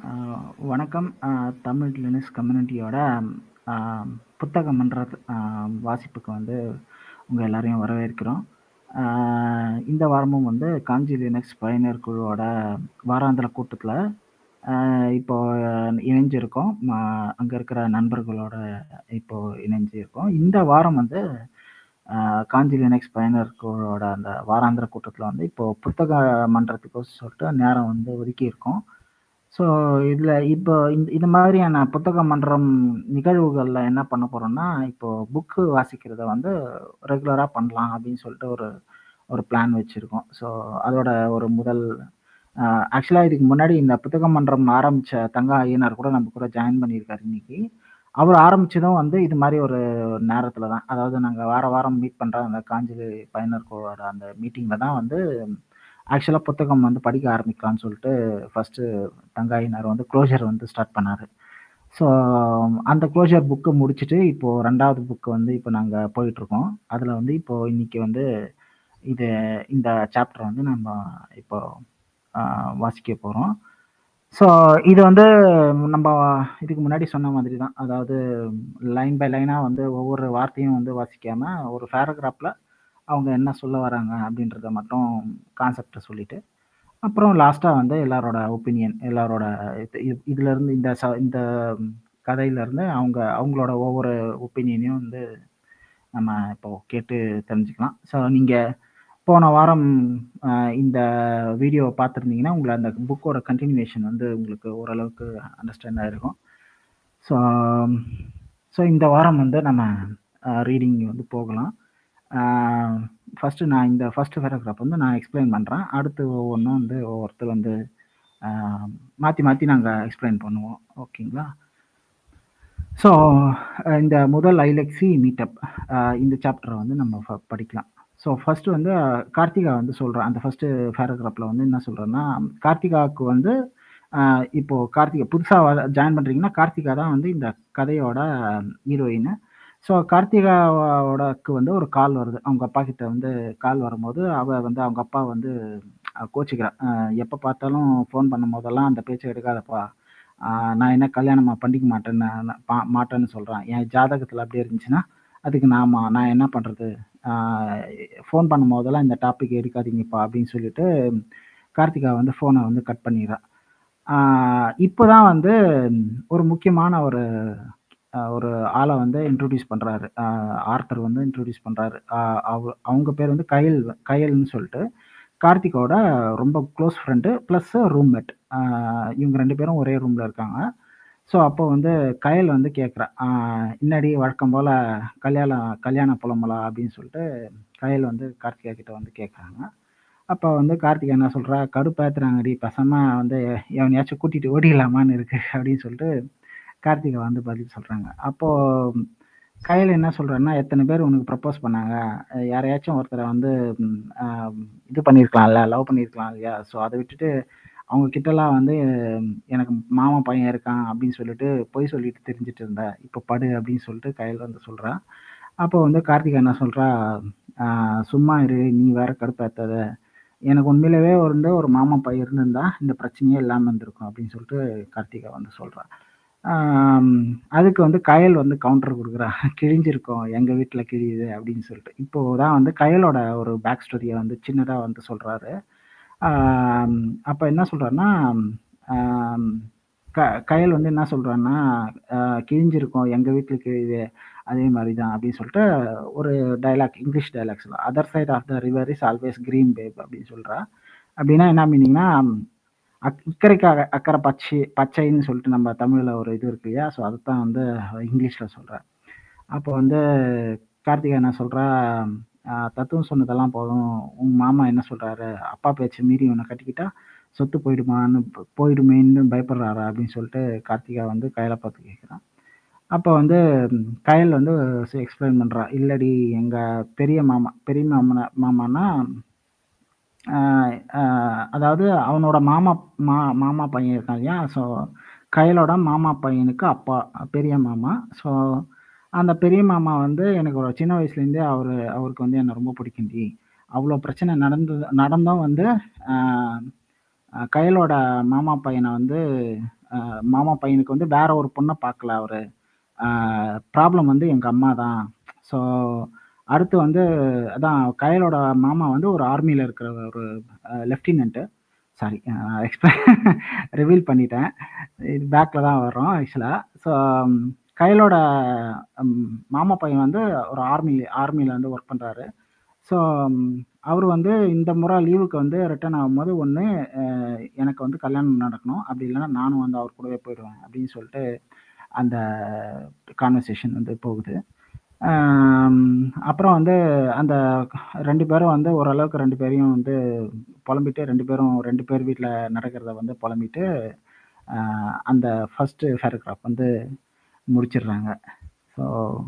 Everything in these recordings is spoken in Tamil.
ஆ, வணக்கம். அ தமிழ் லினக்ஸ் கம்யூனிட்டியோட அ புத்தக மன்ற அ வாசிப்புக்கு வந்து உங்க எல்லாரையும் வரவேற்கிறோம். ஆ இந்த வாரமும் வந்து காஞ்சி லினக்ஸ் பயனர் குழுவோட வாராந்திர கூட்டத்தில அ இப்போ இணைஞ்சிருக்கோம். ம அங்க இருக்கிற நண்பர்களோட இப்போ இணைஞ்சிருக்கோம். இந்த வாரம் வந்து அ காஞ்சி லினக்ஸ் பயனர் குழுவோட அந்த வாராந்திர கூட்டத்தில வந்து இப்போ புத்தக மன்றத்துக்கு சொல்லிட்டு நேரம் வந்து ஒதுக்கியிருக்கோம். ஸோ இதில இப்போ இந்த இந்த மாதிரியான புத்தக மன்றம் நிகழ்வுகள்ல என்ன பண்ண போறோம்னா, இப்போ புக்கு வாசிக்கிறத வந்து ரெகுலரா பண்ணலாம் அப்படின்னு சொல்லிட்டு ஒரு ஒரு பிளான் வச்சிருக்கோம். ஸோ அதோட ஒரு முதல் அ ஆக்சுவலா இதுக்கு முன்னாடி இந்த புத்தக மன்றம் ஆரம்பிச்ச தங்கா ஐயனார் கூட நம்ம கூட ஜாயின் பண்ணியிருக்காரு இன்னைக்கு. அவர் ஆரம்பிச்சதும் வந்து இது மாரி ஒரு நேரத்தில தான். அதாவது நாங்க வார வாரம் மீட் பண்ற அந்த காஞ்சி பயனர் குழுவோட அந்த மீட்டிங்ல தான் வந்து ஆக்சுவலா புத்தகம் வந்து படிக்க ஆரம்பிக்கலாம்னு சொல்லிட்டு ஃபர்ஸ்ட்டு தங்கா ஐயனார் வந்து க்ளோஷர் வந்து ஸ்டார்ட் பண்ணாரு. ஸோ அந்த க்ளோஷர் புக்க முடிச்சுட்டு இப்போ 2வது புக் வந்து இப்போ நாங்க போயிட்டுருக்கோம். அதில வந்து இப்போ இன்னைக்கு வந்து இது இந்த சாப்டர் வந்து நம்ம இப்போ அ வாசிக்க போறோம். ஸோ இது வந்து நம்ப இதுக்கு முன்னாடி சொன்ன மாதிரி தான். அதாவது லைன் பை லைனா வந்து ஒவ்வொரு வார்த்தையும் வந்து வாசிக்காம, ஒரு பேராகிராஃப்ல அவங்க என்ன சொல்ல வராங்க அப்படின்றத மட்டும் கான்செப்ட்ட சொல்லிட்டு, அப்புறம் லாஸ்ட்டா வந்து எல்லாரோட ஒப்பீனியன் எல்லாரோட இது இ இதுலருந்து இந்த ச இந்த கதையிலருந்து அவங்க அவங்களோட ஒவ்வொரு ஒப்பீனியனையும் வந்து நம்ம இப்போ கேட்டு தெரிஞ்சுக்கலாம். ஸோ நீங்க போன வாரம் அ இந்த வீடியோவ பார்த்திருந்தீங்கன்னா, உங்கள அந்த புக்கோட கன்டினியூவேஷன் வந்து உங்களுக்கு ஓரளவுக்கு அண்டர்ஸ்டாண்ட் ஆயிருக்கும். ஸோ ஸோ இந்த வாரம் வந்து நம்ம அ ரீடிங் வந்து போகலாம். ஆ ஃபர்ஸ்ட்டு நான் இந்த ஃபர்ஸ்ட் பேராகிராஃப் வந்து நான் எக்ஸ்ப்ளைன் பண்றேன். அடுத்து ஒவ்வொன்னும் வந்து ஒவ்வொருத்தர் வந்து அ மாத்தி மாத்தி நாங்க எக்ஸ்ப்ளைன் பண்ணுவோம். ஓகேங்களா? ஸோ இந்த முதல் ஐலெக்ஸி மீட்டப் அ இந்த சாப்டர வந்து நம்ம ஃப படிக்கலாம். ஸோ ஃபர்ஸ்ட்டு வந்து கார்த்திகா வந்து சொல்றா அந்த ஃபர்ஸ்ட்டு பேராகிராஃப்ல வந்து என்ன சொல்றேன்னா, கார்த்திகாவுக்கு வந்து அ இப்போ கார்த்திகா புதுசா வ ஜாயின் பண்றீங்கன்னா, கார்த்திகா தான் வந்து இந்த கதையோட ஹீரோயினு. ஸோ கார்த்திகாவோடக்கு வந்து ஒரு கால் வருது. அவங்க அப்பா கிட்ட வந்து கால் வரும்போது, அவ வந்து அவங்க அப்பா வந்து அ கோச்சிக்கிறா. அ எப்ப பார்த்தாலும் ஃபோன் பண்ணும்போதெல்லாம் அந்த பேச்ச எடுக்காதப்பா. ஆ நான் என்ன கல்யாணமா பண்ணிக்க மாட்டேன்னு ப மாட்டேன்னு சொல்றான். என் ஜாதகத்தில அப்படி இருந்துச்சுன்னா, அதுக்கு நாம நான் என்ன பண்றது? ஆ ஃபோன் பண்ணும்போதெல்லாம் இந்த டாபிக் எடுக்காதீங்கப்பா அப்படின்னு சொல்லிட்டு, கார்த்திகா வந்து ஃபோன வந்து கட் பண்ணிர்றா. ஆ இப்ப தான் வந்து ஒரு முக்கியமான ஒரு அ ஒரு ஆள வந்து இன்ட்ரோடியூஸ் பண்றாரு. அ ஆர்தர் வந்து இன்ட்ரோடியூஸ் பண்றாரு. அ அவ அவங்க பேர் வந்து கயல் கயல்ன்னு சொல்லிட்டு, கார்த்திகாவோட ரொம்ப க்ளோஸ் ஃப்ரெண்டு பிளஸ் ரூம்மேட். அ இவங்க 2 பேரும் ஒரே ரூம்ல இருக்காங்க. ஸோ அப்போ வந்து கயல் வந்து கேட்கிறா. ஆ "என்னாடி வழக்கம் போல கல்யாணம் கல்யாண புலம்பலா?" அப்படின்னு சொல்லிட்டு கயல் வந்து கார்த்திகா கிட்ட வந்து கேட்கறாங்க. அப்ப வந்து கார்த்திகா என்ன சொல்றா, "கடுப்பேத்துறாங்கடி பேசாம வந்து எவனையாச்சும் கூட்டிட்டு ஓடிடலாமான்னு இருக்கு" அப்படின்னு சொல்லிட்டு கார்த்திகா வந்து பதில் சொல்றாங்க. அப்போ கயல் என்ன சொல்றான்னா, "எத்தன பேர் உனக்கு ப்ரப்போஸ் பண்ணாங்க? யாரையாச்சும் ஒருத்தர வந்து ம் அ இது பண்ணியிருக்கலாம்ல, லவ் பண்ணியிருக்கலாம் இல்லையா? ஸோ அத விட்டுட்டு அவங்க கிட்டலாம் வந்து எனக்கு மாமா பையன் இருக்கான் அப்படின்னு சொல்லிட்டு பொய் சொல்லிட்டு திரிஞ்சுட்டு இருந்த. இப்ப படு" அப்படின்னு சொல்லிட்டு கயல் வந்து சொல்றா. அப்போ வந்து கார்த்திகா என்ன சொல்றா, "ஆ சும்மா இரு. நீ வேற கடுப்பேத்தாத. எனக்கு உண்மையிலேயே வந்து ஒரு மாமா பையன் இருந்திருந்தா, இந்த பிரச்சனையே இல்லாம இருந்திருக்கும்" அப்படின்னு சொல்லிட்டு கார்த்திகா வந்து சொல்றா. ஆம் அதுக்கு வந்து கயல் வந்து கவுண்டர் குடுக்குறா. "கிழிஞ்சிருக்கும். எங்க வீட்ல கிழியுது" அப்படின்னு சொல்லிட்டு. இப்போ தான் வந்து கயலோட ஒரு பேக் ஸ்டோரிய வந்து சின்னதா வந்து சொல்றாரு. ஆம் அப்ப என்ன சொல்றாருன்னா, ஆம் க கயல் வந்து என்ன சொல்றான்னா, "அ கிழிஞ்சிருக்கும். எங்க வீட்ல கிழியுது. அதே மாரி தான்" அப்படின்னு சொல்லிட்டு ஒரு டயலாக் இங்கிலீஷ் டயலாக் சொல்றா. "Other side of the river is always green babe" அப்படின்னு சொல்றா. அப்படின்னா என்ன மீனிங்னா, அக் இக்கரைக்கு அ அக்கரை பச்சை பச்சைன்னு சொல்லிட்டு நம்ம தமிழ்ல ஒரு இது இருக்கு இல்லையா? ஸோ அதத்தான் வந்து இங்கிலீஷ்ல சொல்றா. அப்போ வந்து கார்த்திகா என்ன சொல்றா, "அ தத்துவம் சொன்னதெல்லாம் போதும். உங்க மாமா என்ன சொல்றாரு? அப்பா பேச்ச மீறி உன்ன கட்டிக்கிட்டா சொத்து போயிடுமான்னு போயிடுமேன்னு பயப்படுறாரா?" அப்படின்னு சொல்லிட்டு கார்த்திகா வந்து கயல பார்த்து கேட்கிறா. அப்ப வந்து கயல் வந்து எக்ஸ்ப்ளைன் பண்றா. "இல்லடி எங்க பெரிய மாமா பெரிய மாமனா மாமான்னா அ அ அதாவது அவனோட மாமா மா மாமா பையன் இருக்கான் இல்லையா? ஸோ கயலோட மாமா பையனுக்கு அப்பா பெரிய மாமா. ஸோ அந்த பெரிய மாமா வந்து எனக்கு ஒரு சின்ன வயசுலேருந்தே அவரு அவருக்கு வந்து என்ன ரொம்ப பிடிக்கும்டி. அவ்ளோ பிரச்சனை நடந்தது நடந்தும் வந்து அ அ கயலோட மாமா பையன வந்து அ அஹ், மாமா பையனுக்கு வந்து வேற ஒரு பொண்ணை பார்க்கல அவரு ப்ராப்ளம் வந்து எங்க அம்மா தான் ஸோ அடுத்து வந்து அதான் கயலோட மாமா வந்து ஒரு ஆர்மியில் இருக்கிற ஒரு லெஃப்டினன்ட்டு சாரி எக்ஸ்பிள ரிவீல் பண்ணிட்டேன் இது பேக்கில் தான் வர்றோம் ஆக்சுவலாக ஸோ கயலோட ம், மாமா பையன் வந்து ஒரு ஆர்மி ஆர்மியில் வந்து ஒர்க் பண்ணுறாரு ஸோ அவர் வந்து இந்த முறை லீவுக்கு வந்து ரிட்டர்ன் ஆகும்போது ஒன்று எனக்கு வந்து கல்யாணம் நடக்கணும் அப்படி இல்லைன்னா நானும் வந்து அவர் கூடவே போயிடுவேன் அப்படின்னு சொல்லிட்டு அந்த கான்வர்சேஷன் வந்து போகுது ஆம், அப்புறம் வந்து அந்த ரெண்டு பேரும் வந்து ஓரளவுக்கு ரெண்டு பேரையும் வந்து புலம்பிட்டு ரெண்டு பேரும் ரெண்டு பேர் வீட்டில் நடக்கிறத வந்து புலம்பிட்டு ஆஹ், அந்த ஃபர்ஸ்ட் பேராகிராஃப் வந்து முடிச்சிடுறாங்க ஸோ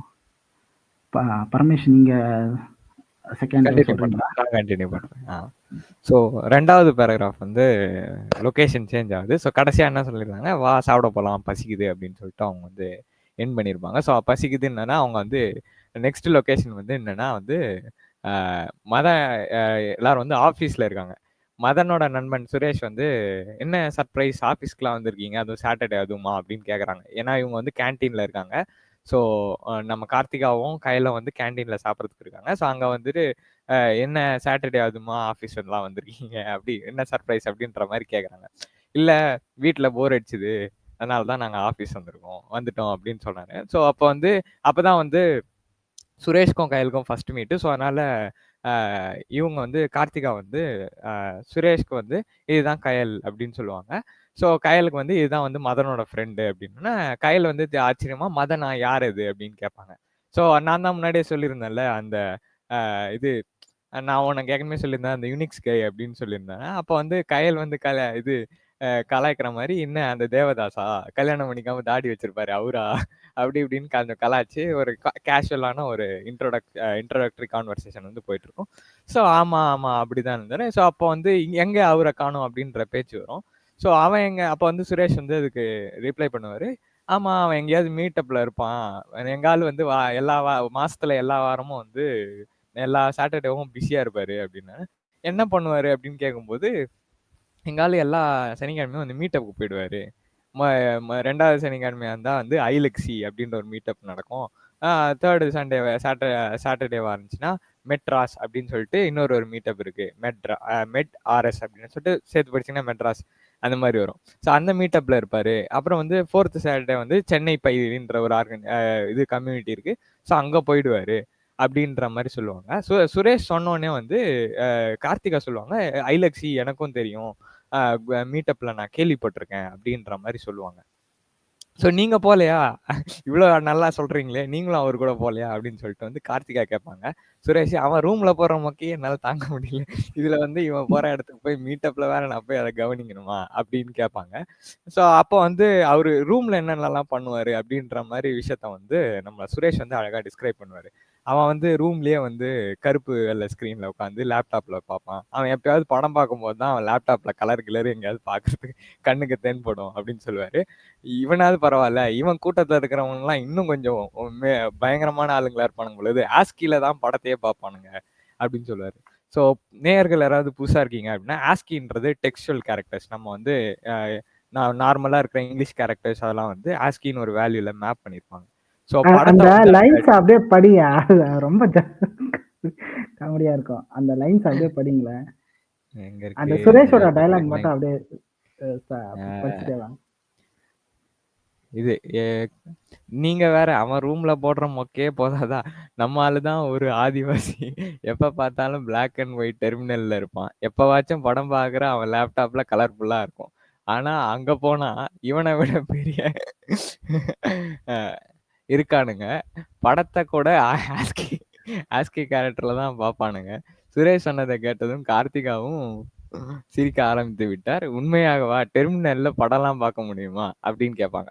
பரமேஷ் நீங்கள் செகண்ட் கண்டினியூ சொல்கிறீங்களா பண்ணுறேன் நான் கண்டினியூ பண்ணுறேன் ஆ ஸோ ரெண்டாவது பேராகிராஃப் வந்து லொக்கேஷன் சேஞ்ச் ஆகுது ஸோ கடைசியாக என்ன சொல்லியிருந்தாங்க வா சாப்பிட போகலாம் பசிக்குது அப்படின்னு சொல்லிட்டு அவங்க வந்து என் பண்ணியிருப்பாங்க ஸோ பசிக்குது என்னன்னா அவங்க வந்து நெக்ஸ்ட் லொக்கேஷன் வந்து என்னன்னா வந்து ஆஹ், மத ஆஹ், எல்லாரும் வந்து ஆஃபீஸில் இருக்காங்க மதனோட நண்பன் சுரேஷ் வந்து என்ன சர்ப்ரைஸ் ஆஃபீஸ்க்குலாம் வந்திருக்கீங்க அதுவும் சாட்டர்டே அதுவுமா அப்படின்னு கேட்குறாங்க ஏன்னா இவங்க வந்து கேன்டீனில் இருக்காங்க ஸோ நம்ம கார்த்திகாவும் கையில வந்து கேன்டீனில் சாப்பிட்றதுக்கு இருக்காங்க ஸோ அங்கே வந்துட்டு அஹ், என்ன சாட்டர்டே அதுமா ஆஃபீஸ் எல்லாம் வந்திருக்கீங்க அப்படி என்ன சர்ப்ரைஸ் அப்படின்ற மாதிரி கேட்குறாங்க இல்லை வீட்டில் போர் அடிச்சுது அதனால தான் நாங்கள் ஆஃபீஸ் வந்திருக்கோம் வந்துட்டோம் அப்படின்னு சொன்னாங்க ஸோ அப்போ வந்து அப்போ தான் வந்து சுரேஷ்க்கும் கையலுக்கும் ஃபர்ஸ்ட் மீட்டு ஸோ அதனால ஆஹ், இவங்க வந்து கார்த்திகா வந்து ஆஹ், சுரேஷ்க்கு வந்து இதுதான் கயல் அப்படின்னு சொல்லுவாங்க ஸோ கயலுக்கு வந்து இதுதான் வந்து மதனோட ஃப்ரெண்டு அப்படின்னா கயல் வந்து இது ஆச்சரியமா மதனா யார் இது அப்படின்னு கேட்பாங்க ஸோ நான் தான் முன்னாடியே சொல்லியிருந்தேன்ல அந்த ஆஹ், இது நான் உனக்கு ஏற்கனவே சொல்லியிருந்தேன் அந்த யூனிக்ஸ் கை அப்படின்னு சொல்லியிருந்தேன் அப்போ வந்து கயல் வந்து கல இது அஹ், கலாய்க்கிற மாதிரி என்ன அந்த தேவதாசா கல்யாணம் பண்ணிக்காம தாடி வச்சிருப்பாரு அவரா அப்படி இப்படின்னு கொஞ்சம் கலாய்ச்சி ஒரு கேஷுவலான ஒரு இன்ட்ரோடக் இன்ட்ரோடக்டரி கான்வர்சேஷன் வந்து போயிட்டு இருக்கும் ஸோ ஆமா ஆமா அப்படிதான் இருந்தாரு ஸோ அப்போ வந்து இங்க- எங்க அவரை காணும் அப்படின்ற பேச்சு வரும் ஸோ அவன் எங்க அப்போ வந்து சுரேஷ் வந்து அதுக்கு ரிப்ளை பண்ணுவாரு ஆமா அவன் எங்கேயாவது மீட்டப்ல இருப்பான் எங்க ஆள் வந்து வா எல்லா வா மாசத்துல எல்லா வாரமும் வந்து எல்லா சாட்டர்டேவும் பிஸியா இருப்பாரு அப்படின்னு என்ன பண்ணுவாரு அப்படின்னு கேட்கும்போது எங்க ஆளு எல்லா சனிக்கிழமையும் வந்து மீட்டப்புக்கு போயிடுவாரு ம- ம- ரெண்டாவது சனிக்கிழமையா இருந்தா வந்து ஐலக்ஸி அப்படின்ற ஒரு மீட்டப் நடக்கும் தேர்டு சண்டே சாட்டர் சாட்டர்டேவா இருந்துச்சுன்னா மெட்ராஸ் அப்படின்னு சொல்லிட்டு இன்னொரு ஒரு மீட்டப் இருக்கு மெட்ரா மெட் ஆர்எஸ் அப்படின்னு சொல்லிட்டு சேர்த்து படிச்சீங்கன்னா மெட்ராஸ் அந்த மாதிரி வரும் ஸோ அந்த மீட்டப்ல இருப்பாரு அப்புறம் வந்து ஃபோர்த்து சாட்டர்டே வந்து சென்னை பயிரின்ற ஒரு ஆர்கன் இது கம்யூனிட்டி இருக்கு ஸோ அங்க போயிடுவாரு அப்படின்ற மாதிரி சொல்லுவாங்க சு சுரேஷ் சொன்னோடனே வந்து அஹ், கார்த்திகா சொல்லுவாங்க ஐலக்ஸி எனக்கும் தெரியும் மீட்டப்ல நான் கேள்விப்பட்டிருக்கேன் அப்படின்ற மாதிரி சொல்லுவாங்க ஸோ நீங்க போகலையா இவ்வளோ நல்லா சொல்றீங்களே நீங்களும் அவர் கூட போகலையா அப்படின்னு சொல்லிட்டு வந்து கார்த்திகா கேட்பாங்க சுரேஷ் அவன் ரூம்ல போற மொக்கையே என்னால தாங்க முடியல இதுல வந்து இவன் போற இடத்துக்கு போய் மீட்டப்ல வேற நான் போய் அதை கவனிக்கணுமா அப்படின்னு கேட்பாங்க ஸோ அப்போ வந்து அவரு ரூம்ல என்னென்னலாம் பண்ணுவாரு அப்படின்ற மாதிரி விஷயத்த வந்து நம்ம சுரேஷ் வந்து அழகா டிஸ்கிரைப் பண்ணுவாரு அவன் வந்து ரூம்லயே வந்து கருப்பு வெள்ளை ஸ்க்ரீன்ல உட்காந்து லேப்டாப்ல பார்ப்பான் அவன் எப்பயாவது படம் பார்க்கும்போது தான் அவன் லேப்டாப்ல கலர் கிளர் எங்கேயாவது பார்க்கறதுக்கு கண்ணுக்கு தென்படும் அப்படின்னு சொல்லுவாரு இவனாவது பரவாயில்ல இவன் கூட்டத்துல இருக்கிறவங்க எல்லாம் இன்னும் கொஞ்சம் மே- பயங்கரமான ஆளுங்களா இருப்பானுங்க பொழுது ஆஸ்கில தான் படத்தையே பார்ப்பானுங்க அப்படின்னு சொல்லுவாரு ஸோ நேயர்கள் யாராவது புதுசா இருக்கீங்க அப்படின்னா ஆஸ்கின்றது டெக்ஸ்டுவல் கேரக்டர்ஸ் நம்ம வந்து அஹ், நான் நார்மலா இருக்கிற இங்கிலீஷ் கேரக்டர்ஸ் அதெல்லாம் வந்து ஆஸ்கின்னு ஒரு வேல்யூல மேப் பண்ணிருப்பாங்க ஸோ அ- படத்தை அந்த வந்து லைன்ஸ் அப்படியே படியா ரொம்ப காமெடியா இருக்கும் அந்த லைன்ஸ் அப்படியே படிங்களேன் எங்க அந்த இருக்கு சுரேஷோட டைலாக் மட்டும் அப்படியே அஹ், ச- படிச்சுட்டே வாங்க இது எ- நீங்க வேற அவன் ரூம்ல போடுற மொக்கையே போதாதா நம்ம ஆளு தான் ஒரு ஆதிவாசி எப்ப பார்த்தாலும் பிளாக் அண்ட் ஒயிட் டெர்மினல்ல இருப்பான் எப்பவாச்சும் படம் பார்க்குற அவன் லேப்டாப்ல கலர்ஃபுல்லா இருக்கும் ஆனா அங்க போனா இவனை விட பெரிய அஹ், இருக்கானுங்க படத்தை கூட ஆஸ்கி ஆஸ்கி கேரக்டர்ல தான் பார்ப்பானுங்க சுரேஷ் சொன்னதை கேட்டதும் கார்த்திகாவும் சிரிக்க ஆரம்பித்து விட்டார் உண்மையாகவா டெர்மினல்ல படம்லாம் பார்க்க முடியுமா அப்படின்னு கேட்பாங்க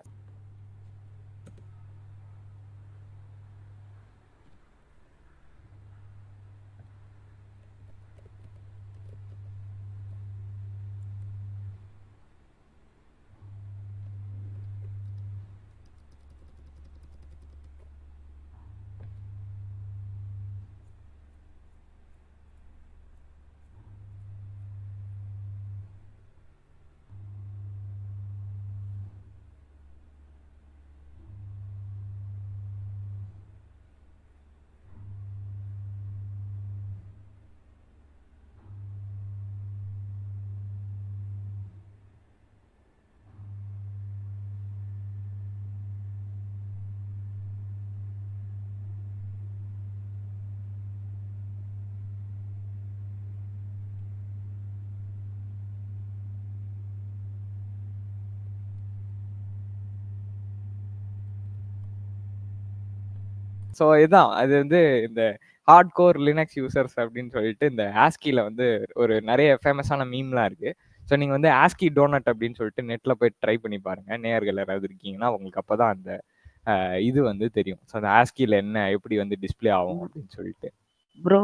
ஸோ இதுதான் அது வந்து இந்த ஹார்ட் கோர் லினக்ஸ் யூசர்ஸ் அப்படின்னு சொல்லிட்டு இந்த ஆஸ்கியில் வந்து ஒரு நிறைய ஃபேமஸான மீம்லாம் இருக்கு ஸோ நீங்கள் வந்து ஆஸ்கி டோனட் அப்படின்னு சொல்லிட்டு நெட்டில் போய் ட்ரை பண்ணி பாருங்க நேர்கள் யாராவது இருக்கீங்கன்னா உங்களுக்கு அப்போ தான் அந்த அஹ், இது வந்து தெரியும் ஸோ அந்த ஆஸ்கியில் என்ன எப்படி வந்து டிஸ்ப்ளே ஆகும் அப்படின்னு சொல்லிட்டு ப்ரோ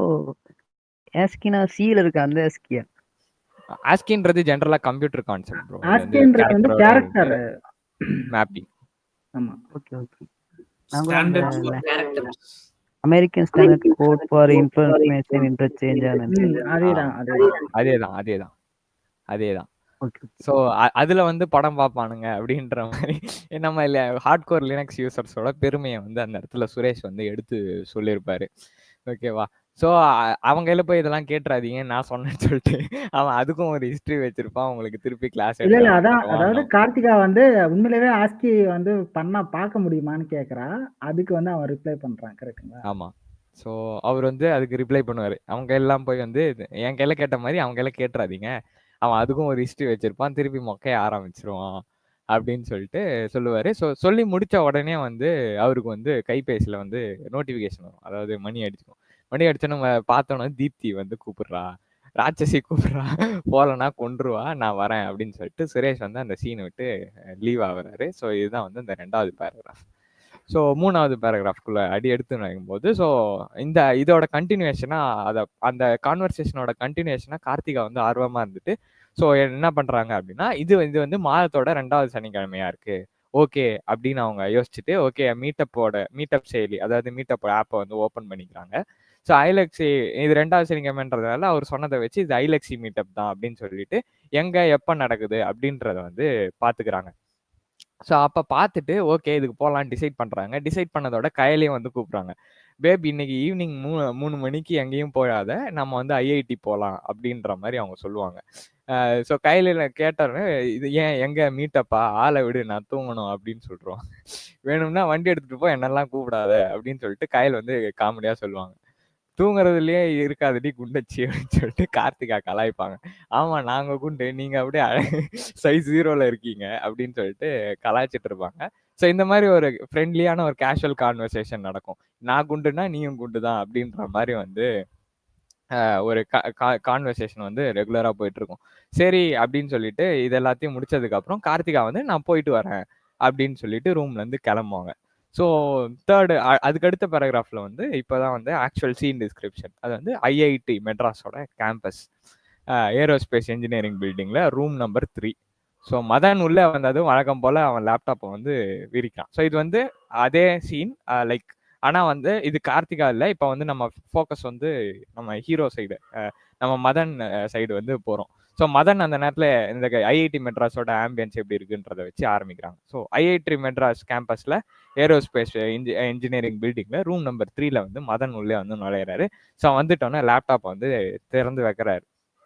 ஆஸ்கினா சீல இருக்கு அந்த ஆஸ்கியா ஆஸ்கின்றது ஜென்ரலா கம்ப்யூட்டர் கான்செப்ட் ப்ரோ ஆஸ்கின்றது வந்து கேரக்டர் மேப்பிங் ஆமா okay okay Standard for characters. American standard code for information interchange hmm, அதேதான் அதேதான் அதேதான் அதேதான் அதேதான் ஓகே ஸோ அதுல வந்து படம் பார்ப்பானுங்க அப்படின்ற மாதிரி நம்ம இல்ல ஹார்ட் கோர் லினக்ஸ் யூசர்ஸோட பெருமையை வந்து அந்த இடத்துல சுரேஷ் வந்து எடுத்து சொல்லியிருப்பாரு ஓகேவா ஸோ அவங்க கையில போய் இதெல்லாம் கேட்டுறாதீங்க நான் சொன்னேன்னு சொல்லிட்டு அவன் அதுக்கும் ஒரு ஹிஸ்டரி வச்சிருப்பான் உங்களுக்கு திருப்பி கிளாஸ் இல்ல இல்ல அதான் அதாவது கார்த்திகா வந்து உண்மையிலேயே ஆஸ்கி வந்து பண்ணா பார்க்க முடியுமான்னு கேக்குறா அதுக்கு வந்து அவன் ரிப்ளை பண்றான் கரெக்ட்டுங்களா ஆமா ஸோ அவர் வந்து அதுக்கு ரிப்ளை பண்ணுவாரு அவங்க எல்லாம் போய் வந்து இது- என் கையில கேட்ட மாதிரி அவங்க கையில கேட்டுறாதீங்க அவன் அதுக்கும் ஒரு ஹிஸ்டரி வச்சிருப்பான் திருப்பி மொக்கைய ஆரம்பிச்சிருவான் அப்படின்னு சொல்லிட்டு சொல்லுவாரு ஸோ சொல்லி முடிச்ச உடனே வந்து அவருக்கு வந்து கைபேசியில வந்து நோட்டிஃபிகேஷன் வரும் அதாவது மணி அடிச்சிடும் மணி அடிச்சோன்னு பார்த்தோன்னா தீப்தி வந்து கூப்பிடுறா ராட்சசி கூப்பிடுறா போலனா கொன்றுவா நான் வரேன் அப்படின்னு சொல்லிட்டு சுரேஷ் வந்து அந்த சீனை விட்டு லீவ் ஆகுறாரு ஸோ இதுதான் வந்து இந்த ரெண்டாவது பேராகிராஃப் ஸோ மூணாவது பேராகிராஃப்குள்ள அடி எடுத்து வைக்கும்போது ஸோ இந்த இதோட கண்டினியூஷனாக அதை அந்த கான்வர்சேஷனோட கண்டினியூஷனாக கார்த்திகா வந்து ஆர்வமாக இருந்துட்டு ஸோ என்ன பண்ணுறாங்க அப்படின்னா இது இது வந்து மாதத்தோட ரெண்டாவது சனிக்கிழமையா இருக்கு ஓகே அப்படின்னு அவங்க யோசிச்சுட்டு ஓகே மீட்டப்போட மீட்டப் செயலி அதாவது மீட்டப் ஆப்பை வந்து ஓப்பன் பண்ணிக்கிறாங்க ஸோ ஐலக்ஸி இது ரெண்டாவது சனிக்கிழமைன்றதால அவர் சொன்னதை வச்சு இது ஐலக்ஸி மீட்டப் தான் அப்படின்னு சொல்லிட்டு எங்க எப்போ நடக்குது அப்படின்றத வந்து பார்த்துக்கிறாங்க ஸோ அப்போ பார்த்துட்டு ஓகே இதுக்கு போகலான்னு டிசைட் பண்ணுறாங்க டிசைட் பண்ணதோட கையிலையும் வந்து கூப்பிட்றாங்க பேபி இன்னைக்கு ஈவினிங் மூணு மூணு மணிக்கு எங்கேயும் போகாத நம்ம வந்து ஐஐடி போகலாம் அப்படின்ற மாதிரி அவங்க சொல்லுவாங்க ஸோ கையில் கேட்டோன்னே இது ஏன் எங்கே மீட்டப்பா ஆளை விடு நான் தூங்கணும் அப்படின்னு சொல்கிறோம் வேணும்னா வண்டி எடுத்துகிட்டு போ என்னெல்லாம் கூப்பிடாத அப்படின்னு சொல்லிட்டு கையில் வந்து காமெடியாக சொல்லுவாங்க தூங்குறதுலயே இருக்காதடி குண்டச்சி அப்படின்னு சொல்லிட்டு கார்த்திகா கலாய்ப்பாங்க ஆமா நாங்க குண்டு நீங்க அப்படியே சைஸ் ஜீரோல இருக்கீங்க அப்படின்னு சொல்லிட்டு கலாய்ச்சிட்டு இருப்பாங்க ஸோ இந்த மாதிரி ஒரு ஃப்ரெண்ட்லியான ஒரு கேஷுவல் கான்வர்சேஷன் நடக்கும் நான் குண்டுனா நீயும் குண்டு தான் அப்படின்ற மாதிரி வந்து ஆஹ், ஒரு கான்வர்சேஷன் வந்து ரெகுலராக போயிட்டு இருக்கும் சரி அப்படின்னு சொல்லிட்டு இது எல்லாத்தையும் முடிச்சதுக்கு அப்புறம் கார்த்திகா வந்து நான் போயிட்டு வரேன் அப்படின்னு சொல்லிட்டு ரூம்ல இருந்து கிளம்புவாங்க ஸோ தேர்டு அதுக்கு அடுத்த பேராகிராஃப்ல வந்து இப்போதான் வந்து ஆக்சுவல் சீன் டிஸ்கிரிப்ஷன் அது வந்து ஐஐடி மெட்ராஸோட கேம்பஸ் ஏரோஸ்பேஸ் இன்ஜினியரிங் பில்டிங்கில் room number three so Madan உள்ள வந்ததும் வழக்கம் போல் அவன் லேப்டாப்பை வந்து விரிக்கான் ஸோ இது வந்து அதே சீன் லைக் ஆனால் வந்து இது கார்த்திகா இல்லை இப்போ வந்து நம்ம ஃபோக்கஸ் வந்து நம்ம ஹீரோ சைடு நம்ம மதன் சைடு வந்து போகிறோம் ஸோ மதன் அந்த நேரத்தில் இந்த ஐஐடி மெட்ராஸோட ஆம்பியன்ஸ் எப்படி இருக்குன்றதை வச்சு ஆரம்பிக்கிறாங்க ஸோ ஐஐடி மெட்ராஸ் கேம்பஸில் ஏரோஸ்பேஸ் இன்ஜி இன்ஜினியரிங் பில்டிங்கில் ரூம் நம்பர் த்ரீல வந்து மதன் உள்ளே வந்து நுழையிறாரு ஸோ வந்துட்டோன்னே லேப்டாப் வந்து திறந்து வைக்கிறாரு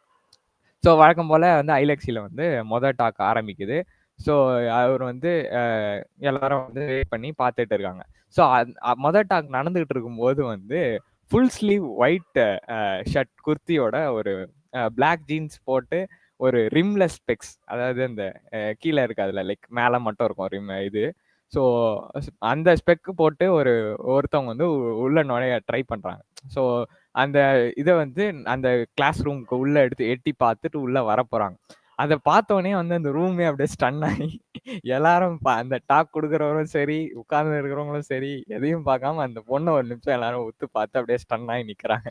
ஸோ வழக்கம் போல் வந்து ஐலக்ஸியில் வந்து மொதல் டாக் ஆரம்பிக்குது ஸோ அவர் வந்து அஹ், எல்லாரும் வந்து வெயிட் பண்ணி பார்த்துட்டு இருக்காங்க ஸோ மொதல் டாக் நடந்துகிட்டு இருக்கும்போது வந்து ஃபுல் ஸ்லீவ் ஒயிட் ஷர்ட் குர்த்தியோட ஒரு பிளாக் ஜீன்ஸ் போட்டு ஒரு ரிம்லெஸ் ஸ்பெக்ஸ் அதாவது இந்த அஹ், கீழே இருக்காதுல லைக் மேலே மட்டும் இருக்கும் ரிம் இது ஸோ அந்த ஸ்பெக்கு போட்டு ஒரு ஒருத்தவங்க வந்து உ- உள்ள நுழைய ட்ரை பண்றாங்க ஸோ அந்த இதை வந்து அந்த கிளாஸ் ரூமுக்கு உள்ள எடுத்து எட்டி பார்த்துட்டு உள்ள வர போறாங்க அதை பார்த்தோன்னே வந்து அந்த ரூமே அப்படியே ஸ்டன் ஆகி எல்லாரும் பா- அந்த டாக் கொடுக்குறவரும் சரி உட்கார்ந்து இருக்கிறவங்களும் சரி எதையும் பார்க்காம அந்த பொண்ணை ஒரு நிமிஷம் எல்லாரும் ஒத்து பார்த்து அப்படியே ஸ்டன் ஆகி நிக்கிறாங்க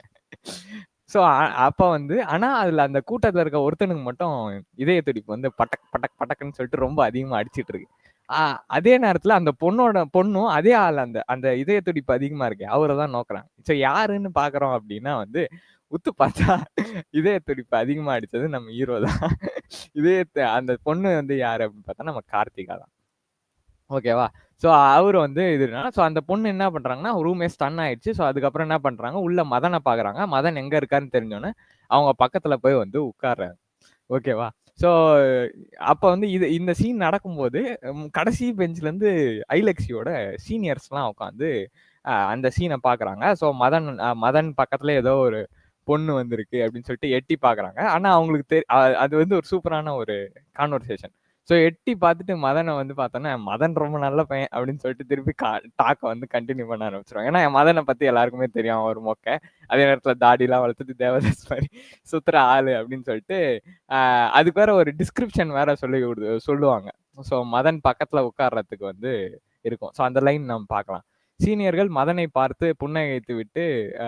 ஸோ அப்போ வந்து ஆனா அதுல அந்த கூட்டத்துல இருக்க ஒருத்தனுக்கு மட்டும் இதய துடிப்பு வந்து பட்டக் பட்டக் பட்டக்குன்னு சொல்லிட்டு ரொம்ப அதிகமா அடிச்சிட்டு இருக்கு ஆஹ் அதே நேரத்துல அந்த பொண்ணோட பொண்ணும் அதே ஆள் அந்த அந்த இதய துடிப்பு அதிகமா இருக்கு அவரை தான் நோக்குறாங்க ஸோ யாருன்னு பாக்குறோம் அப்படின்னா வந்து உத்து பார்த்தா இதய துடிப்பு அதிகமா அடிச்சது நம்ம ஹீரோ தான் இதயத்தை அந்த பொண்ணு வந்து யாரு அப்படின்னு பார்த்தா நம்ம கார்த்திகா தான் ஓகேவா ஸோ அவர் வந்து இதுனா ஸோ அந்த பொண்ணு என்ன பண்றாங்கன்னா ரூமே ஸ்டன் ஆயிடுச்சு ஸோ அதுக்கப்புறம் என்ன பண்றாங்க உள்ள மதனை பாக்குறாங்க மதன் எங்க இருக்காருன்னு தெரிஞ்சோன்னே அவங்க பக்கத்துல போய் வந்து உட்கார்றாரு ஓகேவா ஸோ அப்போ வந்து இது இந்த சீன் நடக்கும்போது ம், கடைசி பெஞ்ச்ல இருந்து ஐலக்ஸியோட சீனியர்ஸ்லாம் உட்காந்து அந்த சீனை பார்க்குறாங்க ஸோ மதன் அஹ், மதன் பக்கத்துல ஏதோ ஒரு பொண்ணு வந்திருக்கு அப்படின்னு சொல்லிட்டு எட்டி பார்க்குறாங்க ஆனால் அவங்களுக்கு தெரி அ- அது வந்து ஒரு சூப்பரான ஒரு கான்வர்சேஷன் ஸோ எட்டி பார்த்துட்டு மதனை வந்து பார்த்தோன்னா மதன் ரொம்ப நல்ல பையன் அப்படின்னு சொல்லிட்டு திருப்பி கா டாக்கை வந்து கண்டினியூ பண்ண ஆரம்பிச்சிருவாங்க ஏன்னா என் மதனை பற்றி எல்லாருக்குமே தெரியும் அவன் ஒரு மொக்கை அதே நேரத்தில் தாடிலாம் வளர்த்துட்டு தேவதாஸ் மாதிரி சுத்துற ஆளு அப்படின்னு சொல்லிட்டு ஆஹ் அதுக்கு வேற ஒரு டிஸ்கிரிப்ஷன் வேற சொல்லி கொடுத்து சொல்லுவாங்க ஸோ மதன் பக்கத்தில் உட்கார்றதுக்கு வந்து இருக்கும் ஸோ அந்த லைன் நம்ம பார்க்கலாம் சீனியர்கள் மதனை பார்த்து புன்னகைத்து விட்டு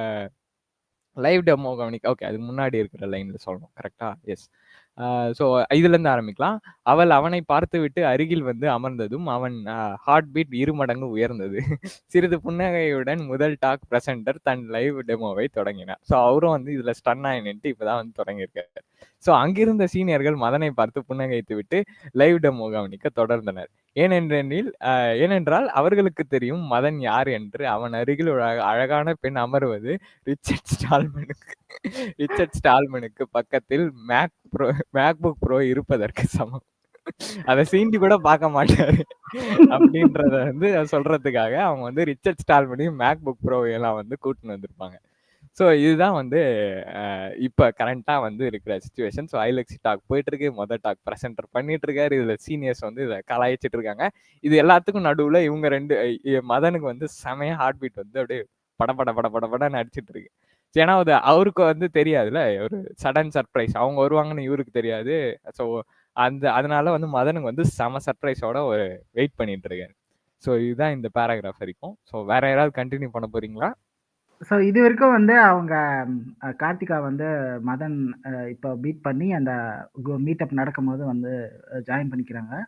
லைவ் டெமோ கவனிக்க ஓகே அதுக்கு முன்னாடி இருக்கிற லைன்ல சொல்லணும் கரெக்டா எஸ் ஸோ இதுலேருந்து ஆரம்பிக்கலாம் அவள் அவனை பார்த்து விட்டு அருகில் வந்து அமர்ந்ததும் அவன் ஹார்ட் பீட் இரு மடங்கு உயர்ந்தது சிறிது புன்னகையுடன் முதல் டாக் பிரசன்டர் தன் லைவ் டெமோவை தொடங்கினார் ஸோ அவரும் வந்து இதில் ஸ்டன் ஆயினிட்டு இப்போதான் வந்து தொடங்கியிருக்காரு ஸோ அங்கிருந்த சீனியர்கள் மதனை பார்த்து புன்னகைத்து விட்டு லைவ் டெமோ கவனிக்க தொடர்ந்தனர் ஏனென்றெனில் ஆஹ் ஏனென்றால் அவர்களுக்கு தெரியும் மதன் யார் என்று அவன் அருகில் ஒரு அழ- அழகான பெண் அமர்வது ரிச்சர்ட் ஸ்டால்மனுக்கு ரிச்சர்ட் ஸ்டால்மனுக்கு பக்கத்தில் மேக் ப்ரோ மேக்புக் ப்ரோ இருப்பதற்கு சமம் அதை சீண்டி கூட பார்க்க மாட்டாரு அப்படின்றத வந்து சொல்றதுக்காக அவங்க வந்து ரிச்சர்ட் ஸ்டால்மனையும் மேக்புக் ப்ரோவையெல்லாம் வந்து கூட்டின்னு வந்திருப்பாங்க ஸோ இதுதான் வந்து அஹ், இப்ப கரண்டா வந்து இருக்கிற சுச்சுவேஷன் ஸோ ஐலெக்ஸி டாக் போயிட்டு இருக்கு மொதல் டாக் ப்ரெசென்டர் பண்ணிட்டு இருக்காரு இதுல சீனியர்ஸ் வந்து இதை கலாய்ச்சிட்டு இருக்காங்க இது எல்லாத்துக்கும் நடுவுல இவங்க ரெண்டு அஹ், இ- மதனுக்கு வந்து செமையா ஹார்ட் பீட் வந்து அப்படியே பட பட பட பட படன்னு அடிச்சிட்டு இருக்கு ஏன்னா அது அவருக்கு வந்து தெரியாதுல்ல ஒரு சடன் சர்ப்ரைஸ் அவங்க வருவாங்கன்னு இவருக்கு தெரியாது ஸோ அந்த அதனால வந்து மதனுக்கு வந்து செம சர்ப்ரைஸோட ஒரு வெயிட் பண்ணிட்டு இருக்காரு ஸோ இதுதான் இந்த பேராகிராஃப் வரைக்கும் ஸோ வேற யாராவது கண்டினியூ பண்ண போறீங்களா ஸோ இது வரைக்கும் வந்து அவங்க ம், அஹ், கார்த்திகா வந்து மதன் அஹ், இப்போ பீட் பண்ணி அந்த மீட்டப் நடக்கும்போது வந்து ஜாயின் பண்ணிக்கிறாங்க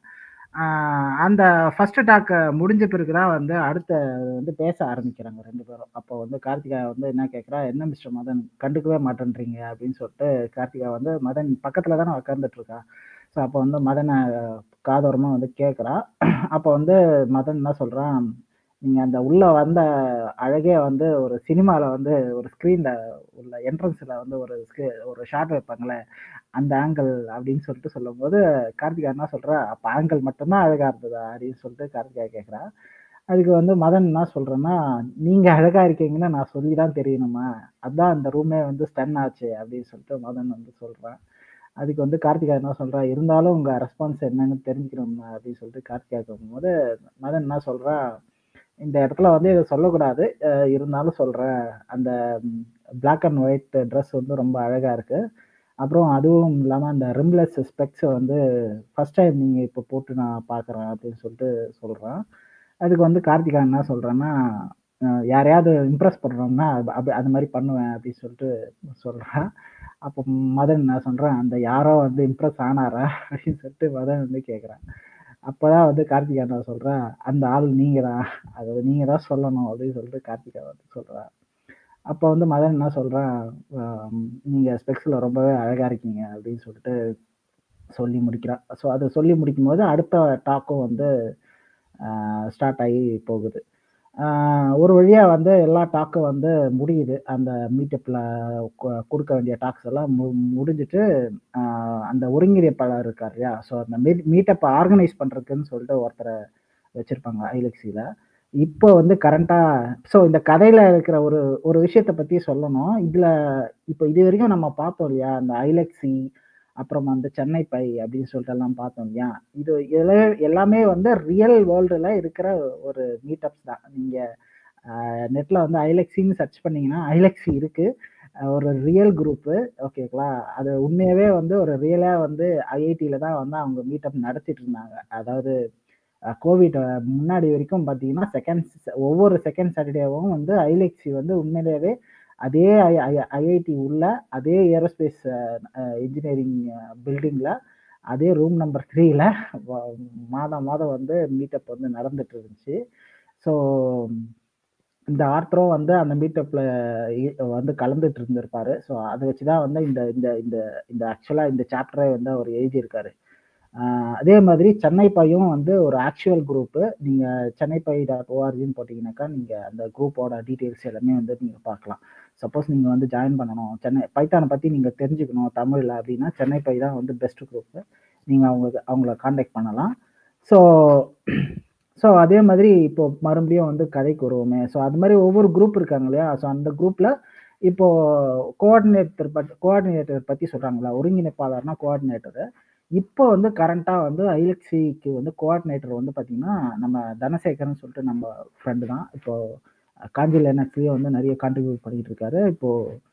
ஆஹ், அந்த ஃபர்ஸ்ட் டாக் முடிஞ்ச பிறகு தான் வந்து அடுத்த வந்து பேச ஆரம்பிக்கிறாங்க ரெண்டு பேரும் அப்போ வந்து கார்த்திகா வந்து என்ன கேட்குறா என்ன மிஸ்டர் மதன் கண்டுக்கவே மாட்டேன்றீங்க அப்படின்னு சொல்லிட்டு கார்த்திகா வந்து மதன் பக்கத்தில் தானே உட்காந்துட்டு இருக்கா ஸோ அப்போ வந்து மதனை காதோரமாக வந்து கேட்குறா அப்போ வந்து மதன் என்ன சொல்கிறான் நீங்கள் அந்த உள்ளே வந்த அழகே வந்து ஒரு சினிமாவில் வந்து ஒரு ஸ்க்ரீனில் உள்ள என்ட்ரன்ஸில் வந்து ஒரு sc- ஒரு ஷாட் வைப்பாங்களே அந்த ஆங்கிள் அப்படின்னு சொல்லிட்டு சொல்லும்போது கார்த்திகா என்ன சொல்கிறா அப்போ ஆங்கிள் மட்டும்தான் அழகாக இருந்ததா அப்படின்னு சொல்லிட்டு கார்த்திகா கேட்குறா அதுக்கு வந்து மதன் என்ன சொல்கிறேன்னா நீங்கள் அழகாக இருக்கீங்கன்னு நான் சொல்லி தான் தெரியணுமா அதான் அந்த ரூமே வந்து ஸ்டன் ஆச்சு அப்படின்னு சொல்லிட்டு மதன் வந்து சொல்கிறான் அதுக்கு வந்து கார்த்திகா என்ன சொல்கிறா இருந்தாலும் உங்கள் ரெஸ்பான்ஸ் என்னன்னு தெரிஞ்சுக்கணும் அப்படின்னு சொல்லிட்டு கார்த்திகா கேட்கும்போது மதன் என்ன சொல்கிறா இந்த இடத்துல வந்து இதை சொல்லக்கூடாது அஹ் இருந்தாலும் சொல்கிறேன் அந்த Black அண்ட் ஒயிட் ட்ரெஸ் வந்து ரொம்ப அழகாக இருக்குது அப்புறம் அதுவும் இல்லாமல் அந்த ரிம்லெஸ் ஸ்பெக்ஸை வந்து ஃபர்ஸ்ட் டைம் நீங்கள் இப்போ போட்டு நான் பார்க்குறேன் அப்படின்னு சொல்லிட்டு சொல்கிறேன் அதுக்கு வந்து கார்த்திகா என்ன சொல்கிறேன்னா யாரையாவது இம்ப்ரெஸ் பண்ணுறோம்னா அப்படி அது மாதிரி பண்ணுவேன் அப்படின்னு சொல்லிட்டு சொல்கிறேன் அப்போ மதன் நான் சொல்கிறேன் அந்த யாரோ வந்து இம்ப்ரெஸ் ஆனாரா அப்படின்னு சொல்லிட்டு மதன் வந்து கேட்குறேன் அப்போதான் வந்து கார்த்திகா நான் சொல்கிறேன் அந்த ஆள் நீங்கள் தான் அதை நீங்கள் தான் சொல்லணும் அப்படின்னு சொல்லிட்டு கார்த்திகா வந்து சொல்கிறா அப்போ வந்து மதன் என்ன சொல்கிறேன் நீங்கள் ஸ்பெக்ஸில் ரொம்பவே அழகாக இருக்கீங்க அப்படின்னு சொல்லிட்டு சொல்லி முடிக்கிறான் ஸோ அதை சொல்லி முடிக்கும்போது அடுத்த டாக்கும் வந்து ஸ்டார்ட் ஆகி போகுது ஆஹ் ஒரு வழியாக வந்து எல்லா டாக்கும் வந்து முடியுது அந்த மீட்டப்பில் கொடுக்க வேண்டிய டாக்ஸ் எல்லாம் மு முடிஞ்சிட்டு ஆஹ் அந்த ஒருங்கிணைப்பாளர் இருக்கார் இல்லையா ஸோ அந்த மீட் மீட்டப்பை ஆர்கனைஸ் பண்ணுறதுக்குன்னு சொல்லிட்டு ஒருத்தரை வச்சுருப்பாங்க ஐலெக்ஸியில் இப்போ வந்து கரண்ட்டாக ஸோ இந்த கதையில் இருக்கிற ஒரு ஒரு விஷயத்தை பற்றி சொல்லணும் இதில் இப்போ இது வரைக்கும் நம்ம பார்த்தோம் இல்லையா அந்த ஐலெக்ஸி அப்புறம் வந்து சென்னை பை அப்படின்னு சொல்லிட்டு எல்லாம் பார்த்தோம் இல்லையா இது இதில் எல்லாமே வந்து ரியல் வேர்ல்டில் இருக்கிற ஒரு மீட்டப்ஸ் தான் நீங்கள் நெட்டில் வந்து ஐலெக்ஸின்னு சர்ச் பண்ணீங்கன்னா ஐலெக்ஸி இருக்குது ஒரு ரியல் குரூப்பு ஓகேங்களா அது உண்மையாகவே வந்து ஒரு ரியலாக வந்து ஐஐடியில் தான் வந்து அவங்க மீட்டப் நடத்திட்டு இருந்தாங்க அதாவது கோவிட் முன்னாடி வரைக்கும் பார்த்தீங்கன்னா செகண்ட் ஒவ்வொரு செகண்ட் சாட்டர்டேவும் வந்து ஐலெக்ஸி வந்து உண்மையிலேயே அதே ஐஐடி உள்ள அதே ஏரோஸ்பேஸ் இன்ஜினியரிங் பில்டிங்கில் அதே ரூம் நம்பர் த்ரீல மாதம் மாதம் வந்து மீட்டப் வந்து நடந்துட்டு இருந்துச்சு ஸோ இந்த ஆர்த்தரும் வந்து அந்த மீட்டப்பில் வந்து கலந்துட்டு இருந்திருப்பாரு ஸோ அதை வச்சு தான் வந்து இந்த இந்த இந்த இந்த ஆக்சுவலாக இந்த சாப்டரை வந்து அவர் எழுதியிருக்காரு அதே மாதிரி சென்னை பையும் வந்து ஒரு ஆக்சுவல் குரூப்பு நீங்கள் சென்னை பை டாட் ஓஆர்ஜின்னு போட்டிங்கனாக்கா நீங்கள் அந்த குரூப்போட டீட்டெயில்ஸ் எல்லாமே வந்து நீங்கள் பார்க்கலாம் சப்போஸ் நீங்கள் வந்து ஜாயின் பண்ணணும் சென்னை பைத்தானை பற்றி நீங்கள் தெரிஞ்சுக்கணும் தமிழில் அப்படின்னா சென்னை பை தான் வந்து பெஸ்ட் குரூப்பு நீங்கள் அவங்க அவங்கள காண்டாக்ட் பண்ணலாம் ஸோ ஸோ அதே மாதிரி இப்போ மறுபடியும் வந்து கதைக்கு வருவோமே ஸோ அது மாதிரி ஒவ்வொரு குரூப் இருக்காங்க இல்லையா ஸோ அந்த குரூப்பில் இப்போ கோஆர்டினேட்டர் பற்றி கோஆர்டினேட்டர் பற்றி சொல்கிறாங்களா ஒருங்கிணைப்பாளர்னா கோஆர்டினேட்டரு இப்போ வந்து கரண்ட்டாக வந்து ஐஎல்எக்சிக்கு வந்து கோஆர்டினேட்டர் வந்து பார்த்தீங்கன்னா நம்ம தனசேகர்னு சொல்லிட்டு நம்ம ஃப்ரெண்டு தான் இப்போ காஞ்சி லினக்ஸ்லேயும் வந்து நிறைய கான்ட்ரிபியூட் பண்ணிட்டு இருக்காரு இப்போ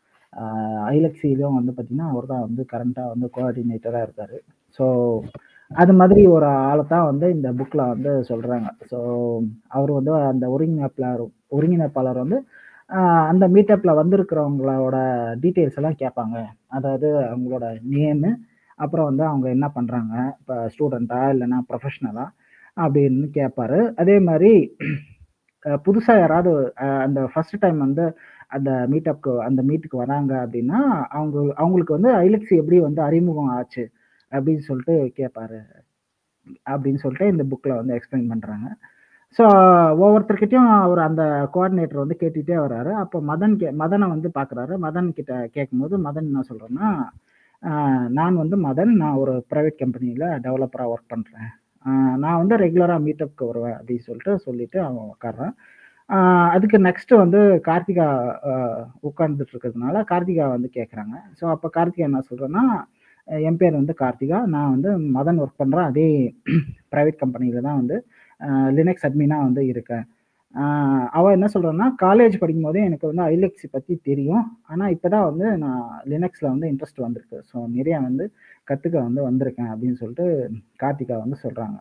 ஐலக்ஸிலையும் வந்து பார்த்தீங்கன்னா அவர் தான் வந்து கரண்ட்டாக வந்து கோஆர்டினேட்டராக இருக்கார் ஸோ அது மாதிரி ஒரு ஆளை தான் வந்து இந்த புக்கில் வந்து சொல்கிறாங்க ஸோ அவர் வந்து அந்த ஒருங்கிணைப்பாளர் ஒருங்கிணைப்பாளர் வந்து ஆஹ் அந்த மீட்டப்பில் வந்திருக்கிறவங்களோட டீட்டெயில்ஸ் எல்லாம் கேட்பாங்க அதாவது அவங்களோட நேமு அப்புறம் வந்து அவங்க என்ன பண்ணுறாங்க இப்போ ஸ்டூடெண்ட்டா இல்லைன்னா ப்ரொஃபஷ்னலா அப்படின்னு கேட்பாரு அதே மாதிரி புதுசாக யாராவது அஹ் அந்த ஃபர்ஸ்ட் டைம் வந்து அந்த மீட்டப்க்கு அந்த மீட்டுக்கு வராங்க அப்படின்னா அவங்க அவங்களுக்கு வந்து ஐலக்ஸி எப்படி வந்து அறிமுகம் ஆச்சு அப்படின்னு சொல்லிட்டு கேட்பாரு அப்படின்னு சொல்லிட்டு இந்த புக்கில் வந்து எக்ஸ்பிளைன் பண்ணுறாங்க ஸோ ஒவ்வொருத்தர்கிட்டயும் அவர் அந்த கோஆர்டினேட்டர் வந்து கேட்டுகிட்டே வர்றாரு அப்போ மதன் கே மதனை வந்து பார்க்குறாரு மதன் கிட்ட கேட்கும்போது மதன் என்ன சொல்கிறேன்னா நான் வந்து மதன் நான் ஒரு ப்ரைவேட் கம்பெனியில் டெவலப்பராக ஒர்க் பண்ணுறேன் நான் வந்து ரெகுலராக மீட்டப்க்கு வருவேன் அப்படின்னு சொல்லிட்டு சொல்லிட்டு அவன் உட்காடுறான் ஆஹ் அதுக்கு நெக்ஸ்ட் வந்து கார்த்திகா உட்கார்ந்துட்டு இருக்கிறதுனால கார்த்திகா வந்து கேட்குறாங்க ஸோ அப்போ கார்த்திகா என்ன சொல்கிறேன்னா என் பேர் வந்து கார்த்திகா நான் வந்து மதன் ஒர்க் பண்ணுறேன் அதே ப்ரைவேட் கம்பெனியில் தான் வந்து லினக்ஸ் அட்மினாக வந்து இருக்கேன் ஆஹ் அவ என்ன சொல்கிறேன்னா காலேஜ் படிக்கும் போதே எனக்கு வந்து ஐலெக்ஸி பற்றி தெரியும் ஆனால் இப்போ தான் வந்து நான் லினக்ஸில் வந்து இன்ட்ரெஸ்ட் வந்திருக்கு ஸோ நிறையா வந்து கற்றுக்க வந்து வந்திருக்கேன் அப்படின்னு சொல்லிட்டு கார்த்திகா வந்து சொல்கிறாங்க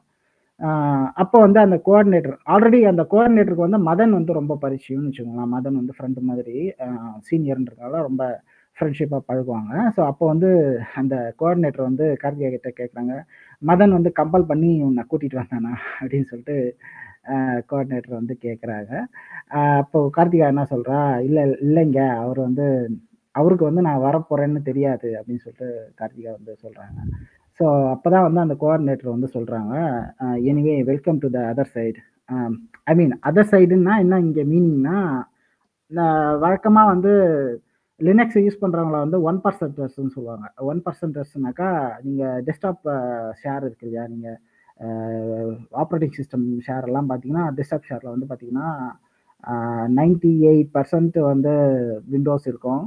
அப்போ வந்து அந்த கோஆர்டினேட்டர் ஆல்ரெடி அந்த கோஆர்டினேட்டருக்கு வந்து மதன் வந்து ரொம்ப பரிச்சயம்னு வச்சுக்கோங்களேன் மதன் வந்து ஃப்ரெண்டு மாதிரி சீனியர்ன்றதுனால ரொம்ப ஃப்ரெண்ட்ஷிப்பாக பழகுவாங்க ஸோ அப்போ வந்து அந்த கோஆர்டினேட்டர் வந்து கார்த்திகா கிட்ட கேட்குறாங்க மதன் வந்து கம்பல் பண்ணி உன்னை கூட்டிகிட்டு வந்தானா அப்படின்னு சொல்லிட்டு கோஆர்டினேட்டர் வந்து கேட்குறாங்க அப்போ கார்த்திகா என்ன சொல்கிறா இல்லை இல்லைங்க அவர் வந்து அவருக்கு வந்து நான் வரப்போகிறேன்னு தெரியாது அப்படின்னு சொல்லிட்டு கார்த்திகா வந்து சொல்கிறாங்க ஸோ அப்போ தான் வந்து அந்த கோஆர்டினேட்டர் வந்து சொல்கிறாங்க anyway welcome to the other side I mean other சைடுன்னா என்ன இங்கே மீனிங்னா வழக்கமாக வந்து லினக்ஸ் யூஸ் பண்ணுறவங்கள வந்து ஒன் பர்சன்டர்ஸ்னு சொல்லுவாங்க ஒன் பர்சன்டர்ஸ்னாக்கா நீங்கள் டெஸ்க்டாப் ஷேர் இருக்கு இல்லையா நீங்கள் ஆப்ரேட்டிங் சிஸ்டம் ஷேர் எல்லாம் பார்த்தீங்கன்னா டெஸ்க்டாப் ஷேரில் வந்து பார்த்தீங்கன்னா நைன்டி எயிட் பர்சன்ட் வந்து விண்டோஸ் இருக்கும்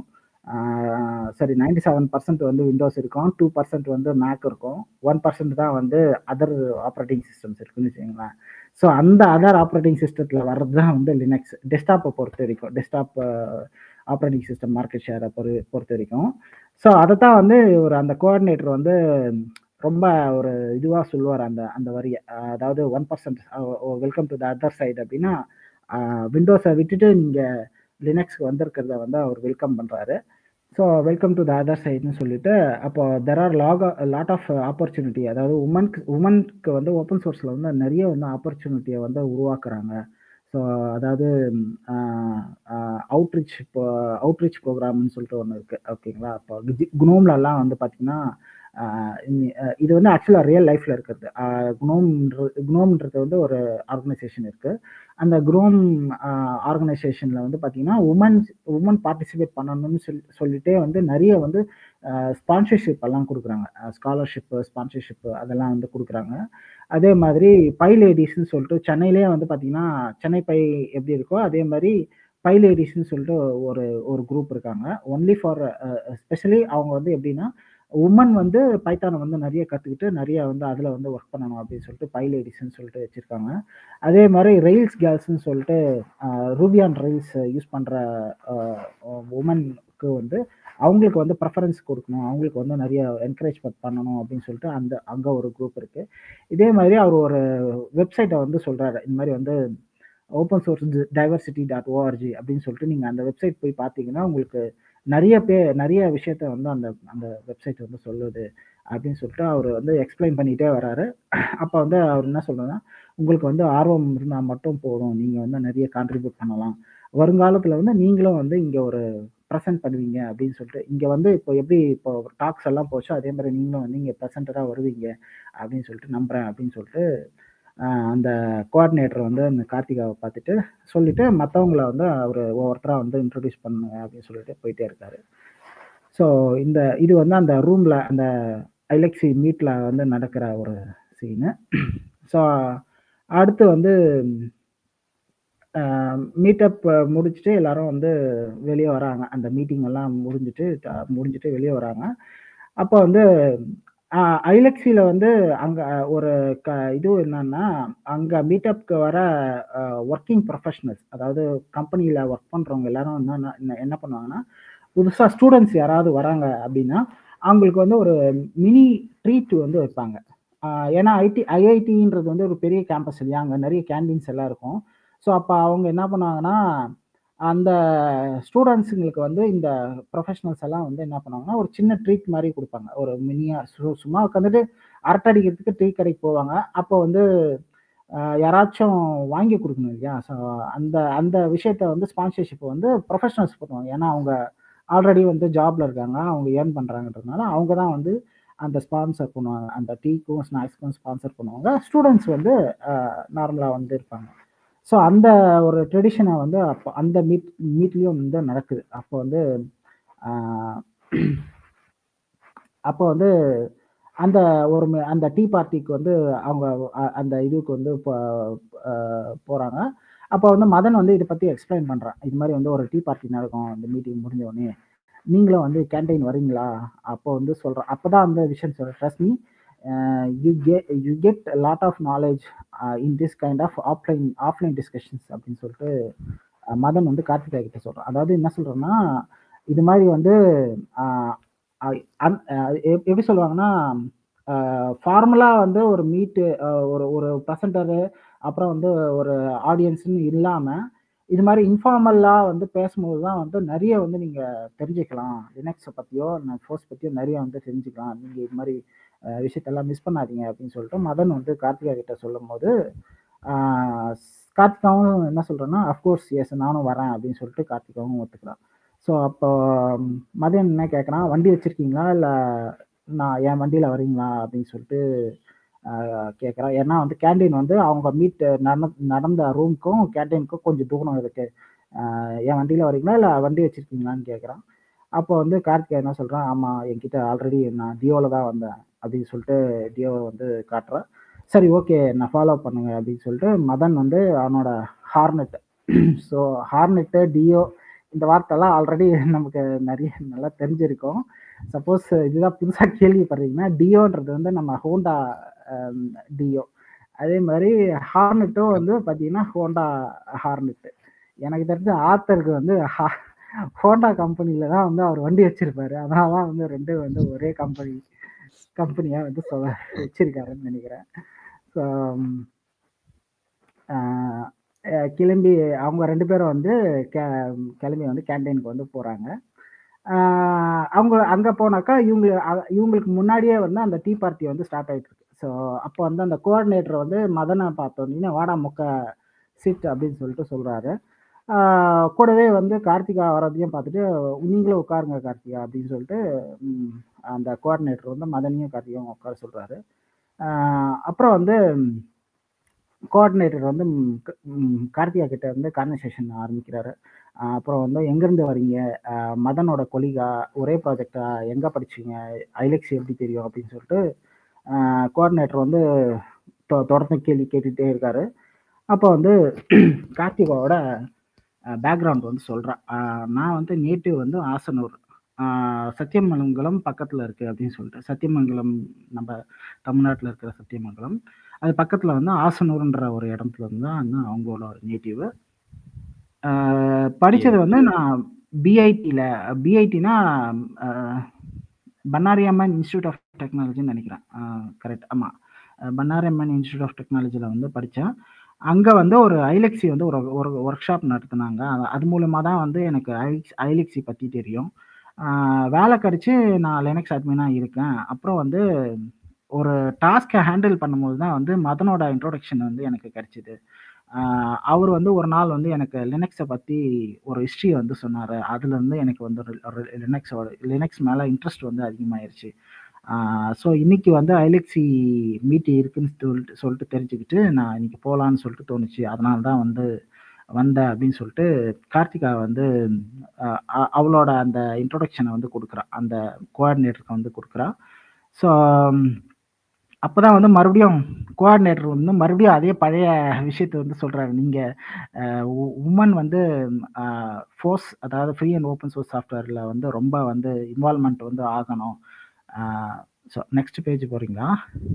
சரி நைன்டி செவன் பர்சன்ட் வந்து விண்டோஸ் இருக்கும் டூ பர்சன்ட் வந்து மேக் இருக்கும் ஒன் பர்சன்ட் தான் வந்து அதர் ஆப்ரேட்டிங் சிஸ்டம்ஸ் இருக்குன்னு வச்சுக்கோங்களேன் ஸோ அந்த அதர் ஆப்ரேட்டிங் சிஸ்டத்தில் வர்றது தான் வந்து லினக்ஸ் டெஸ்க்டாப்பை பொறுத்த வரைக்கும் டெஸ்க்டாப் ஆப்ரேட்டிங் சிஸ்டம் மார்க்கெட் ஷேரை பொறு பொறுத்த வரைக்கும் ஸோ அதை தான் வந்து ஒரு அந்த கோஆர்டினேட்டர் வந்து ரொம்ப ஒரு இதுவாக சொல்லுவார் அந்த அந்த வரியை அதாவது one percent welcome to the other side அப்படின்னா விண்டோஸை விட்டுட்டு நீங்கள் லினக்ஸ்க்கு வந்திருக்கிறத வந்து அவர் வெல்கம் பண்ணுறாரு so welcome to the other சைடுன்னு சொல்லிட்டு அப்போ there are lot lot of opportunity அதாவது உமனுக்கு உமனுக்கு வந்து ஓப்பன் சோர்ஸில் வந்து நிறைய வந்து ஆப்பர்ச்சுனிட்டியை வந்து உருவாக்குறாங்க ஸோ அதாவது அவுட்ரீச் இப்போ அவுட்ரீச் ப்ரோக்ராம்னு சொல்லிட்டு ஒன்று இருக்குது ஓகேங்களா அப்போ குனோம்லலாம் வந்து பார்த்திங்கன்னா இது வந்து ஆக்சுவலாக ரியல் லைஃப்பில் இருக்கிறது குனோம்ன்றது குனோம்ன்றது வந்து ஒரு ஆர்கனைசேஷன் இருக்குது அந்த குரோம் ஆர்கனைசேஷனில் வந்து பார்த்திங்கன்னா உமன்ஸ் உமன் பார்ட்டிசிபேட் பண்ணணும்னு சொல்லி சொல்லிட்டே வந்து நிறைய வந்து ஸ்பான்சர்ஷிப் எல்லாம் கொடுக்குறாங்க ஸ்காலர்ஷிப்பு ஸ்பான்சர்ஷிப்பு அதெல்லாம் வந்து கொடுக்குறாங்க அதே மாதிரி பை லேடிஸ்ன்னு சொல்லிட்டு சென்னையிலேயே வந்து பார்த்திங்கன்னா சென்னை பை எப்படி இருக்கோ அதே மாதிரி பை லேடிஸ்ன்னு சொல்லிட்டு ஒரு ஒரு குரூப் இருக்காங்க ஒன்லி ஃபார் ஸ்பெஷலி அவங்க வந்து எப்படின்னா உமன் வந்து பைத்தானை வந்து நிறைய கற்றுக்கிட்டு நிறைய வந்து அதில் வந்து ஒர்க் பண்ணணும் அப்படின்னு சொல்லிட்டு பை லேடிஸ்ன்னு சொல்லிட்டு வச்சுருக்காங்க அதே மாதிரி ரெயில்ஸ் கேர்ள்ஸ்ன்னு சொல்லிட்டு ரூபியான் ரெயில்ஸ் யூஸ் பண்ணுற உமனுக்கு வந்து அவங்களுக்கு வந்து ப்ரெஃபரன்ஸ் கொடுக்கணும் அவங்களுக்கு வந்து நிறைய என்கரேஜ் பண்ணணும் அப்படின்னு சொல்லிட்டு அந்த அங்கே ஒரு குரூப் இருக்குது இதே மாதிரி அவர் ஒரு வெப்சைட்டை வந்து சொல்கிறாரு இந்த மாதிரி வந்து open source diversity dot org அப்படின்னு சொல்லிட்டு நீங்கள் அந்த வெப்சைட் போய் பார்த்தீங்கன்னா உங்களுக்கு நிறைய பே நிறைய விஷயத்த வந்து அந்த அந்த வெப்சைட் வந்து சொல்லுது அப்படின்னு சொல்லிட்டு அவர் வந்து எக்ஸ்பிளைன் பண்ணிகிட்டே வராரு அப்போ வந்து அவர் என்ன சொல்கிறதுனா உங்களுக்கு வந்து ஆர்வம் இருந்தால் மட்டும் போதும் நீங்கள் வந்து நிறைய கான்ட்ரிபியூட் பண்ணலாம் வருங்காலத்தில் வந்து நீங்களும் வந்து இங்கே ஒரு ப்ரெசென்ட் பண்ணுவீங்க அப்படின்னு சொல்லிட்டு இங்கே வந்து இப்போ எப்படி இப்போ டாக்ஸ் எல்லாம் போச்சோ அதே மாதிரி நீங்களும் வந்து இங்கே ப்ரெசென்டராக வருவீங்க அப்படின்னு சொல்லிட்டு நம்புகிறேன் அப்படின்னு சொல்லிட்டு அந்த கோஆர்டினேட்டர் வந்து அந்த கார்த்திகாவை பார்த்துட்டு சொல்லிட்டு மற்றவங்கள வந்து அவர் ஒவ்வொருத்தராக வந்து இன்ட்ரடியூஸ் பண்ணுங்க அப்படின்னு சொல்லிட்டு போயிட்டே இருக்காரு ஸோ இந்த இது வந்து அந்த ரூமில் அந்த ஐலெக்ஸி மீட்டில் வந்து நடக்கிற ஒரு சீனு ஸோ அடுத்து வந்து மீட்டப் முடிச்சுட்டு எல்லாரும் வந்து வெளியே வராங்க அந்த மீட்டிங் எல்லாம் முடிஞ்சுட்டு முடிஞ்சுட்டு வெளியே வராங்க அப்போ வந்து ஐலெக்ஸியில் வந்து அங்கே ஒரு க இது என்னன்னா அங்கே மீட்டப்க்கு வர ஒர்க்கிங் ப்ரொஃபஷனல்ஸ் அதாவது கம்பெனியில் ஒர்க் பண்ணுறவங்க எல்லாரும் வந்து என்ன- என்ன- என்ன பண்ணுவாங்கன்னா புதுசாக ஸ்டூடெண்ட்ஸ் யாராவது வராங்க அப்படின்னா அவங்களுக்கு வந்து ஒரு மினி ட்ரீட் வந்து வைப்பாங்க ஆஹ் ஏன்னா ஐடி ஐஐடின்றது வந்து ஒரு பெரிய கேம்பஸ் இல்லையா அங்கே நிறைய கேண்டீன்ஸ் எல்லாம் இருக்கும் ஸோ அப்போ அவங்க என்ன பண்ணுவாங்கன்னா அந்த ஸ்டூடெண்ட்ஸுங்களுக்கு வந்து இந்த ப்ரொஃபஷனல்ஸ் எல்லாம் வந்து என்ன பண்ணுவாங்கன்னா ஒரு சின்ன ட்ரீட் மாதிரி கொடுப்பாங்க ஒரு மினியா சும்மா உட்காந்துட்டு அரட்டை அடிக்கிறதுக்கு டீ கடைக்கு போவாங்க அப்போ வந்து ஆஹ் யாராச்சும் வாங்கி கொடுக்கணும் இல்லையா ஸோ அந்த அந்த விஷயத்த வந்து ஸ்பான்சர்ஷிப் வந்து ப்ரொஃபஷனல்ஸ் பண்ணுவாங்க ஏன்னா அவங்க ஆல்ரெடி வந்து ஜாப்ல இருக்காங்க அவங்க ஏர்ன் பண்ணுறாங்கன்றதுனால அவங்க தான் வந்து அந்த ஸ்பான்சர் பண்ணுவாங்க அந்த டீக்கும் ஸ்நாக்ஸ்க்கும் ஸ்பான்சர் பண்ணுவாங்க ஸ்டூடெண்ட்ஸ் வந்து நார்மலாக வந்து இருப்பாங்க ஸோ அந்த ஒரு ட்ரெடிஷனை வந்து அப்போ அந்த மீட் மீட்லேயும் வந்து நடக்குது அப்போ வந்து ஆஹ் அப்போ வந்து அந்த ஒரு ம- அந்த டீ பார்ட்டிக்கு வந்து அவங்க அ- அந்த இதுக்கு வந்து போகிறாங்க அப்போ வந்து மதன் வந்து இதை பற்றி எக்ஸ்பிளைன் பண்ணுறான் இது மாதிரி வந்து ஒரு டீ பார்ட்டி நடக்கும் இந்த மீட்டிங் முடிஞ்ச உடனே நீங்களும் வந்து கேண்டீன் வரீங்களா அப்போ வந்து சொல்கிறேன் அப்போ தான் அந்த விஷயம் சொல்கிறேன் trust me you get you get lot of knowledge in this kind of offline offline discussions அப்படின்னு சொல்லிட்டு அஹ், மதன் வந்து கார்த்திகா கிட்ட சொல்கிறான் அதாவது என்ன சொல்கிறேன்னா இது மாதிரி வந்து ஆஹ், அ- அந்- அஹ், எப்- எப்படி சொல்லுவாங்கன்னா ஃபார்மலாக வந்து ஒரு மீட்டு ஒரு ஒரு ப்ரெசண்டரு அப்புறம் வந்து ஒரு ஆடியன்ஸ்னு இல்லாமல் இது மாதிரி இன்ஃபார்மலாக வந்து பேசும்போது தான் வந்து நிறைய வந்து நீங்கள் தெரிஞ்சுக்கலாம் லினக்ஸை பற்றியோ ஃபோர்ஸ் பற்றியோ நிறைய வந்து தெரிஞ்சுக்கலாம் நீங்கள் இது மாதிரி அஹ், விஷயத்தெல்லாம் மிஸ் பண்ணாதீங்க அப்படின்னு சொல்லிட்டு மதன் வந்து கார்த்திகா கிட்ட சொல்லும் போது ஆஹ், கார்த்திகாவும் என்ன சொல்கிறேன்னா அஃப்கோர்ஸ் எஸ் நானும் வரேன் அப்படின்னு சொல்லிட்டு கார்த்திகாவும் ஒத்துக்கிறான் ஸோ அப்போ ம், மதன் என்ன கேட்குறான் வண்டி வச்சுருக்கீங்களா இல்லை நான் என் வண்டியில் வரீங்களா அப்படின்னு சொல்லிட்டு கேட்குறான் ஏன்னா வந்து கேண்டீன் வந்து அவங்க மீட் நடந்த நடந்த ரூமுக்கும் கேண்டீனுக்கும் கொஞ்சம் தூரம் இருக்கு ஆஹ் என் வண்டியில் வரீங்களா இல்லை வண்டி வச்சிருக்கீங்களான்னு கேட்குறான் அப்போ வந்து கார்த்திகா என்ன சொல்கிறான் ஆமாம் என்கிட்ட ஆல்ரெடி நான் டியோவில் தான் வந்தேன் அப்படின்னு சொல்லிட்டு டியோவை வந்து காட்டுறான் சரி ஓகே நான் ஃபாலோ பண்ணுங்க அப்படின்னு சொல்லிட்டு மதன் வந்து அவனோட ஹார்னெட் ஸோ ஹார்னெட்டு டியோ இந்த வார்த்தைலாம் ஆல்ரெடி நமக்கு நிறைய நல்லா தெரிஞ்சிருக்கும் சப்போஸ் இதுதான் புதுசாக கேள்விப்படுறீங்கன்னா டியோன்றது வந்து நம்ம ஹோண்டா டியோ அதே மாதிரி ஹார்னெட்டும் வந்து பார்த்தீங்கன்னா ஹோண்டா ஹார்னெட்டு எனக்கு தெரிஞ்ச ஆத்தருக்கு வந்து ஹா- ஹோண்டா கம்பெனியில் தான் வந்து அவர் வண்டி வச்சிருப்பாரு அதனால தான் வந்து ரெண்டும் வந்து ஒரே கம்பெனி கம்பெனியாக வந்து சொல்ல வச்சிருக்காருன்னு நினைக்கிறேன் ஸோ கிளம்பி அவங்க ரெண்டு பேரும் வந்து கே கிளம்பி வந்து கேண்டீனுக்கு வந்து போகிறாங்க அவங்க அங்கே போனாக்கா இவங்க அ- இவங்களுக்கு முன்னாடியே வந்து அந்த டீ பார்ட்டி வந்து ஸ்டார்ட் ஆகிட்டு இருக்கு ஸோ அப்போ வந்து அந்த கோஆர்டினேட்டர் வந்து மதனை பார்த்தோன்னே வாடா முக்க சிட் அப்படின்னு சொல்லிட்டு சொல்கிறாரு கூடவே வந்து கார்த்திகா வரதையும் பார்த்துட்டு நீங்களும் உட்காருங்க கார்த்திகா அப்படின்னு சொல்லிட்டு ம், அந்த கோஆர்டினேட்டர் வந்து மதனையும் கார்த்திகாவும் உட்கார சொல்கிறாரு அப்புறம் வந்து கோஆர்டினேட்டர் வந்து ம், க- ம், கார்த்திகா கிட்ட வந்து கான்வர்சேஷன் ஆரம்பிக்கிறாரு ஆஹ் அப்புறம் வந்து எங்கேருந்து வரீங்க ஆஹ் மதனோட கொலிகா ஒரே ப்ராஜெக்டா எங்கே படிச்சீங்க ஐலெக்ஸ் எப்படி தெரியும் அப்படின்னு சொல்லிட்டு கோஆர்டினேட்டர் வந்து தொ- தொடர்ந்து கேள்வி கேட்டுகிட்டே இருக்காரு அப்போ வந்து கார்த்திகாவோட பேக்ரவுண்ட் வந்து சொல்கிறேன் நான் வந்து நேட்டிவ் வந்து ஆசனூர் ஆஹ் சத்தியமங்கலம் பக்கத்தில் இருக்குது அப்படின்னு சொல்லிட்டு சத்தியமங்கலம் நம்ம தமிழ்நாட்டில் இருக்கிற சத்தியமங்கலம் அது பக்கத்தில் வந்து ஆசனூர்ன்ற ஒரு இடத்துல இருந்து தான் வந்து அவங்களோட நேட்டிவ் படித்தது வந்து நான் பிஐடியில் பிஐடினா பன்னாரி அம்மன் இன்ஸ்டியூட் ஆஃப் டெக்னாலஜின்னு நினைக்கிறேன் கரெக்ட் ஆமாம் பன்னாரி அம்மன் இன்ஸ்டியூட் ஆஃப் டெக்னாலஜியில் வந்து படித்தேன் அங்கே வந்து ஒரு ஐலெக்ஸி வந்து ஒரு ஒரு ஒர்க் ஷாப் நடத்துனாங்க அது- அது மூலமாக தான் வந்து எனக்கு ஐலெக்ஸ் ஐலெக்ஸி பற்றி தெரியும் ஆஹ் வேலை கிடச்சி நான் லினக்ஸ் அட்மினாக இருக்கேன் அப்புறம் வந்து ஒரு டாஸ்க்கை ஹேண்டில் பண்ணும்போது தான் வந்து மதனோட இன்ட்ரோடக்ஷன் வந்து எனக்கு கிடைச்சிது ஆஹ் அவர் வந்து ஒரு நாள் வந்து எனக்கு லினக்ஸை பற்றி ஒரு ஹிஸ்ட்ரி வந்து சொன்னார் அதுலேருந்து எனக்கு வந்து லினக்ஸோட லினக்ஸ் மேலே இன்ட்ரெஸ்ட் வந்து அதிகமாயிருச்சு ஸோ இன்னைக்கு வந்து ஐலெக்ஸி மீட்டி இருக்குன்னு சொல்லிட்டு சொல்லிட்டு தெரிஞ்சுக்கிட்டு நான் இன்னைக்கு போகலான்னு சொல்லிட்டு தோணுச்சு அதனால தான் வந்து வந்தேன் அப்படின்னு சொல்லிட்டு கார்த்திகா வந்து ஆஹ் அ- அவளோட அந்த இன்ட்ரோடக்ஷனை வந்து கொடுக்குறா அந்த கோஆர்டினேட்டருக்கு வந்து கொடுக்குறா ஸோ அப்பதான் வந்து மறுபடியும் கோஆர்டினேட்டர் வந்து மறுபடியும் அதே பழைய விஷயத்த வந்து சொல்றாரு நீங்க உமன் வந்து ஃபோர்ஸ் அதாவது ஃப்ரீ அண்ட் ஓப்பன் சோர்ஸ் சாஃப்ட்வேர்ல வந்து ரொம்ப வந்து இன்வால்மெண்ட் வந்து ஆகணும் ஸோ நெக்ஸ்ட் பேஜ் போகிறீங்களா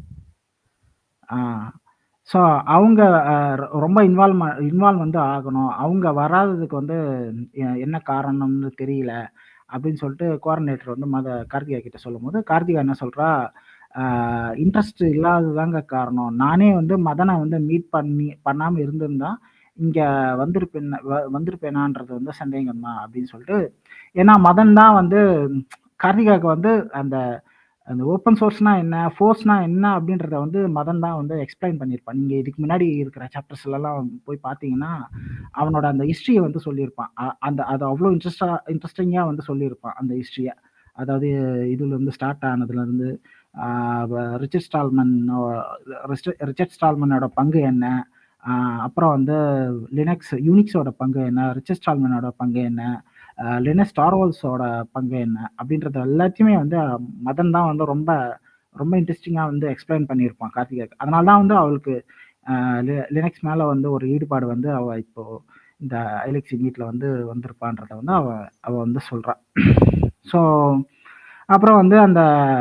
ஸோ அவங்க அஹ், ரொ- ரொம்ப இன்வால்வ் இன்வால்வ் வந்து ஆகணும் அவங்க வராததுக்கு வந்து எ- என்ன காரணம்னு தெரியல அப்படின்னு சொல்லிட்டு கோஆர்டினேட்டர் வந்து மத கார்த்திகா கிட்ட சொல்லும்போது கார்த்திகா என்ன சொல்றா இன்ட்ரெஸ்ட் இல்லாததாங்க காரணம் நானே வந்து மதனை வந்து மீட் பண்ணி பண்ணாம இருந்திருந்தா இங்க வந்திருப்பேன் வ- வந்திருப்பேனான்றது வந்து சந்தேகம் தான் அப்படின்னு சொல்லிட்டு ஏன்னா மதன் தான் வந்து கார்த்திகாவுக்கு வந்து அந்த அந்த ஓப்பன் சோர்ஸ்னா என்ன ஃபோர்ஸ்னா என்ன அப்படின்றத வந்து மதன் தான் வந்து எக்ஸ்பிளைன் பண்ணியிருப்பான் நீங்கள் இதுக்கு முன்னாடி இருக்கிற சாப்டர்ஸ்லாம் போய் பார்த்தீங்கன்னா அவனோட அந்த ஹிஸ்ட்ரியை வந்து சொல்லியிருப்பான் அ- அந்த அது அவ்வளோ இன்ட்ரெஸ்டா இன்ட்ரெஸ்டிங்காக வந்து சொல்லியிருப்பான் அந்த ஹிஸ்ட்ரியை அதாவது இதுல இருந்து ஸ்டார்ட் ஆனதுலேருந்து ரிச்சர்ட் ஸ்டால்மன் ரிச்சர்ட் ஸ்டால்மனோட பங்கு என்ன ஆஹ் அப்புறம் வந்து லினக்ஸ் யூனிக்ஸோட பங்கு என்ன ரிச்சர்ட் ஸ்டால்மனோட பங்கு என்ன லினஸ் ஸ்டார்வால்ஸோட பங்கு என்ன அப்படின்றது எல்லாத்தையுமே வந்து அஹ், மதன் தான் வந்து ரொம்ப ரொம்ப இன்ட்ரெஸ்டிங்காக வந்து எக்ஸ்பிளைன் பண்ணியிருப்பான் கார்த்திகாக்கு அதனால தான் வந்து அவளுக்கு லினக்ஸ் மேலே வந்து ஒரு ஈடுபாடு வந்து அவள் இப்போ இந்த ஐலெக்ஸி மீட்டில் வந்து வந்திருப்பான்றத வந்து அவ அவ வந்து சொல்கிறான் ஸோ அப்புறம் வந்து அந்த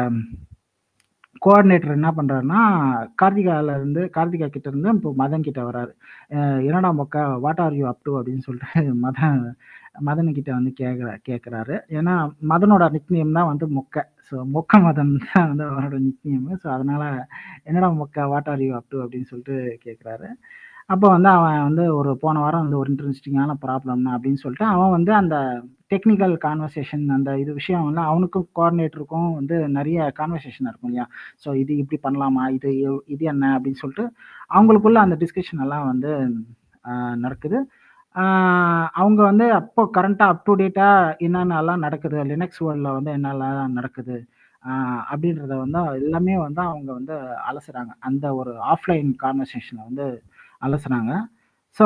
கோஆர்டினேட்டர் என்ன பண்ணுறாருன்னா கார்த்திகால இருந்து கார்த்திகா கிட்ட இருந்து இப்போ மதன் கிட்ட வராரு அஹ் என்னடா மொக்க what are you up to அப்படின்னு சொல்லிட்டு மதன் மதன் கிட்ட வந்து கேட்குற கேட்குறாரு ஏன்னா மதனோட நிக்நேம் தான் வந்து மொக்க ஸோ மொக்க மதன் தான் வந்து அவனோட நிக்நேம் ஸோ அதனால என்னடா மொக்க what are you up to அப்படின்னு சொல்லிட்டு கேட்குறாரு அப்போ வந்து அவன் வந்து ஒரு போன வாரம் வந்து ஒரு இன்ட்ரெஸ்டிங்கான ப்ராப்ளம் அப்படின்னு சொல்லிட்டு அவன் வந்து அந்த டெக்னிக்கல் கான்வர்சேஷன் அந்த இது விஷயம் வந்து அவனுக்கும் கோஆர்டினேட்டருக்கும் வந்து நிறைய கான்வர்சேஷன் இருக்கும் இல்லையா ஸோ இது இப்படி பண்ணலாமா இது எவ்- இது என்ன அப்படின்னு சொல்லிட்டு அவங்களுக்குள்ள அந்த டிஸ்கஷன் எல்லாம் வந்து ஆஹ், நடக்குது ஆஹ், அவங்க வந்து அப்போ கரண்ட்டாக அப் டு டேட்டாக என்னென்னலாம் நடக்குது லினக்ஸ் வேர்ல்டில் வந்து என்னெல்லாம் நடக்குது ஆஹ், அப்படின்றத வந்து எல்லாமே வந்து அவங்க வந்து அலசுறாங்க அந்த ஒரு ஆஃப்லைன் கான்வர்சேஷனை வந்து அலசுறாங்க ஸோ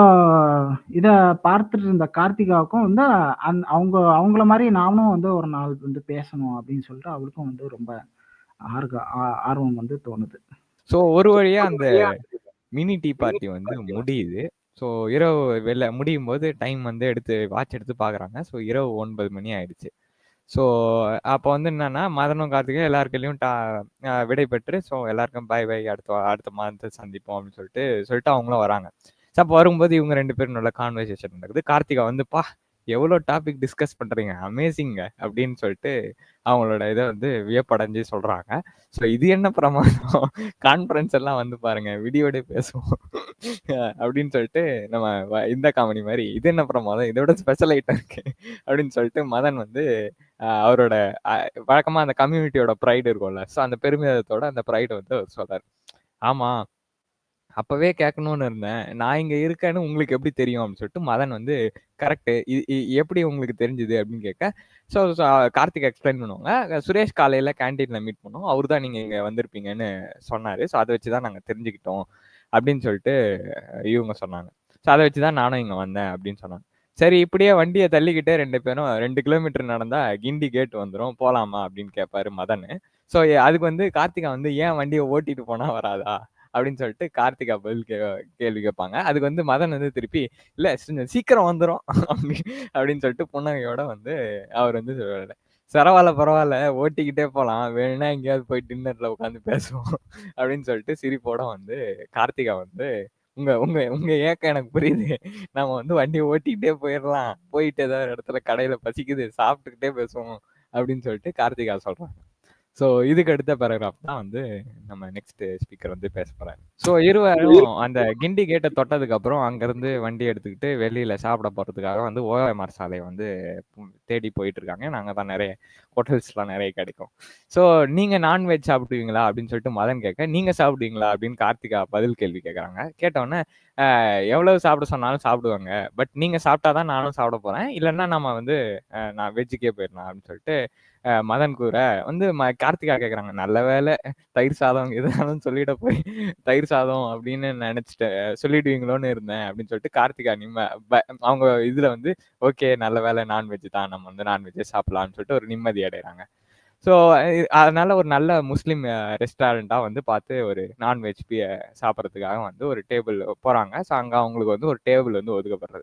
இதை பார்த்துட்டு இருந்த கார்த்திகாவுக்கும் வந்து அந் அவங்க அவங்கள மாதிரி நானும் வந்து ஒரு நாள் வந்து பேசணும் அப்படின்னு சொல்லிட்டு அவளுக்கும் வந்து ரொம்ப ஆர்க ஆ- ஆர்வம் வந்து தோணுது ஸோ ஒரு வழியா அந்த மினி டீ பார்ட்டி வந்து முடியுது ஸோ இரவு வெளில முடியும் போது டைம் வந்து எடுத்து வாட்ச் எடுத்து பார்க்குறாங்க ஸோ இரவு ஒன்பது மணி ஆயிடுச்சு ஸோ அப்போ வந்து என்னன்னா மதனும் கார்த்திகை எல்லாருக்கையும் டா அஹ் விடை பெற்று ஸோ எல்லாருக்கும் பை பை அடுத்த வா- அடுத்த மாதத்தை சந்திப்போம் அப்படின்னு சொல்லிட்டு சொல்லிட்டு அவங்களும் வராங்க ஸோ அப்போ வரும்போது இவங்க ரெண்டு பேரும் நல்ல கான்வர்சேஷன் நடக்குது கார்த்திகா வந்து பா எவ்வளோ டாபிக் டிஸ்கஸ் பண்ணுறீங்க அமேசிங்க அப்படின்னு சொல்லிட்டு அவங்களோட இதை வந்து வியப்படைஞ்சு சொல்கிறாங்க ஸோ இது என்ன பிரமாதம் கான்ஃபரன்ஸ் எல்லாம் வந்து பாருங்க வீடியோட பேசுவோம் அப்படின்னு சொல்லிட்டு நம்ம வ- இந்த காமெடி மாதிரி இது என்ன பிரமாதம் இதோட ஸ்பெஷல் ஐட்டம் இருக்கு அப்படின்னு சொல்லிட்டு மதன் வந்து ஆஹ் அவரோட ஆஹ் வழக்கமா அந்த கம்யூனிட்டியோட ப்ரைடு இருக்கும்ல ஸோ அந்த பெருமிதத்தோட அந்த ப்ரைடு வந்து அவர் சொல்றாரு ஆமா அப்பவே கேட்கணும்னு இருந்தேன் நான் இங்க இருக்கேன்னு உங்களுக்கு எப்படி தெரியும் அப்படின்னு சொல்லிட்டு மதன் வந்து கரெக்ட் எப்படி உங்களுக்கு தெரிஞ்சுது அப்படின்னு கேட்க ஸோ கார்த்திக் எக்ஸ்பிளைன் பண்ணுவாங்க சுரேஷ் காலையில கேன்டீன்ல மீட் பண்ணோம் அவர் தான் நீங்க இங்க வந்திருப்பீங்கன்னு சொன்னாரு ஸோ அதை வச்சு தான் நாங்க தெரிஞ்சுக்கிட்டோம் அப்படின்னு சொல்லிட்டு இவங்க சொன்னாங்க ஸோ அதை வச்சு தான் நானும் இங்க வந்தேன் அப்படின்னு சொன்னாங்க சரி இப்படியே வண்டியை தள்ளிக்கிட்டே ரெண்டு பேரும் ரெண்டு கிலோமீட்டர் நடந்தா கிண்டி கேட் வந்துடும் போலாமா அப்படின்னு கேட்பாரு மதன் ஸோ அதுக்கு வந்து கார்த்திகா வந்து ஏன் வண்டியை ஓட்டிட்டு போனா வராதா அப்படின்னு சொல்லிட்டு கார்த்திகா பதில் கே கேள்வி கேட்பாங்க அதுக்கு வந்து மதன் வந்து திருப்பி இல்ல கொஞ்சம் சீக்கிரம் வந்துடும் அப்படி அப்படின்னு சொல்லிட்டு புன்னகையோட வந்து அவர் வந்து சொல்றாரு பரவாயில்ல பரவாயில்ல ஓட்டிக்கிட்டே போகலாம் வேணும்னா எங்கேயாவது போய் டின்னர்ல உட்காந்து பேசுவோம் அப்படின்னு சொல்லிட்டு சிரிப்போட வந்து கார்த்திகா வந்து உங்க உங்க உங்க ஏக்கம் எனக்கு புரியுது நம்ம வந்து வண்டியை ஓட்டிக்கிட்டே போயிடலாம் போயிட்டு ஏதாவது இடத்துல கடையில பசிக்குது சாப்பிட்டுக்கிட்டே பேசுவோம் அப்படின்னு சொல்லிட்டு கார்த்திகா சொல்றாங்க ஸோ இதுக்கு அடுத்த பேராகிராஃப் தான் வந்து நம்ம நெக்ஸ்ட் ஸ்பீக்கர் வந்து பேச போறாரு ஸோ இருவரும் அந்த கிண்டி கேட்டை தொட்டதுக்கு அப்புறம் அங்கிருந்து வண்டி எடுத்துக்கிட்டு வெளியில சாப்பிட போறதுக்காக வந்து ஓஎம்ஆர் சாலை வந்து தேடி போயிட்டு இருக்காங்க நாங்க தான் நிறைய ஹோட்டல்ஸ்லாம் நிறைய கிடைக்கும் ஸோ நீங்க நான்வெஜ் சாப்பிடுவீங்களா அப்படின்னு சொல்லிட்டு மதன் கேட்க நீங்க சாப்பிடுவீங்களா அப்படின்னு கார்த்திகா பதில் கேள்வி கேட்கறாங்க கேட்டோன்னே எவ்வளவு சாப்பிட சொன்னாலும் சாப்பிடுவாங்க பட் நீங்க சாப்பிட்டாதான் நானும் சாப்பிட போறேன் இல்லைன்னா நம்ம வந்து நான் வெஜ்ஜுக்கே போயிடலாம் அப்படின்னு சொல்லிட்டு மதன் கூற வந்து ம கார்த்திகா கேட்குறாங்க நல்ல வேலை தயிர் சாதம் எதுனாலும் சொல்லிட போய் தயிர் சாதம் அப்படின்னு நினைச்சிட்டு சொல்லிடுவீங்களோன்னு இருந்தேன் அப்படின்னு சொல்லிட்டு கார்த்திகா நிம்ம அவங்க இதுல வந்து ஓகே நல்ல வேலை நான்வெஜ் தான் நம்ம வந்து நான்வெஜ்ஜே சாப்பிடலாம்னு சொல்லிட்டு ஒரு நிம்மதி அடைகிறாங்க ஸோ அதனால ஒரு நல்ல முஸ்லீம் ரெஸ்டாரண்ட்டாக வந்து பார்த்து ஒரு நான்வெஜ் சாப்பிட்றதுக்காக வந்து ஒரு டேபிள் போகிறாங்க ஸோ அங்கே அவங்களுக்கு வந்து ஒரு டேபிள் வந்து ஒதுக்கப்படுறது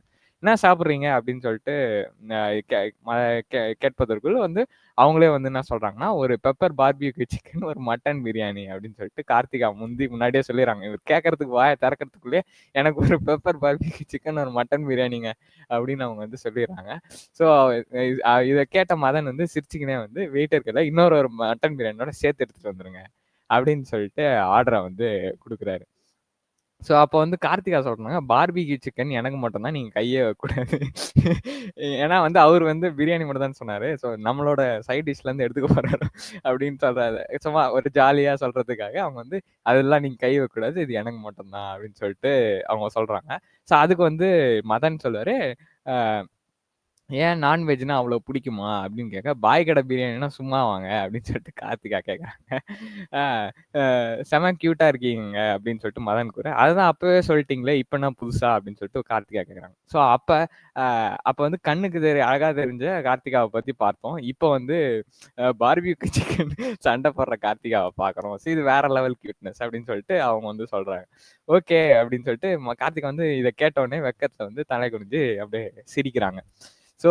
என்ன சாப்பிட்றீங்க அப்படின்னு சொல்லிட்டு அஹ் கே- ம- கே- கேட்பதற்குள் வந்து அவங்களே வந்து என்ன சொல்றாங்கன்னா ஒரு பெப்பர் பார்பியூக்கு சிக்கன் ஒரு மட்டன் பிரியாணி அப்படின்னு சொல்லிட்டு கார்த்திகா முந்தி முன்னாடியே சொல்லிடுறாங்க இவர் கேட்கறதுக்கு வாயை திறக்கிறதுக்குள்ளே எனக்கு ஒரு பெப்பர் பார்பியூக்கு சிக்கன் ஒரு மட்டன் பிரியாணிங்க அப்படின்னு அவங்க வந்து சொல்லிடுறாங்க ஸோ இதை கேட்ட மதன் வந்து சிரிச்சுக்கினே வந்து வெயிட்டர்களை இன்னொரு ஒரு மட்டன் பிரியாணியோட சேர்த்து எடுத்துட்டு வந்துருங்க அப்படின்னு சொல்லிட்டு ஆர்டரை வந்து கொடுக்குறாரு ஸோ அப்போ வந்து கார்த்திகா சொல்றாங்க பார்பிக்யூ சிக்கன் எனக்கு மட்டும் தான் நீங்கள் கையே வைக்கக்கூடாது ஏன்னா வந்து அவர் வந்து பிரியாணி மட்டும் தான் சொன்னார் ஸோ நம்மளோட சைட் டிஷ்லேருந்து எடுத்துக்க போறாரு அப்படின்னு சொல்றாரு சும்மா ஒரு ஜாலியாக சொல்றதுக்காக அவங்க வந்து அதெல்லாம் நீங்கள் கை வைக்கக்கூடாது இது எனக்கு மட்டும்தான் அப்படின்னு சொல்லிட்டு அவங்க சொல்றாங்க ஸோ அதுக்கு வந்து மதன் சொல்லுவாரு "அஹ், ஏன் நான்வெஜ்னா அவ்வளோ பிடிக்குமா அப்படின்னு கேட்க பாய் கடை பிரியாணினா சும்மா வாங்க அப்படின்னு சொல்லிட்டு கார்த்திகா கேட்குறாங்க செம க்யூட்டாக இருக்கீங்க அப்படின்னு சொல்லிட்டு மதன் கூற அதுதான் அப்போவே சொல்லிட்டீங்களே இப்போ என்ன புதுசா அப்படின்னு சொல்லிட்டு கார்த்திகா கேட்குறாங்க ஸோ அப்போ அப்போ வந்து கண்ணுக்கு தெரி அழகாக தெரிஞ்ச கார்த்திகாவை பற்றி பார்த்தோம் இப்போ வந்து பார்பியூக்கு சிக்கன் சண்டை போடுற கார்த்திகாவை பார்க்குறோம் ஸோ இது வேற லெவல் கியூட்னஸ் அப்படின்னு சொல்லிட்டு அவங்க வந்து சொல்கிறாங்க ஓகே அப்படின்னு சொல்லிட்டு ம- கார்த்திகா வந்து இதை கேட்டோடனே வெக்கத்தில் வந்து தலை குனிஞ்சு அப்படியே சிரிக்கிறாங்க ஸோ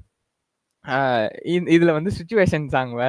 இதுல வந்து சுச்சுவேஷன் சாங் வேற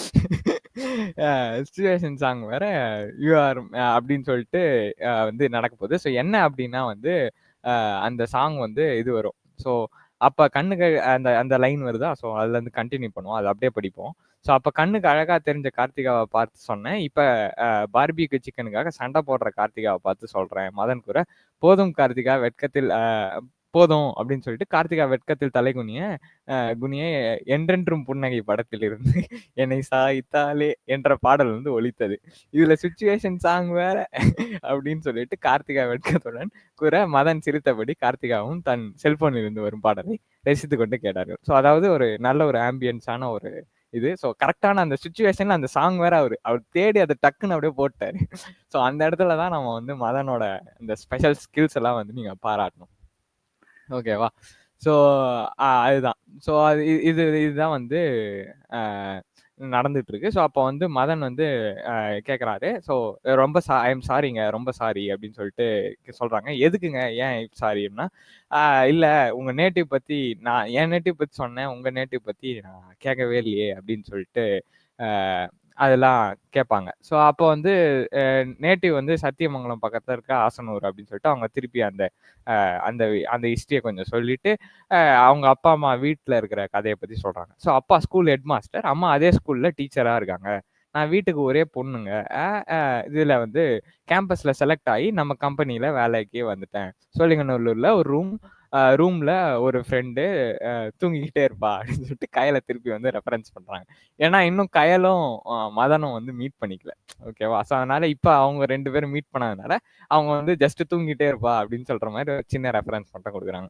சுச்சுவேஷன் சாங் வேற யூஆர் அப்படின்னு சொல்லிட்டு அஹ், வந்து நடக்க போகுது ஸோ என்ன அப்படின்னா வந்து அஹ், அந்த சாங் வந்து இது வரும் ஸோ அப்போ கண்ணுக்கு அந்த அந்த லைன் வருதா ஸோ அதுல இருந்து கண்டினியூ பண்ணுவோம் அது அப்படியே படிப்போம் ஸோ அப்போ கண்ணுக்கு அழகா தெரிஞ்ச கார்த்திகாவை பார்த்து சொன்னேன் இப்போ பார்பிக்கு சிக்கனுக்காக சண்டை போடுற கார்த்திகாவை பார்த்து சொல்றேன் மதன் கூற போதும் கார்த்திகா வெட்கத்தில் அஹ், போதும் அப்படின்னு சொல்லிட்டு கார்த்திகா வெட்கத்தில் தலை குனிய அஹ், குனிய என்றென்றும் புன்னகை படத்தில் இருந்து என்னை சாய்த்தாலே என்ற பாடல் வந்து ஒலித்தது இதுல சுச்சுவேஷன் சாங் வேற அப்படின்னு சொல்லிட்டு கார்த்திகா வெட்கத்துடன் கூற மதன் சிரித்தபடி கார்த்திகாவும் தன் செல்போனில் இருந்து வரும் பாடலை ரசித்து கொண்டு கேட்டார்கள் ஸோ அதாவது ஒரு நல்ல ஒரு ஆம்பியன்ஸான ஒரு இது ஸோ கரெக்டான அந்த சுச்சுவேஷன்ல அந்த சாங் வேற அவரு அவர் தேடி அதை டக்குன்னு அப்படியே போட்டாரு ஸோ அந்த இடத்துல தான் நம்ம வந்து மதனோட இந்த ஸ்பெஷல் ஸ்கில்ஸ் எல்லாம் வந்து நீங்க பாராட்டணும் ஓகேவா ஸோ அதுதான் ஸோ அது இ- இது இதுதான் வந்து ஆஹ், நடந்துட்டு இருக்கு ஸோ அப்போ வந்து மதன் வந்து ஆஹ், கேட்குறாரு ஸோ ரொம்ப சா ஐ எம் சாரிங்க ரொம்ப சாரி அப்படின்னு சொல்லிட்டு சொல்றாங்க எதுக்குங்க ஏன் சாரின்னா இல்லை உங்க நேட்டிவ் பத்தி நான் என் நேட்டிவ் பத்தி சொன்னேன் உங்க நேட்டிவ் பத்தி நான் கேட்கவே இல்லையே அப்படின்னு சொல்லிட்டு ஆஹ், அதெல்லாம் கேட்பாங்க ஸோ அப்போ வந்து நேட்டிவ் வந்து சத்தியமங்கலம் பக்கத்துல இருக்க ஆசனூர் அப்படின்னு சொல்லிட்டு அவங்க திருப்பி அந்த ஆஹ், அந்த வி- அந்த ஹிஸ்டரியை கொஞ்சம் சொல்லிட்டு ஆஹ், அவங்க அப்பா அம்மா வீட்டில் இருக்கிற கதையை பத்தி சொல்றாங்க ஸோ அப்பா ஸ்கூல் ஹெட் மாஸ்டர் அம்மா அதே ஸ்கூல்ல டீச்சரா இருக்காங்க நான் வீட்டுக்கு ஒரே பொண்ணுங்க ஆஹ், ஆஹ், இதுல வந்து கேம்பஸ்ல செலக்ட் ஆகி நம்ம கம்பெனில வேலைக்கு வந்துட்டேன் சோழிங்கநல்லூர்ல ஒரு ரூம் ரூம்ல ஒரு ஃப்ரெண்டு தூங்கிக்கிட்டே இருப்பா அப்படின்னு சொல்லிட்டு கயலை திருப்பி வந்து ரெஃபரன்ஸ் பண்றாங்க ஏன்னா இன்னும் கயலும் ஆஹ், மதனும் வந்து மீட் பண்ணிக்கல ஓகேவா ஸோ அதனால இப்போ அவங்க ரெண்டு பேரும் மீட் பண்ணதுனால அவங்க வந்து ஜஸ்ட் தூங்கிட்டே இருப்பா அப்படின்னு சொல்ற மாதிரி ஒரு சின்ன ரெஃபரன்ஸ் மட்டும் கொடுக்குறாங்க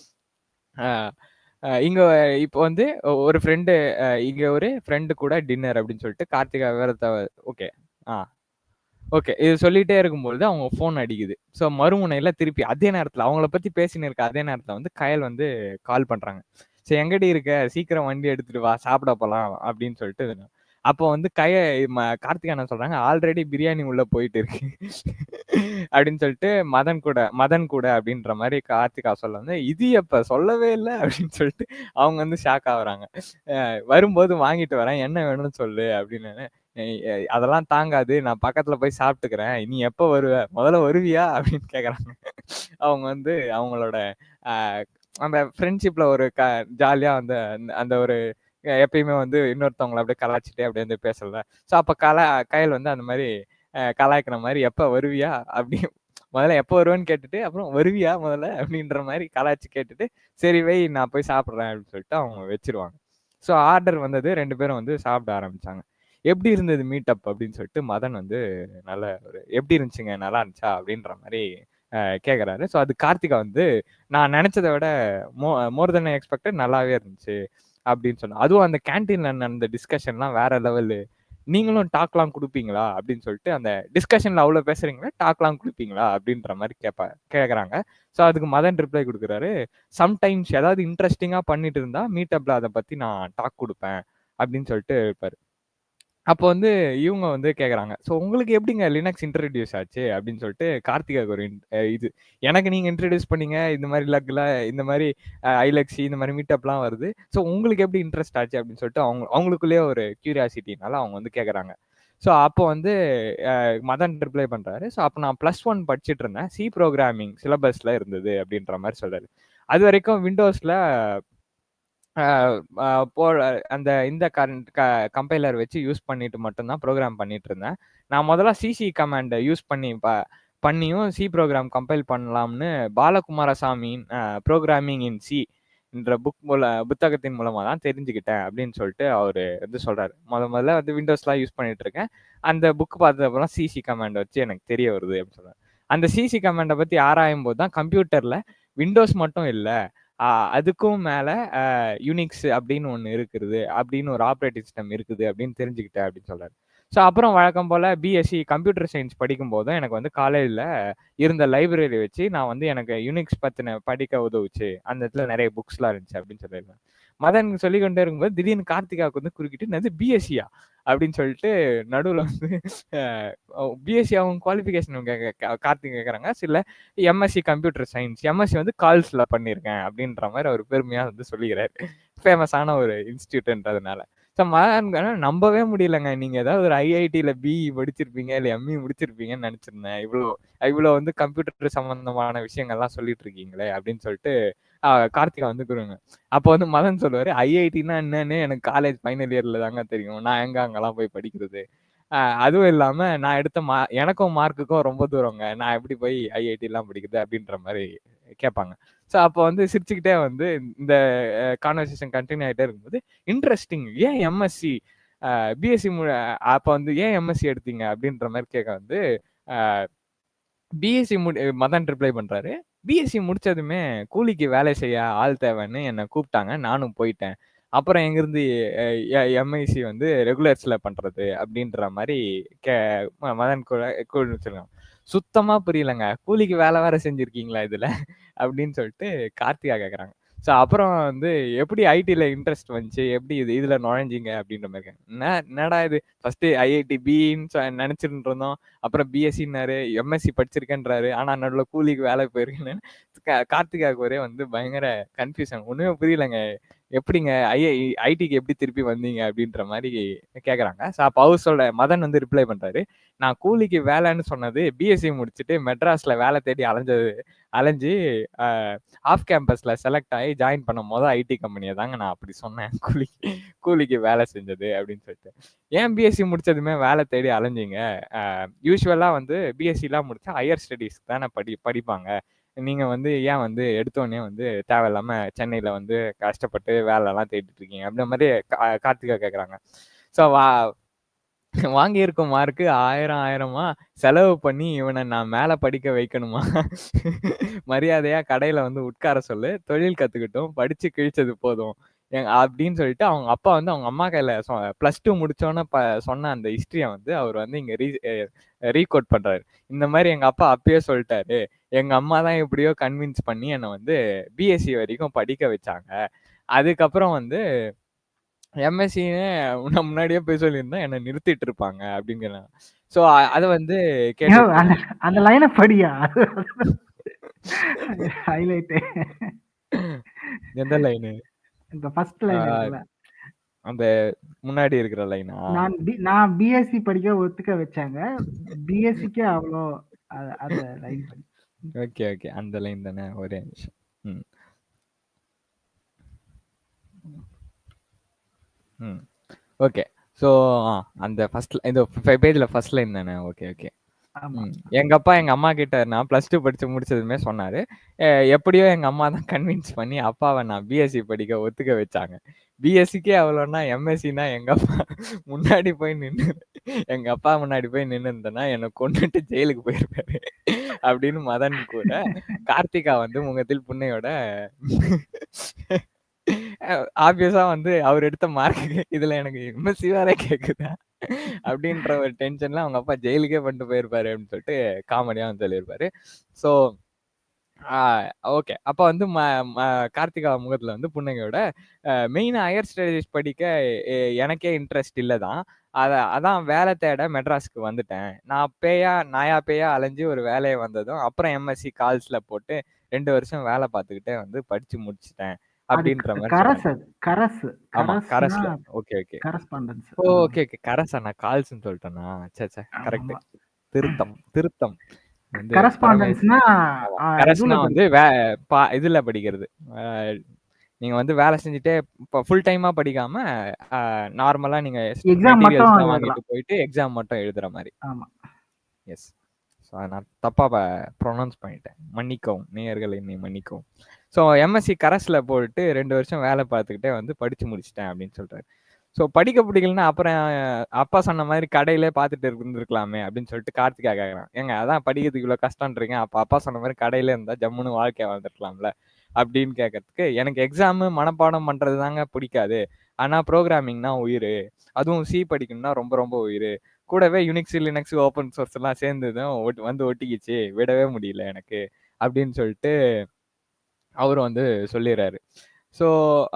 ஆஹ் ஆஹ் இங்க இப்போ வந்து ஒ- ஒரு ஃப்ரெண்டு இங்க ஒரு ஃப்ரெண்டு கூட டின்னர் அப்படின்னு சொல்லிட்டு கார்த்திகா விவரத்தை ஓகே ஆ ஓகே இது சொல்லிட்டே இருக்கும்பொழுது அவங்க ஃபோன் அடிக்குது ஸோ மறுமுனையில திருப்பி அதே நேரத்தில் அவங்கள பத்தி பேசின்னு இருக்க அதே நேரத்தில் வந்து கயல் வந்து கால் பண்றாங்க சரி எங்கடி இருக்க சீக்கிரம் வண்டி எடுத்துட்டு வா சாப்பிட போலாம் அப்படின்னு சொல்லிட்டு இது- அப்போ வந்து கைய ம- கார்த்திகா என்ன சொல்றாங்க ஆல்ரெடி பிரியாணி உள்ள போயிட்டு இருக்கு அப்படின்னு சொல்லிட்டு மதன் கூட மதன் கூட அப்படின்ற மாதிரி கார்த்திகா சொல்ல வந்து இது எப்ப சொல்லவே இல்லை அப்படின்னு சொல்லிட்டு அவங்க வந்து ஷாக் ஆகுறாங்க அஹ் வரும்போது வாங்கிட்டு வரேன் என்ன வேணும்னு சொல்லு அப்படின்னு அஹ் அஹ் அதெல்லாம் தாங்காது நான் பக்கத்துல போய் சாப்பிட்டுக்கிறேன் நீ எப்போ வருவ முதல்ல வருவியா அப்படின்னு கேக்குறாங்க அவங்க வந்து அவங்களோட ஆஹ் அந்த ஃப்ரெண்ட்ஷிப்ல ஒரு க ஜாலியா வந்து அந்த- அந்த ஒரு அஹ் எப்பயுமே வந்து இன்னொருத்தவங்களை அப்படியே கலாய்ச்சிட்டே அப்படியே வந்து பேசல ஸோ அப்போ கலா கையில் வந்து அந்த மாதிரி அஹ் கலாய்க்கிற மாதிரி எப்போ வருவியா அப்படி முதல்ல எப்போ வருவேன்னு கேட்டுட்டு அப்புறம் வருவியா முதல்ல அப்படின்ற மாதிரி கலாய்ச்சி கேட்டுட்டு சரி வை நான் போய் சாப்பிட்றேன் அப்படின்னு சொல்லிட்டு அவங்க வச்சிருவாங்க ஸோ ஆர்டர் வந்தது ரெண்டு பேரும் வந்து சாப்பிட ஆரம்பிச்சாங்க எப்படி இருந்தது மீட்டப் அப்படின்னு சொல்லிட்டு மதன் வந்து நல்ல ஒரு எப்படி இருந்துச்சுங்க நல்லா இருந்துச்சா அப்படின்ற மாதிரி கேட்குறாரு ஸோ அது கார்த்திகா வந்து நான் நினைச்சதை விட மோ மோர் தென் எக்ஸ்பெக்டட் நல்லாவே இருந்துச்சு அப்படின்னு சொன்னேன் அதுவும் அந்த கேன்டீன்ல நடந்த டிஸ்கஷன்லாம் வேற லெவலு நீங்களும் டாக்லாம் கொடுப்பீங்களா அப்படின்னு சொல்லிட்டு அந்த டிஸ்கஷன்ல அவ்வளோ பேசுறீங்களா டாக்லாம் கொடுப்பீங்களா அப்படின்ற மாதிரி கேட்ப கேட்குறாங்க ஸோ அதுக்கு மதன் ரிப்ளை கொடுக்குறாரு சம்டைம்ஸ் ஏதாவது இன்ட்ரெஸ்டிங்காக பண்ணிட்டு இருந்தா மீட்டப்ல அதை பத்தி நான் டாக் கொடுப்பேன் அப்படின்னு சொல்லிட்டு இருப்பாரு அப்போ வந்து இவங்க வந்து கேட்குறாங்க ஸோ உங்களுக்கு எப்படிங்க லினக்ஸ் இன்ட்ரடியூஸ் ஆச்சு அப்படின்னு சொல்லிட்டு கார்த்திகாக்கு ஒரு in- அஹ் இது எனக்கு நீங்கள் இன்ட்ரடியூஸ் பண்ணீங்க இந்த மாதிரி லக்கில் இந்த மாதிரி ஐலக்ஸி இந்த மாதிரி மீட்டப்லாம் வருது ஸோ உங்களுக்கு எப்படி இன்ட்ரெஸ்ட் ஆச்சு அப்படின்னு சொல்லிட்டு அவங்க அவங்களுக்குள்ளேயே ஒரு கியூரியாசிட்டினால அவங்க வந்து கேட்குறாங்க ஸோ அப்போ வந்து அஹ், மதன் ரிப்ளை பண்ணுறாரு ஸோ அப்போ நான் ப்ளஸ் ஒன் படிச்சுட்டு இருந்தேன் சி ப்ரோக்ராமிங் சிலபஸில் இருந்தது அப்படின்ற மாதிரி சொல்றாரு அது வரைக்கும் விண்டோஸில் போ அந்த இந்த கரண்ட் க கம்பைலர் வச்சு யூஸ் பண்ணிட்டு மட்டும்தான் ப்ரோக்ராம் பண்ணிட்டு இருந்தேன் நான் முதல்ல சிசி கமாண்டை யூஸ் பண்ணி ப பண்ணியும் சி ப்ரோக்ராம் கம்பைல் பண்ணலாம்னு பாலகுமாரசாமியின் ப்ரோக்ராமிங் இன் சி என்ற புக் மூல புத்தகத்தின் மூலமாக தான் தெரிஞ்சுக்கிட்டேன் அப்படின்னு சொல்லிட்டு அவர் வந்து சொல்கிறாரு முத முதல்ல வந்து விண்டோஸ்லாம் யூஸ் பண்ணிட்டு இருக்கேன் அந்த புக் பார்த்ததுக்கப்புறம் சிசி கமாண்டை வச்சு எனக்கு தெரிய வருது அப்படின்னு சொல்கிறார் அந்த சிசி கமாண்டை பற்றி ஆராயும் போது தான் கம்ப்யூட்டரில் விண்டோஸ் மட்டும் இல்லை அதுக்கும் மேலே யூனிக்ஸ் அப்படின்னு ஒன்று இருக்குது அப்படின்னு ஒரு ஆப்ரேட்டிங் சிஸ்டம் இருக்குது அப்படின்னு தெரிஞ்சுக்கிட்டேன் அப்படின்னு சொல்கிறாரு ஸோ அப்புறம் வழக்கம் போல் பிஎஸ்சி கம்ப்யூட்டர் சயின்ஸ் படிக்கும் போதும் எனக்கு வந்து காலேஜில் இருந்த லைப்ரரி வச்சு நான் வந்து எனக்கு யூனிக்ஸ் பற்றின படிக்க உதவுச்சு அந்த இடத்துல நிறைய புக்ஸ்லாம் இருந்துச்சு அப்படின்னு சொல்லியிருக்கேன் மதன் சொல்லிக்கொண்டே இருக்கும்போது திடீர்னு கார்த்திகாவுக்கு வந்து குறுக்கிட்டு என்னது பிஎஸ்சியா அப்படின்னு சொல்லிட்டு நடுவில் வந்து பிஎஸ்சி அவங்க குவாலிஃபிகேஷன் கார்த்திக் கேட்குறாங்க சில எம்எஸ்சி கம்ப்யூட்டர் சயின்ஸ் எம்எஸ்சி வந்து கால்ஸில் பண்ணியிருக்கேன் அப்படின்ற மாதிரி அவர் பெருமையாக வந்து சொல்லிக்கிறாரு ஃபேமஸான ஒரு இன்ஸ்டியூட்ன்றதுனால ஸோ மதன் நம்பவே முடியலங்க நீங்கள் ஏதாவது ஒரு ஐஐடியில் பிஇ படிச்சிருப்பீங்க இல்லை எம்இ முடிச்சிருப்பீங்கன்னு நினச்சிருந்தேன் இவ்வளோ இவ்வளோ வந்து கம்ப்யூட்டர் சம்மந்தமான விஷயங்கள்லாம் சொல்லிட்டு இருக்கீங்களே அப்படின்னு சொல்லிட்டு கார்த்திகா வந்து கூறுங்க அப்போ வந்து மதன் சொல்லுவார் ஐஐடினா என்னன்னு எனக்கு காலேஜ் ஃபைனல் இயரில் தாங்க தெரியும் நான் எங்க அங்கெல்லாம் போய் படிக்கிறது அதுவும் இல்லாமல் நான் எடுத்த மா எனக்கும் மார்க்குக்கும் ரொம்ப தூரங்க நான் எப்படி போய் ஐஐடிலாம் படிக்கிறது அப்படின்ற மாதிரி கேட்பாங்க ஸோ அப்போ வந்து சிரிச்சுக்கிட்டே வந்து இந்த கான்வர்சேஷன் கண்டினியூ ஆகிட்டே இருக்கும்போது இன்ட்ரெஸ்டிங் ஏன் எம்எஸ்சி பிஎஸ்சி மு அப்போ வந்து ஏன் எம்எஸ்சி எடுத்தீங்க அப்படின்ற மாதிரி கேட்க வந்து பிஎஸ்சி மு மதன் ரிப்ளை பண்ணுறாரு பிஎஸ்சி முடிச்சதுமே கூலிக்கு வேலை செய்ய ஆள் தேவைன்னு என்னை கூப்பிட்டாங்க நானும் போயிட்டேன் அப்புறம் எங்கேருந்து எம்ஐசி வந்து ரெகுலர்ஸில் பண்ணுறது அப்படின்ற மாதிரி கே மதன் கூட சொல்லுவாங்க சுத்தமாக புரியலங்க கூலிக்கு வேலை வேற செஞ்சுருக்கீங்களா இதில் அப்படின்னு சொல்லிட்டு கார்த்திகா கேட்குறாங்க ஸோ அப்புறம் வந்து எப்படி ஐடியில் இன்ட்ரெஸ்ட் வந்துச்சு எப்படி இது இதில் நுழைஞ்சிங்க அப்படின்ற மாதிரி என்ன என்னடா இது ஃபஸ்ட்டு ஐஐடி பின்னு நினச்சிட்டு இருந்தோம் அப்புறம் பிஎஸ்சின்னாரு எம்எஸ்சி படிச்சிருக்கேன்றாரு ஆனால் நடுவில் கூலிக்கு வேலை போயிருக்கேன்னு கார்த்திகாவுக்கு ஒரே வந்து பயங்கர கன்ஃபியூஷன் ஒன்றுமே புரியலங்க எப்படிங்க ஐஐ ஐடிக்கு எப்படி திருப்பி வந்தீங்க அப்படின்ற மாதிரி கேட்குறாங்க ஸோ அப்போ அவர் சொல்ல மதன் வந்து ரிப்ளை பண்ணுறாரு நான் கூலிக்கு வேலைன்னு சொன்னது பிஎஸ்சி முடிச்சுட்டு மெட்ராஸில் வேலை தேடி அலைஞ்சது அலைஞ்சு ஆஃப் கேம்பஸில் செலக்ட் ஆகி ஜாயின் பண்ண மொதல் ஐடி கம்பெனியை தாங்க நான் அப்படி சொன்னேன் கூலி கூலிக்கு வேலை செஞ்சது அப்படின்னு சொல்லிட்டு ஏன் பிஎஸ்சி முடிச்சதுமே வேலை தேடி அலைஞ்சிங்க யூஸ்வலாக வந்து பிஎஸ்சிலாம் முடிச்சா ஹையர் ஸ்டடீஸ்க்கு தானே படி படிப்பாங்க நீங்கள் வந்து ஏன் வந்து எடுத்தோடனே வந்து தேவையில்லாமல் சென்னையில் வந்து கஷ்டப்பட்டு வேலைலாம் தேடிட்டு இருக்கீங்க அப்படின்ற மாதிரி கார்த்திகா கேட்குறாங்க ஸோ வா வாங்கியிருக்கும் மார்க்கு ஆயிரம் ஆயிரமா செலவு பண்ணி இவனை நான் மேலே படிக்க வைக்கணுமா மரியாதையா கடையில் வந்து உட்கார சொல்லு தொழில் கற்றுக்கிட்டோம் படித்து கிழிச்சது போதும் அப்படின்னு சொல்லிட்டு அவங்க அப்பா வந்து அவங்க அம்மா கையில் ப்ளஸ் டூ முடிச்சோன்னே ப சொன்ன அந்த ஹிஸ்ட்ரியை வந்து அவர் வந்து இங்கே ரீ ரீகோட் பண்ணுறாரு இந்த மாதிரி எங்கள் அப்பா அப்பயே சொல்லிட்டாரு எங்கள் அம்மா தான் எப்படியோ கன்வின்ஸ் பண்ணி என்னை வந்து பிஎஸ்சி வரைக்கும் படிக்க வச்சாங்க அதுக்கப்புறம் வந்து எம்எஸ்சின்னு நான் முன்னாடியே போய் சொல்லியிருந்தா என்னை நிறுத்திட்டு இருப்பாங்க அப்படிங்கிறாங்க ஸோ அதை வந்து கேட்டு அந்த லைனை படியா ஹைலைட்டு எந்த லைனு இந்த ஃபர்ஸ்ட் லைன் அந்த முன்னாடி இருக்கிற லைனா நான் நான் பிஎஸ்சி படிக்க ஒத்துக்க வச்சாங்க பிஎஸ்சிக்கு அவ்வளோ அந்த லைன் ஓகே ஓகே அந்த லைன் தானே ஒரே நிமிஷம் ம் ம் ஓகே ஸோ அந்த ஃபர்ஸ்ட் இந்த ஃபைவ் பேஜில் ஃபர்ஸ்ட் லைன் தானே ஓகே ஓகே எங்க அப்பா எங்க அம்மா கிட்ட நான் பிளஸ் டூ படிச்சு முடிச்சதுமே சொன்னாரு எப்படியோ எங்க அம்மா தான் கன்வின்ஸ் பண்ணி அப்பாவை நான் பிஎஸ்சி படிக்க ஒத்துக்க வச்சாங்க பிஎஸ்சிக்கே அவ்வளோனா எம்எஸ்சினா எங்க அப்பா முன்னாடி போய் நின்று எங்க அப்பா முன்னாடி போய் நின்று இருந்தேன்னா என்னை கொண்டுட்டு ஜெயிலுக்கு போயிருப்பாரு அப்படின்னு மதன் கூட கார்த்திகா வந்து முகத்தில் புண்ணையோட ஆப்வியஸா வந்து அவர் எடுத்த மார்க்கு இதுல எனக்கு எம்எஸ்சி வேற கேக்குதா அப்படின்ற ஒரு டென்ஷன்ல அவங்க அப்பா ஜெயிலுக்கே பண்ணிட்டு போயிருப்பாரு அப்படின்னு சொல்லிட்டு காமெடியா வந்து சொல்லியிருப்பாரு ஸோ ஓகே அப்ப வந்து ம ம- கார்த்திகா முகத்துல வந்து புன்னகையோட மெயினா ஹையர் ஸ்டடீஸ் படிக்க எ- எனக்கே இன்ட்ரெஸ்ட் இல்லை தான் அத அதான் வேலை தேட மெட்ராஸ்க்கு வந்துட்டேன் நான் பேயா நாயா பேயா அலைஞ்சு ஒரு வேலையை வந்ததும் அப்புறம் எம்எஸ்சி கால்ஸ்ல போட்டு ரெண்டு வருஷம் வேலை பார்த்துக்கிட்டே வந்து படிச்சு முடிச்சிட்டேன் அது அப்படின்ற மாதிரி கரஸ் சொன்னாங்க அது கரஸ் ஆமா கரஸ்ல கரஸ்னா ஓகே ஓகே கரஸ்பாண்டன்ஸ் ஓ ஓகே ஓகே கரஸா நான் கால்ஸ்ன்னு சொல்லிட்டேனா சே சே கரெக்ட் ஆமா திருத்தம் திருத்தம் வந்து பரமேஷ் கரஸ்பாண்டன்ஸ்னா ஆமா இதுல கரஸ்னா படி வந்து வே பா இதுல படிக்கிறது அஹ் நீங்க வந்து வேலை செஞ்சுட்டே இப்போ ஃபுல் டைமா படிக்காம நார்மலா நீங்க எக்ஸாம் மட்டும் மெட்டீரியல்ஸ்லாம் எழுதலாம் வாங்கிட்டு போயிட்டு எக்ஸாம் மட்டும் எழுதுற மாதிரி ஆமா எஸ் ஸோ நான் தப்பா ப்ரொனவுன்ஸ் பண்ணிட்டேன் மன்னிக்கவும் நேயர்கள் என்னை மன்னிக்கவும் ஸோ எம்எஸ்சி கரஸ்ல போட்டு ரெண்டு வருஷம் வேலை பார்த்துக்கிட்டே வந்து படிச்சு முடிச்சிட்டேன் அப்படின்னு சொல்றாரு ஸோ படிக்க பிடிக்கலன்னா அப்புறம் அப்பா சொன்ன மாதிரி கடையிலே பார்த்துட்டு இருந்திருக்கலாமே அப்படின்னு சொல்லிட்டு கார்த்திகா கேட்குறான் ஏங்க அதான் படிக்கிறதுக்கு இவ்வளோ கஷ்டன்றீங்க அப்போ அப்பா சொன்ன மாதிரி கடையில இருந்தா ஜம்முன்னு வாழ்க்கையை வாழ்ந்துருக்கலாம்ல அப்படின்னு கேட்கறதுக்கு எனக்கு எக்ஸாமு மனப்பாடம் பண்றது தாங்க பிடிக்காது ஆனா ப்ரோக்ராமிங்னா உயிர் அதுவும் சி படிக்கணும்னா ரொம்ப ரொம்ப உயிர் கூடவே யுனிக்ஸ் லினக்ஸ் ஓப்பன் சோர்ஸ் எல்லாம் சேர்ந்து தான் ஒட்டு- வந்து ஒட்டிக்கிச்சு விடவே முடியல எனக்கு அப்படின்னு சொல்லிட்டு அவர் வந்து சொல்லிடுறாரு ஸோ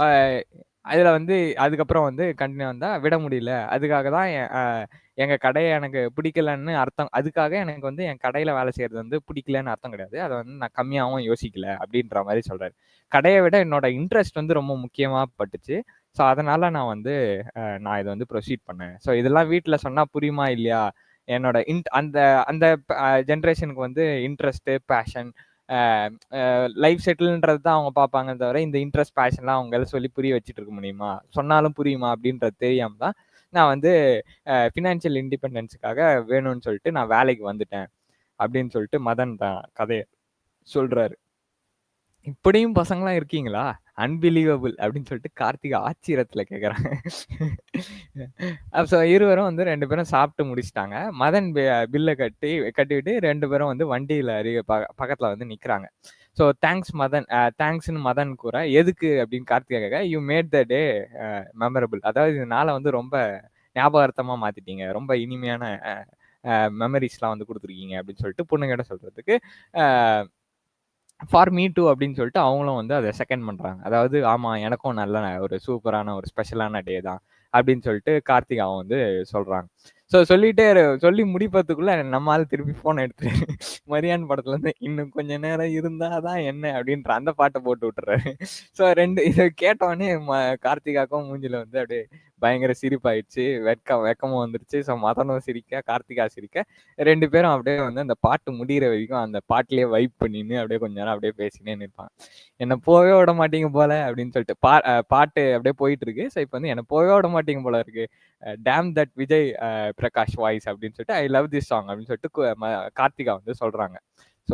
அதில் வந்து அதுக்கப்புறம் வந்து கண்டினியூ வந்தால் விட முடியல அதுக்காக தான் என், அஹ், எங்க கடையை எனக்கு பிடிக்கலன்னு அர்த்தம் அதுக்காக எனக்கு வந்து என் கடையில வேலை செய்யறது வந்து பிடிக்கலன்னு அர்த்தம் கிடையாது அதை வந்து நான் கம்மியாகவும் யோசிக்கல அப்படின்ற மாதிரி சொல்றாரு கடையை விட என்னோட இன்ட்ரெஸ்ட் வந்து ரொம்ப முக்கியமா பட்டுச்சு ஸோ அதனால நான் வந்து அஹ், நான் இதை வந்து ப்ரொசீட் பண்ணேன் ஸோ இதெல்லாம் வீட்டில் சொன்னா புரியுமா இல்லையா என்னோட இன் அந்த அந்த ஜென்ரேஷனுக்கு வந்து இன்ட்ரெஸ்ட்டு பேஷன் லைஃப் செட்டில்ன்றது தான் அவங்க பார்ப்பாங்க தவிர இந்த இன்ட்ரெஸ்ட் பேஷன்லாம் அவங்களால சொல்லி புரிய வச்சுட்டு இருக்க முடியுமா சொன்னாலும் புரியுமா அப்படின்றது தெரியாம தான் நான் வந்து ஃபினான்ஷியல் இண்டிபெண்டன்ஸுக்காக வேணும்னு சொல்லிட்டு நான் வேலைக்கு வந்துட்டேன் அப்படின்னு சொல்லிட்டு மதன் தான் கதையை சொல்றாரு இப்படியும் பசங்களாம் இருக்கீங்களா அன்பிலீவபிள் அப்படின்னு சொல்லிட்டு கார்த்திகா ஆச்சரியத்துல கேக்குறாங்க ஸோ இருவரும் வந்து ரெண்டு பேரும் சாப்பிட்டு முடிச்சிட்டாங்க மதன் பில்லை கட்டி கட்டிவிட்டு ரெண்டு பேரும் வந்து வண்டியில அருகே ப- பக்கத்துல வந்து நிக்கிறாங்க ஸோ தேங்க்ஸ் மதன் தேங்க்ஸ்னு மதன் கூற எதுக்கு அப்படின்னு கார்த்திகா கேட்க you made the day memorable அதாவது இந்த நாளை வந்து ரொம்ப ஞாபகார்த்தமா மாத்திட்டீங்க ரொம்ப இனிமையான மெமரிஸ்லாம் வந்து கொடுத்துருக்கீங்க அப்படின்னு சொல்லிட்டு பொண்ணுங்கிட்ட சொல்றதுக்கு ஃபார் மீ டூ அப்படின்னு சொல்லிட்டு அவங்களும் வந்து அதை செகண்ட் பண்றாங்க அதாவது ஆமா எனக்கும் நல்ல ஒரு சூப்பரான ஒரு ஸ்பெஷலான டே தான் அப்படின்னு சொல்லிட்டு கார்த்திகாவும் வந்து சொல்றாங்க ஸோ சொல்லிட்டே இரு- சொல்லி முடிப்பதுக்குள்ள நம்மால திருப்பி போன் எடுத்து மரியான் படத்துல இருந்து இன்னும் கொஞ்ச நேரம் இருந்தாதான் என்ன அப்படின்ற அந்த பாட்டை போட்டு விட்டுறாரு ஸோ ரெண்டு இதை கேட்டோடனே ம- கார்த்திகாக்கும் மூஞ்சில வந்து அப்படியே பயங்கர சிரிப்பாயிடுச்சு வெட்கம் வெக்கமும் வந்துருச்சு ஸோ மதனும் சிரிக்க கார்த்திகா சிரிக்க ரெண்டு பேரும் அப்படியே வந்து அந்த பாட்டு முடிகிற வரைக்கும் அந்த பாட்டிலேயே வைப் பண்ணின்னு அப்படியே கொஞ்ச நேரம் அப்படியே பேசினே நிற்பாங்க என்ன போவே விட மாட்டீங்க போல அப்படின்னு சொல்லிட்டு பா அஹ் பாட்டு அப்படியே போயிட்டு இருக்கு ஸோ இப்போ வந்து என்ன போவே விட மாட்டீங்க போல இருக்கு டேம் தட் விஜய் அஹ், பிரகாஷ் வாய்ஸ் அப்படின்னு சொல்லிட்டு ஐ லவ் திஸ் சாங் அப்படின்னு சொல்லிட்டு கு- ம- கார்த்திகா வந்து சொல்றாங்க ஸோ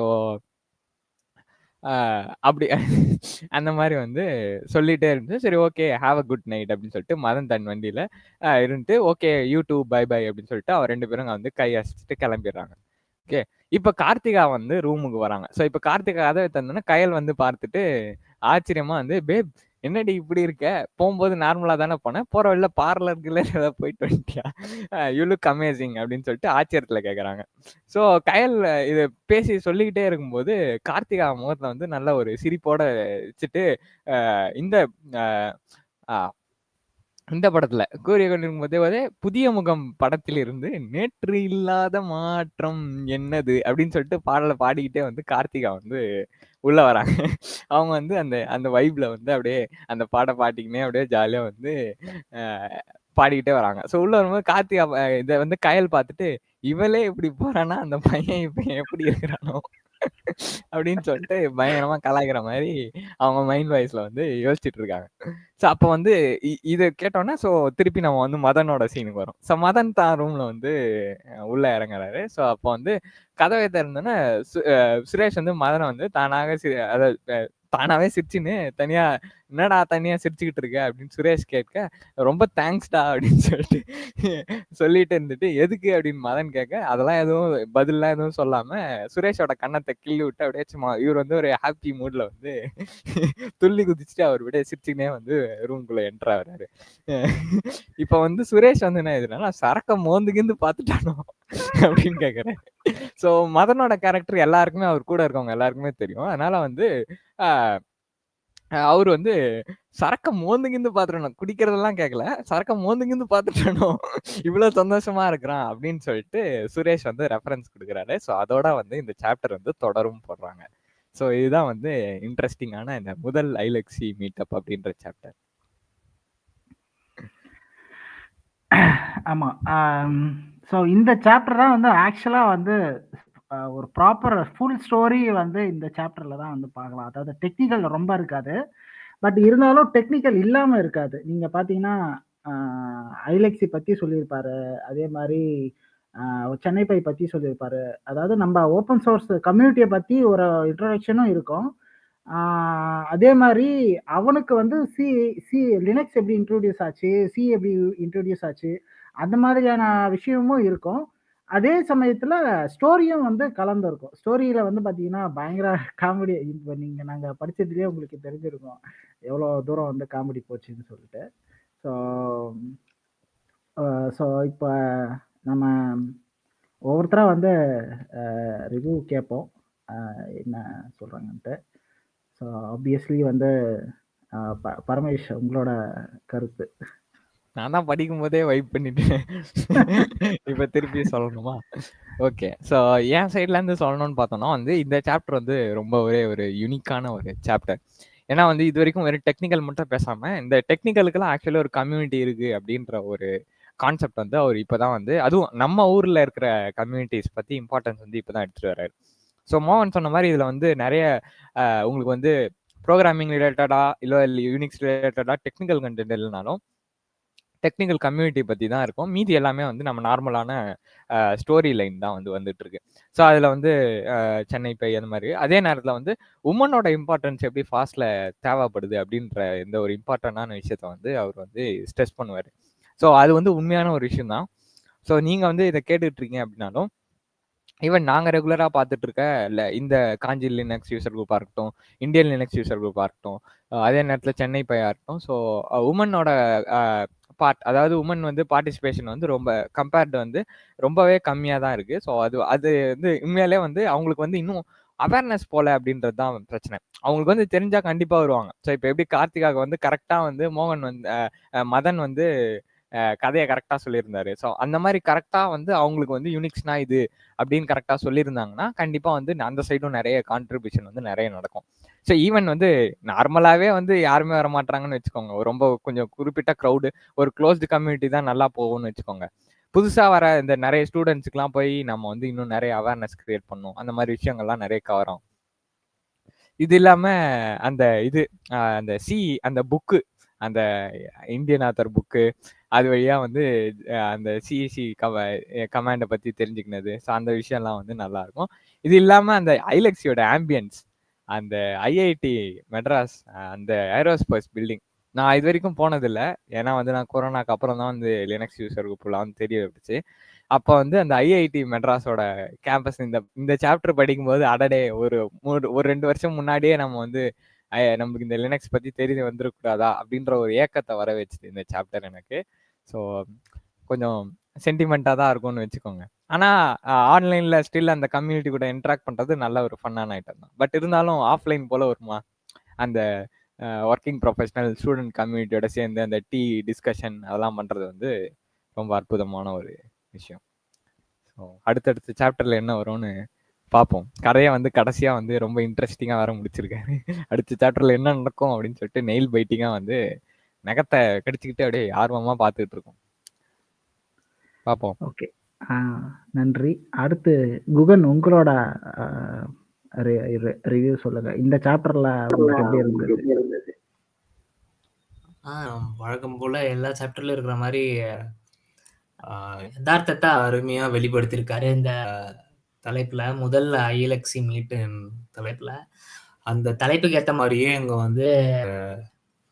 அப்படி அந்த மாதிரி வந்து சொல்லிட்டே இருந்துச்சு சரி okay have a good night அப்படின்னு சொல்லிட்டு மதன் தன் வண்டியில அஹ், இருந்துட்டு ஓகே யூடியூப் பை பை அப்படின்னு சொல்லிட்டு அவர் ரெண்டு பேரும் வந்து கை அசைச்சிட்டு கிளம்பிடுறாங்க ஓகே இப்போ கார்த்திகா வந்து ரூமுக்கு வராங்க ஸோ இப்போ கார்த்திகா கதவை தந்தோன்னா கயல் வந்து பார்த்துட்டு ஆச்சரியமா வந்து பேப் என்னடி இப்படி இருக்க போகும்போது நார்மலா தானே போனேன் போற வழியில பார்லருக்குள்ள ஏதாவது போயிட்டு வந்துட்டியா யூ லுக் அமேசிங் அப்படின்னு சொல்லிட்டு ஆச்சரியத்துல கேக்குறாங்க ஸோ கயல் இது பேசி சொல்லிக்கிட்டே இருக்கும்போது கார்த்திகா முகத்துல வந்து நல்ல ஒரு சிரிப்போட வச்சுட்டு அஹ், இந்த அஹ், ஆஹ், இந்த படத்துல கூறிய கொண்டிருக்கும் போதே போதே புதிய முகம் படத்தில் இருந்து நேற்று இல்லாத மாற்றம் என்னது அப்படின்னு சொல்லிட்டு பாடலை பாடிக்கிட்டே வந்து கார்த்திகா வந்து உள்ள வராங்க அவங்க வந்து அந்த அந்த வைப்ல வந்து அப்படியே அந்த பாட பாட்டிக்கினே அப்படியே ஜாலியா வந்து அஹ், பாடிக்கிட்டே வராங்க ஸோ உள்ள வரும்போது கார்த்திகா அஹ், இதை வந்து கயல் பார்த்துட்டு இவளே இப்படி போறானா அந்த பையன் இப்ப எப்படி இருக்கிறானோ அப்படின்னு சொல்லிட்டு பயங்கரமா கலாய்க்கிற மாதிரி அவங்க மைண்ட் வாய்ஸ்ல வந்து யோசிச்சுட்டு இருக்காங்க ஸோ அப்போ வந்து இ- இதை கேட்டோன்னா ஸோ திருப்பி நம்ம வந்து மதனோட சீனுக்கு வரும் ஸோ மதன் தான் ரூம்ல வந்து அஹ், உள்ள இறங்குறாரு ஸோ அப்போ வந்து கதவை திறந்தோன்னே சு- அஹ், சுரேஷ் வந்து மதனை வந்து தானாக சி அதாவது அஹ், தானாவே சிரிச்சுன்னு தனியா என்னடா தனியா சிரிச்சுக்கிட்டு இருக்க அப்படின்னு சுரேஷ் கேட்க ரொம்ப தேங்க்ஸ்டா அப்படின்னு சொல்லிட்டு சொல்லிட்டு இருந்துட்டு எதுக்கு அப்படின்னு மதன் கேட்க அதெல்லாம் எதுவும் பதில்லாம் எதுவும் சொல்லாம சுரேஷோட கண்ணத்தை கிள்ளி விட்டு அப்படியே சும்மா இவர் வந்து ஒரு ஹாப்பி மூட்ல வந்து துள்ளி குதிச்சுட்டு அவர் விட சிரிச்சுக்கினே வந்து ரூம்குள்ள என்ட்ரு ஆகுறாரு இப்ப வந்து சுரேஷ் வந்து என்ன எதுனா சரக்க மோந்துகிந்து பாத்துட்டானோ அப்படின்னு கேக்குறேன் சோ மதனோட கேரக்டர் எல்லாருக்குமே அவர் கூட இருக்கவங்க எல்லாருக்குமே தெரியும் அதனால வந்து ஆஹ் அவர் வந்து சரக்க மோந்துங்கிந்து பாத்துட்டணும் குடிக்கிறதெல்லாம் கேட்கல சரக்க மோந்துங்கிந்து பாத்துட்டனோ இவ்வளவு சந்தோஷமா இருக்கிறான் அப்படின்னு சொல்லிட்டு சுரேஷ் வந்து ரெஃபரன்ஸ் கொடுக்குறாரு ஸோ அதோட வந்து இந்த சாப்டர் வந்து தொடரும் போடுறாங்க ஸோ இதுதான் வந்து இன்ட்ரெஸ்டிங்கான இந்த முதல் ஐலக்ஸி மீட்டப் அப்படின்ற சாப்டர் ஆமா ஸோ இந்த சாப்டர் தான் வந்து ஆக்சுவலாக வந்து அஹ், ஒரு ப்ராப்பர் ஃபுல் ஸ்டோரி வந்து இந்த சாப்டர்ல தான் வந்து பார்க்கலாம் அதாவது டெக்னிக்கல் ரொம்ப இருக்காது பட் இருந்தாலும் டெக்னிக்கல் இல்லாமல் இருக்காது நீங்கள் பார்த்தீங்கன்னா ஐலெக்ஸி பற்றி சொல்லியிருப்பாரு அதே மாதிரி ஆஹ், சென்னை பை பற்றி சொல்லியிருப்பாரு அதாவது நம்ம ஓப்பன் சோர்ஸ் கம்யூனிட்டியை பற்றி ஒரு இன்ட்ரடக்ஷனும் இருக்கும் ஆஹ், அதே மாதிரி அவனுக்கு வந்து சி சி லினக்ஸ் எப்படி இன்ட்ரோடியூஸ் ஆச்சு சி எப்படி இன்ட்ரோடியூஸ் ஆச்சு அந்த மாதிரியான விஷயமும் இருக்கும் அதே சமயத்துல ஸ்டோரியும் வந்து கலந்துருக்கும் ஸ்டோரியில வந்து பாத்தீங்கன்னா பயங்கர காமெடி இப்போ நீங்க நாங்க படிச்சதுலயே உங்களுக்கு தெரிஞ்சிருக்கும் எவ்வளவு தூரம் வந்து காமெடி போச்சுன்னு சொல்லிட்டு ஸோ ஸோ இப்போ நம்ம ஒவ்வொருத்தரா வந்து ரிவ்யூ கேட்போம் அஹ், என்ன சொல்றாங்கன்ட்டு ஸோ ஆப்வியஸ்லி வந்து அஹ், ப- பரமேஷ் உங்களோட கருத்து நான் தான் படிக்கும் போதே வைப் பண்ணிட்டேன் இப்ப திருப்பி சொல்லணுமா ஓகே ஸோ என் சைட்ல இருந்து சொல்லணும்னு பார்த்தோம்னா வந்து இந்த சாப்டர் வந்து ரொம்ப ஒரே ஒரு யூனிக்கான ஒரு சாப்டர் ஏன்னா வந்து இது வரைக்கும் வெறும் டெக்னிக்கல் மட்டும் பேசாம இந்த டெக்னிக்கலுக்கெல்லாம் ஆக்சுவலி ஒரு கம்யூனிட்டி இருக்கு அப்படின்ற ஒரு கான்செப்ட் வந்து அவர் இப்பதான் வந்து அதுவும் நம்ம ஊர்ல இருக்கிற கம்யூனிட்டிஸ் பத்தி இம்பார்ட்டன்ஸ் வந்து இப்பதான் எடுத்துட்டு வர்றாரு ஸோ மோகன் சொன்ன மாதிரி இதுல வந்து நிறைய அஹ், உங்களுக்கு வந்து ப்ரோக்ராமிங் ரிலேட்டடா இல்லை யூனிக்ஸ் ரிலேட்டடா டெக்னிக்கல் கண்டென்ட் இல்லைனாலும் டெக்னிக்கல் கம்யூனிட்டி பற்றி தான் இருக்கும் மீதி எல்லாமே வந்து நம்ம நார்மலான ஸ்டோரி லைன் தான் வந்து வந்துட்டு இருக்கு ஸோ அதில் வந்து அஹ், சென்னை பை அந்த மாதிரி அதே நேரத்தில் வந்து உமனோட இம்பார்ட்டன்ஸ் எப்படி ஃபாஸ்ட்ல தேவைப்படுது அப்படின்ற இந்த ஒரு இம்பார்ட்டண்டான விஷயத்த வந்து அவர் வந்து ஸ்ட்ரெஸ் பண்ணுவார் ஸோ அது வந்து உண்மையான ஒரு விஷயம் தான் ஸோ நீங்கள் வந்து இதை கேட்டுட்டு இருக்கீங்க அப்படின்னாலும் ஈவன் நாங்கள் ரெகுலராக பார்த்துட்டு இருக்க இல்லை இந்த காஞ்சி லினக்ஸ் யூசர் குரூப்பாக இருக்கட்டும் இந்தியன் லினக்ஸ் யூசர் குரூப்பாக இருக்கட்டும் அஹ் அதே நேரத்தில் சென்னை பையாக இருக்கட்டும் ஸோ உமனோட பார்ட் அதாவது உமன் வந்து பார்ட்டிசிபேஷன் வந்து ரொம்ப கம்பேர்டு வந்து ரொம்பவே கம்மியாக தான் இருக்குது ஸோ அது அது வந்து உண்மையாலே வந்து அவங்களுக்கு வந்து இன்னும் அவேர்னஸ் போல அப்படின்றது தான் பிரச்சனை அவங்களுக்கு வந்து தெரிஞ்சா கண்டிப்பாக வருவாங்க ஸோ இப்போ எப்படி கார்த்திகாவுக்கு வந்து கரெக்டாக வந்து மோகன் வந்து அஹ், அஹ், மதன் வந்து அஹ், கதையை கரெக்டாக சொல்லியிருந்தாரு ஸோ அந்த மாதிரி கரெக்டாக வந்து அவங்களுக்கு வந்து யூனிக்ஸ்னா இது அப்படின்னு கரெக்டாக சொல்லியிருந்தாங்கன்னா கண்டிப்பாக வந்து அந்த சைடும் நிறைய கான்ட்ரிபியூஷன் வந்து நிறைய நடக்கும் ஸோ ஈவன் வந்து நார்மலாகவே வந்து யாருமே வர மாட்டாங்கன்னு வச்சுக்கோங்க ஒரு ரொம்ப கொஞ்சம் குறிப்பிட்ட க்ரௌடு ஒரு க்ளோஸ்டு கம்யூனிட்டி தான் நல்லா போகும்னு வச்சுக்கோங்க புதுசாக வர இந்த நிறைய ஸ்டூடெண்ட்ஸுக்குலாம் போய் நம்ம வந்து இன்னும் நிறைய அவேர்னஸ் கிரியேட் பண்ணணும் அந்த மாதிரி விஷயங்கள்லாம் நிறைய கவர் ஆகும் இது இல்லாம அந்த இது ஆஹ் அந்த சி அந்த புக்கு அந்த இந்தியன் ஆத்தர் புக்கு அது வழியா வந்து அஹ் அந்த சிஇசி கம கமாண்டை பத்தி தெரிஞ்சுக்கினது ஸோ அந்த விஷயம்லாம் வந்து நல்லா இருக்கும் இது இல்லாம அந்த ஐலக்ஸியோட ஆம்பியன்ஸ் அந்த ஐஐடி மெட்ராஸ் அஹ் அந்த ஏரோஸ்பேஸ் பில்டிங் நான் இது வரைக்கும் போனதில்ல ஏன்னா வந்து நான் கொரோனாக்கு அப்புறம் தான் வந்து லினக்ஸ் யூசர் குரூப்லாம் வந்து தெரிய வந்துச்சு அப்போ வந்து அந்த ஐஐடி மெட்ராஸோட கேம்பஸ் இந்த இந்த சாப்டர் படிக்கும்போது அடடே ஒரு மூணு ஒரு ரெண்டு வருஷம் முன்னாடியே நம்ம வந்து அஹ், நமக்கு இந்த லினக்ஸ் பத்தி தெரிஞ்சு வந்துடக்கூடாதா அப்படின்ற ஒரு ஏக்கத்தை வர வச்சுது இந்த சாப்டர் எனக்கு ஸோ கொஞ்சம் சென்டிமெண்ட்டாக தான் இருக்கும்னு வச்சுக்கோங்க ஆனால் ஆன்லைனில் ஸ்டில் அந்த கம்யூனிட்டி கூட இன்ட்ராக்ட் பண்ணுறது நல்ல ஒரு ஃபன்னான ஐட்டம் தான் பட் இருந்தாலும் ஆஃப்லைன் போல் வருமா அந்த ஒர்க்கிங் ப்ரொஃபஷனல் ஸ்டூடெண்ட் கம்யூனிட்டியோட சேர்ந்து அந்த டீ டிஸ்கஷன் அதெல்லாம் பண்ணுறது வந்து ரொம்ப அற்புதமான ஒரு விஷயம் ஸோ அடுத்தடுத்த சாப்டரில் என்ன வரும்னு பார்ப்போம் கதையை வந்து கடைசியாக வந்து ரொம்ப இன்ட்ரெஸ்டிங்காக வர முடிச்சிருக்காரு அடுத்த சாப்டரில் என்ன நடக்கும் அப்படின்னு சொல்லிட்டு நெயில் பைட்டிங்காக வந்து நகத்தை கடிச்சுக்கிட்டு அப்படியே ஆர்வமாக பார்த்துட்டு இருக்கோம் பார்ப்போம் ஓகே நன்றி அடுத்து குகன் உங்களோட ரிவ்யூ சொல்லுங்க இந்த சாப்டர்ல உங்களுக்கு எப்படி இருந்தது ஆ வழக்கம் போல எல்லா சாப்டர்ல இருக்கிற மாதிரி ஆஹ், யதார்த்தத்தை அருமையா வெளிப்படுத்தியிருக்காரு இந்த தலைப்புல முதல் ஐஎல்எக்சி மீட்டு தலைப்புல அந்த தலைப்புக்கு ஏத்த மாதிரியே இங்க வந்து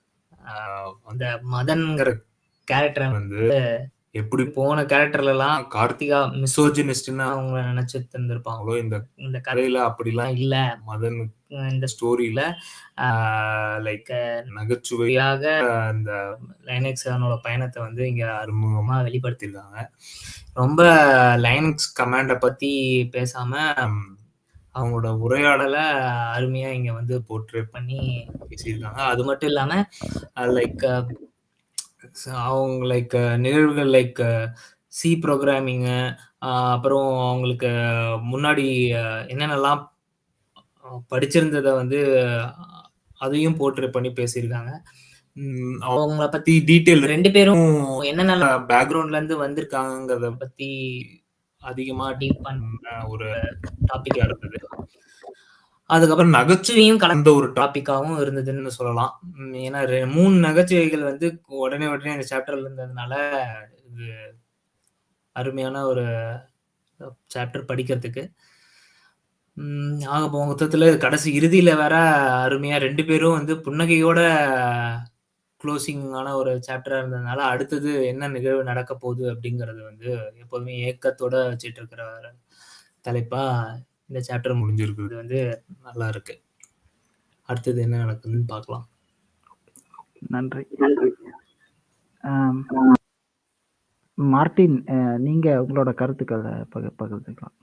ஆஹ் அந்த மதன்ங்கிற கேரக்டர் வந்து எப்படி போன கேரக்டர்ல எல்லாம் கார்த்திகா மிசோஜினிஸ்ட்னு அவங்க நினைச்சிட்டு இருந்திருப்பாங்களோ இந்த இந்த கதையில அப்படிலாம் இல்ல மதன் இந்த ஸ்டோரியில லைக் நகைச்சுவையாக இந்த லைனக்ஸ் அவனோட பயணத்தை வந்து இங்க அறிமுகமா வெளிப்படுத்தியிருக்காங்க ரொம்ப லைனக்ஸ் கமாண்டை பத்தி பேசாம ம், அவங்களோட உரையாடலை அருமையா இங்க வந்து போர்ட்ரேட் பண்ணி பேசியிருக்காங்க அது மட்டும் இல்லாம லைக் அவங்க லைக் நிகழ்வுகள் லைக் சி ப்ரோக்ராமிங்கு அப்புறம் அவங்களுக்கு முன்னாடி அஹ், என்னென்னலாம் அஹ், படிச்சிருந்ததை வந்து அஹ், அதையும் போர்ட்ரேட் பண்ணி பேசியிருக்காங்க உம், அவங்கள பத்தி டீட்டெயில் ரெண்டு பேரும் என்னென்ன பேக்ரவுண்ட்ல இருந்து வந்திருக்காங்கிறத பத்தி அதிகமா டீப் பண்ண ஒரு டாபிக்கா இருந்தது அதுக்கப்புறம் நகைச்சுவையும் கலந்த ஒரு டாபிக்காவும் இருந்ததுன்னு சொல்லலாம் உம் ஏன்னா ரெ- மூணு நகைச்சுவைகள் வந்து உடனே உடனே இந்த சாப்டர்ல இருந்ததுனால இது அருமையான ஒரு சாப்டர் படிக்கிறதுக்கு உம் ஆக மொத்தத்துல கடைசி இறுதியில வேற அருமையா ரெண்டு பேரும் வந்து புன்னகையோட க்ளோசிங்கான ஒரு சாப்டரா இருந்ததுனால அடுத்தது என்ன நிகழ்வு நடக்க போகுது அப்படிங்கறது வந்து எப்போதுமே ஏக்கத்தோட வச்சிட்டு இருக்கிற தலைப்பா இந்த சாப்டர் முடிஞ்சிருக்குது வந்து நல்லா இருக்கு அடுத்தது என்ன நடக்குதுன்னு பார்க்கலாம் நன்றி ஆம், மார்ட்டின் அஹ், நீங்க உங்களோட கருத்துக்களை பக பகிர்ந்துக்கலாம்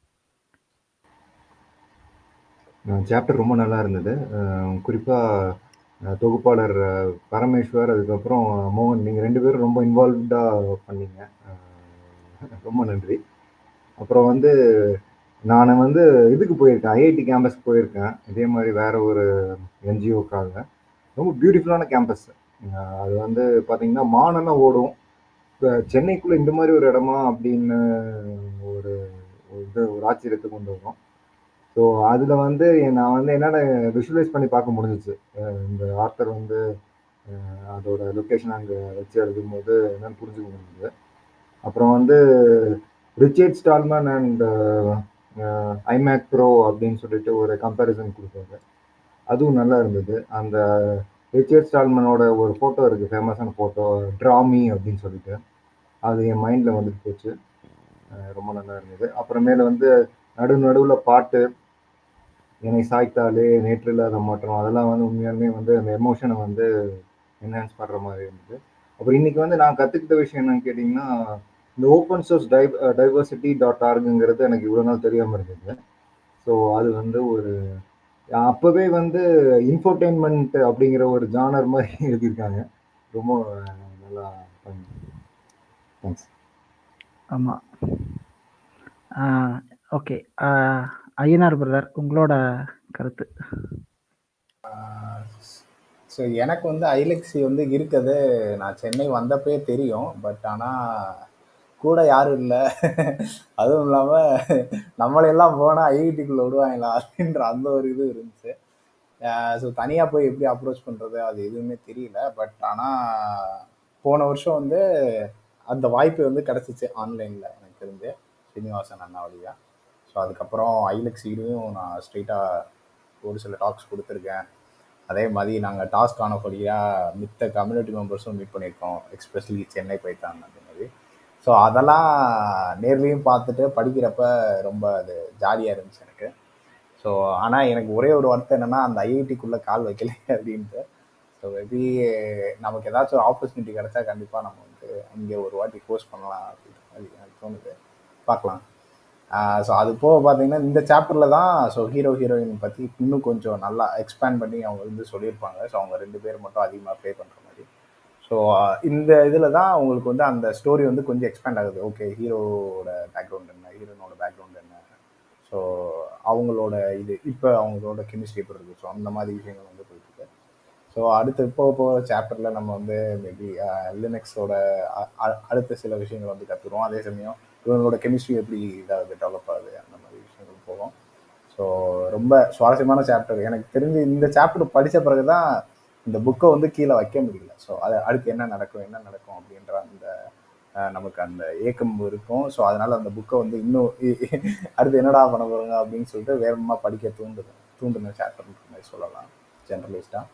சாப்டர் ரொம்ப நல்லா இருந்தது குறிப்பாக தொகுப்பாளர் அஹ், பரமேஸ்வர் அதுக்கப்புறம் மோகன் நீங்கள் ரெண்டு பேரும் ரொம்ப இன்வால்வ்டாக பண்ணீங்க அஹ், ரொம்ப நன்றி அப்புறம் வந்து நான் வந்து இதுக்கு போயிருக்கேன் ஐஐடி கேம்பஸ் போயிருக்கேன் இதே மாதிரி வேற ஒரு என்ஜிஓக்காக ரொம்ப பியூட்டிஃபுல்லான கேம்பஸ் அது வந்து பார்த்தீங்கன்னா மானெல்லாம் ஓடும் இப்போ சென்னைக்குள்ளே இந்த மாதிரி ஒரு இடமா அப்படின்னு ஒரு ஒரு இது ஒரு ஆச்சரியத்தை கொண்டு வரும் ஸோ அதில் வந்து நான் வந்து என்னென்ன விஷுவலைஸ் பண்ணி பார்க்க முடிஞ்சிச்சு அஹ் இந்த ஆர்த்தர் வந்து அஹ் அதோட லொக்கேஷன் அங்கே வச்சு எழுதும்போது என்னன்னு புரிஞ்சுக்க முடியுது அப்புறம் வந்து Richard Stallman and iMac pro அப்படின்னு சொல்லிட்டு ஒரு கம்பேரிசன் கொடுத்தாரு அதுவும் நல்லா இருந்தது அந்த ரிச்சர்ட் ஸ்டால்மனோட ஒரு ஃபோட்டோ இருக்குது ஃபேமஸான ஃபோட்டோ ட்ராமி அப்படின்னு சொல்லிட்டு அது என் மைண்டில் வந்துட்டு போச்சு அஹ் ரொம்ப நல்லா இருந்தது அப்புறமேல வந்து நடு நடுவில் பாட்டு என்னை சாய்த்தாலே நேற்று இல்லாத மாற்றம் அதெல்லாம் வந்து உண்மையாலுமே வந்து அந்த எமோஷனை வந்து என்ஹான்ஸ் பண்ணுற மாதிரி இருந்தது அப்புறம் இன்னைக்கு வந்து நான் கற்றுக்கிட்ட விஷயம் என்னன்னு கேட்டிங்கன்னா இந்த ஓப்பன் சோர்ஸ் டை டைவர்சிட்டி டாட் ஆர்குங்கிறது எனக்கு இவ்வளோ நாள் தெரியாமல் இருந்தது ஸோ அது வந்து ஒரு அப்போவே வந்து இன்ஃபோர்டெயின்மெண்ட் அப்படிங்கிற ஒரு ஜானர் மாதிரி எழுதியிருக்காங்க ரொம்ப நல்லா பண்ணி தேங்க்ஸ் ஆமா ஓகே ஐயனார் பிரதர் உங்களோட கருத்து ஸோ எனக்கு வந்து ஐலெக்ஸி வந்து இருக்குது நான் சென்னை வந்தப்பே தெரியும் பட் ஆனால் கூட யாரும் இல்லை அதுவும் இல்லாமல் நம்மளையெல்லாம் போனால் ஐஐடிக்குள்ளே விடுவாங்களா அப்படின்ற அந்த ஒரு இது இருந்துச்சு ஸோ தனியாக போய் எப்படி அப்ரோச் பண்ணுறது அது எதுவுமே தெரியல பட் ஆனால் போன வருஷம் வந்து அந்த வாய்ப்பு வந்து கிடச்சிச்சு ஆன்லைனில் எனக்கு தெரிஞ்சு ஸ்ரீனிவாசன் அண்ணா வழியா ஸோ அதுக்கப்புறம் ஐலெக்ஸிலையும் நான் ஸ்ட்ரெயிட்டாக ஒரு சில டாக்ஸ் கொடுத்துருக்கேன் அதே மாதிரி நாங்கள் டாஸ்க் ஆனபடியாக மித்த கம்யூனிட்டி மெம்பர்ஸும் மீட் பண்ணியிருக்கோம் எக்ஸ்பெஷலி சென்னை போயிட்டாங்க அந்த மாதிரி ஸோ அதெல்லாம் நேர்லேயும் பார்த்துட்டு படிக்கிறப்ப ரொம்ப அது ஜாலியாக இருந்துச்சு எனக்கு ஸோ ஆனால் எனக்கு ஒரே ஒரு வருத்தம் என்னென்னா அந்த ஐஐடிக்குள்ளே கால் வைக்கல அப்படின்ட்டு ஸோ மேபி நமக்கு ஏதாச்சும் ஒரு ஆப்பர்ச்சுனிட்டி கிடைச்சா கண்டிப்பாக நம்ம வந்து இங்கே ஒரு வாட்டி கோர்ஸ் பண்ணலாம் அப்படின்ற மாதிரி எனக்கு தோணுது பார்க்கலாம் ஸோ அது போக பார்த்தீங்கன்னா இந்த சாப்டரில் தான் ஸோ ஹீரோ ஹீரோயின் பற்றி இன்னும் கொஞ்சம் நல்லா எக்ஸ்பேண்ட் பண்ணி அவங்க வந்து சொல்லியிருப்பாங்க ஸோ அவங்க ரெண்டு பேர் மட்டும் அதிகமாக ப்ளே பண்ணுற மாதிரி ஸோ இந்த இதில் தான் உங்களுக்கு வந்து அந்த ஸ்டோரி வந்து கொஞ்சம் எக்ஸ்பேண்ட் ஆகுது ஓகே ஹீரோவோட பேக்ரவுண்ட் என்ன ஹீரோனோட பேக்ரவுண்ட் என்ன ஸோ அவங்களோட இது இப்போ அவங்களோட கெமிஸ்ட்ரி எப்படி இருக்குது ஸோ அந்த மாதிரி விஷயங்கள் வந்து போயிட்டுருக்கு ஸோ அடுத்து இப்போ போகிற சாப்டரில் நம்ம வந்து மேபி லினக்ஸோட அடுத்த சில விஷயங்கள் வந்து கற்றுக்குறோம் அதே சமயம் இவங்களோட கெமிஸ்ட்ரி எப்படி இதாகுது டெவலப் ஆகுது அந்த மாதிரி விஷயங்கள் போகும் ஸோ ரொம்ப சுவாரஸ்யமான சாப்டர் எனக்கு தெரிஞ்சு இந்த சாப்டர் படித்த பிறகு தான் இந்த புக்கை வந்து கீழே வைக்க முடியல ஸோ அது அடுத்து என்ன நடக்கும் என்ன நடக்கும் அப்படின்ற அந்த நமக்கு அந்த ஏக்கம் இருக்கும் ஸோ அதனால அந்த புக்கை வந்து இன்னும் அடுத்து என்னடா பண்ண போகிறாங்க அப்படின்னு சொல்லிட்டு வேகமாக படிக்க தூண்டுது தூண்டுன சாப்டர்ன்ற மாதிரி சொல்லலாம் ஜென்ரலிஸ்டாக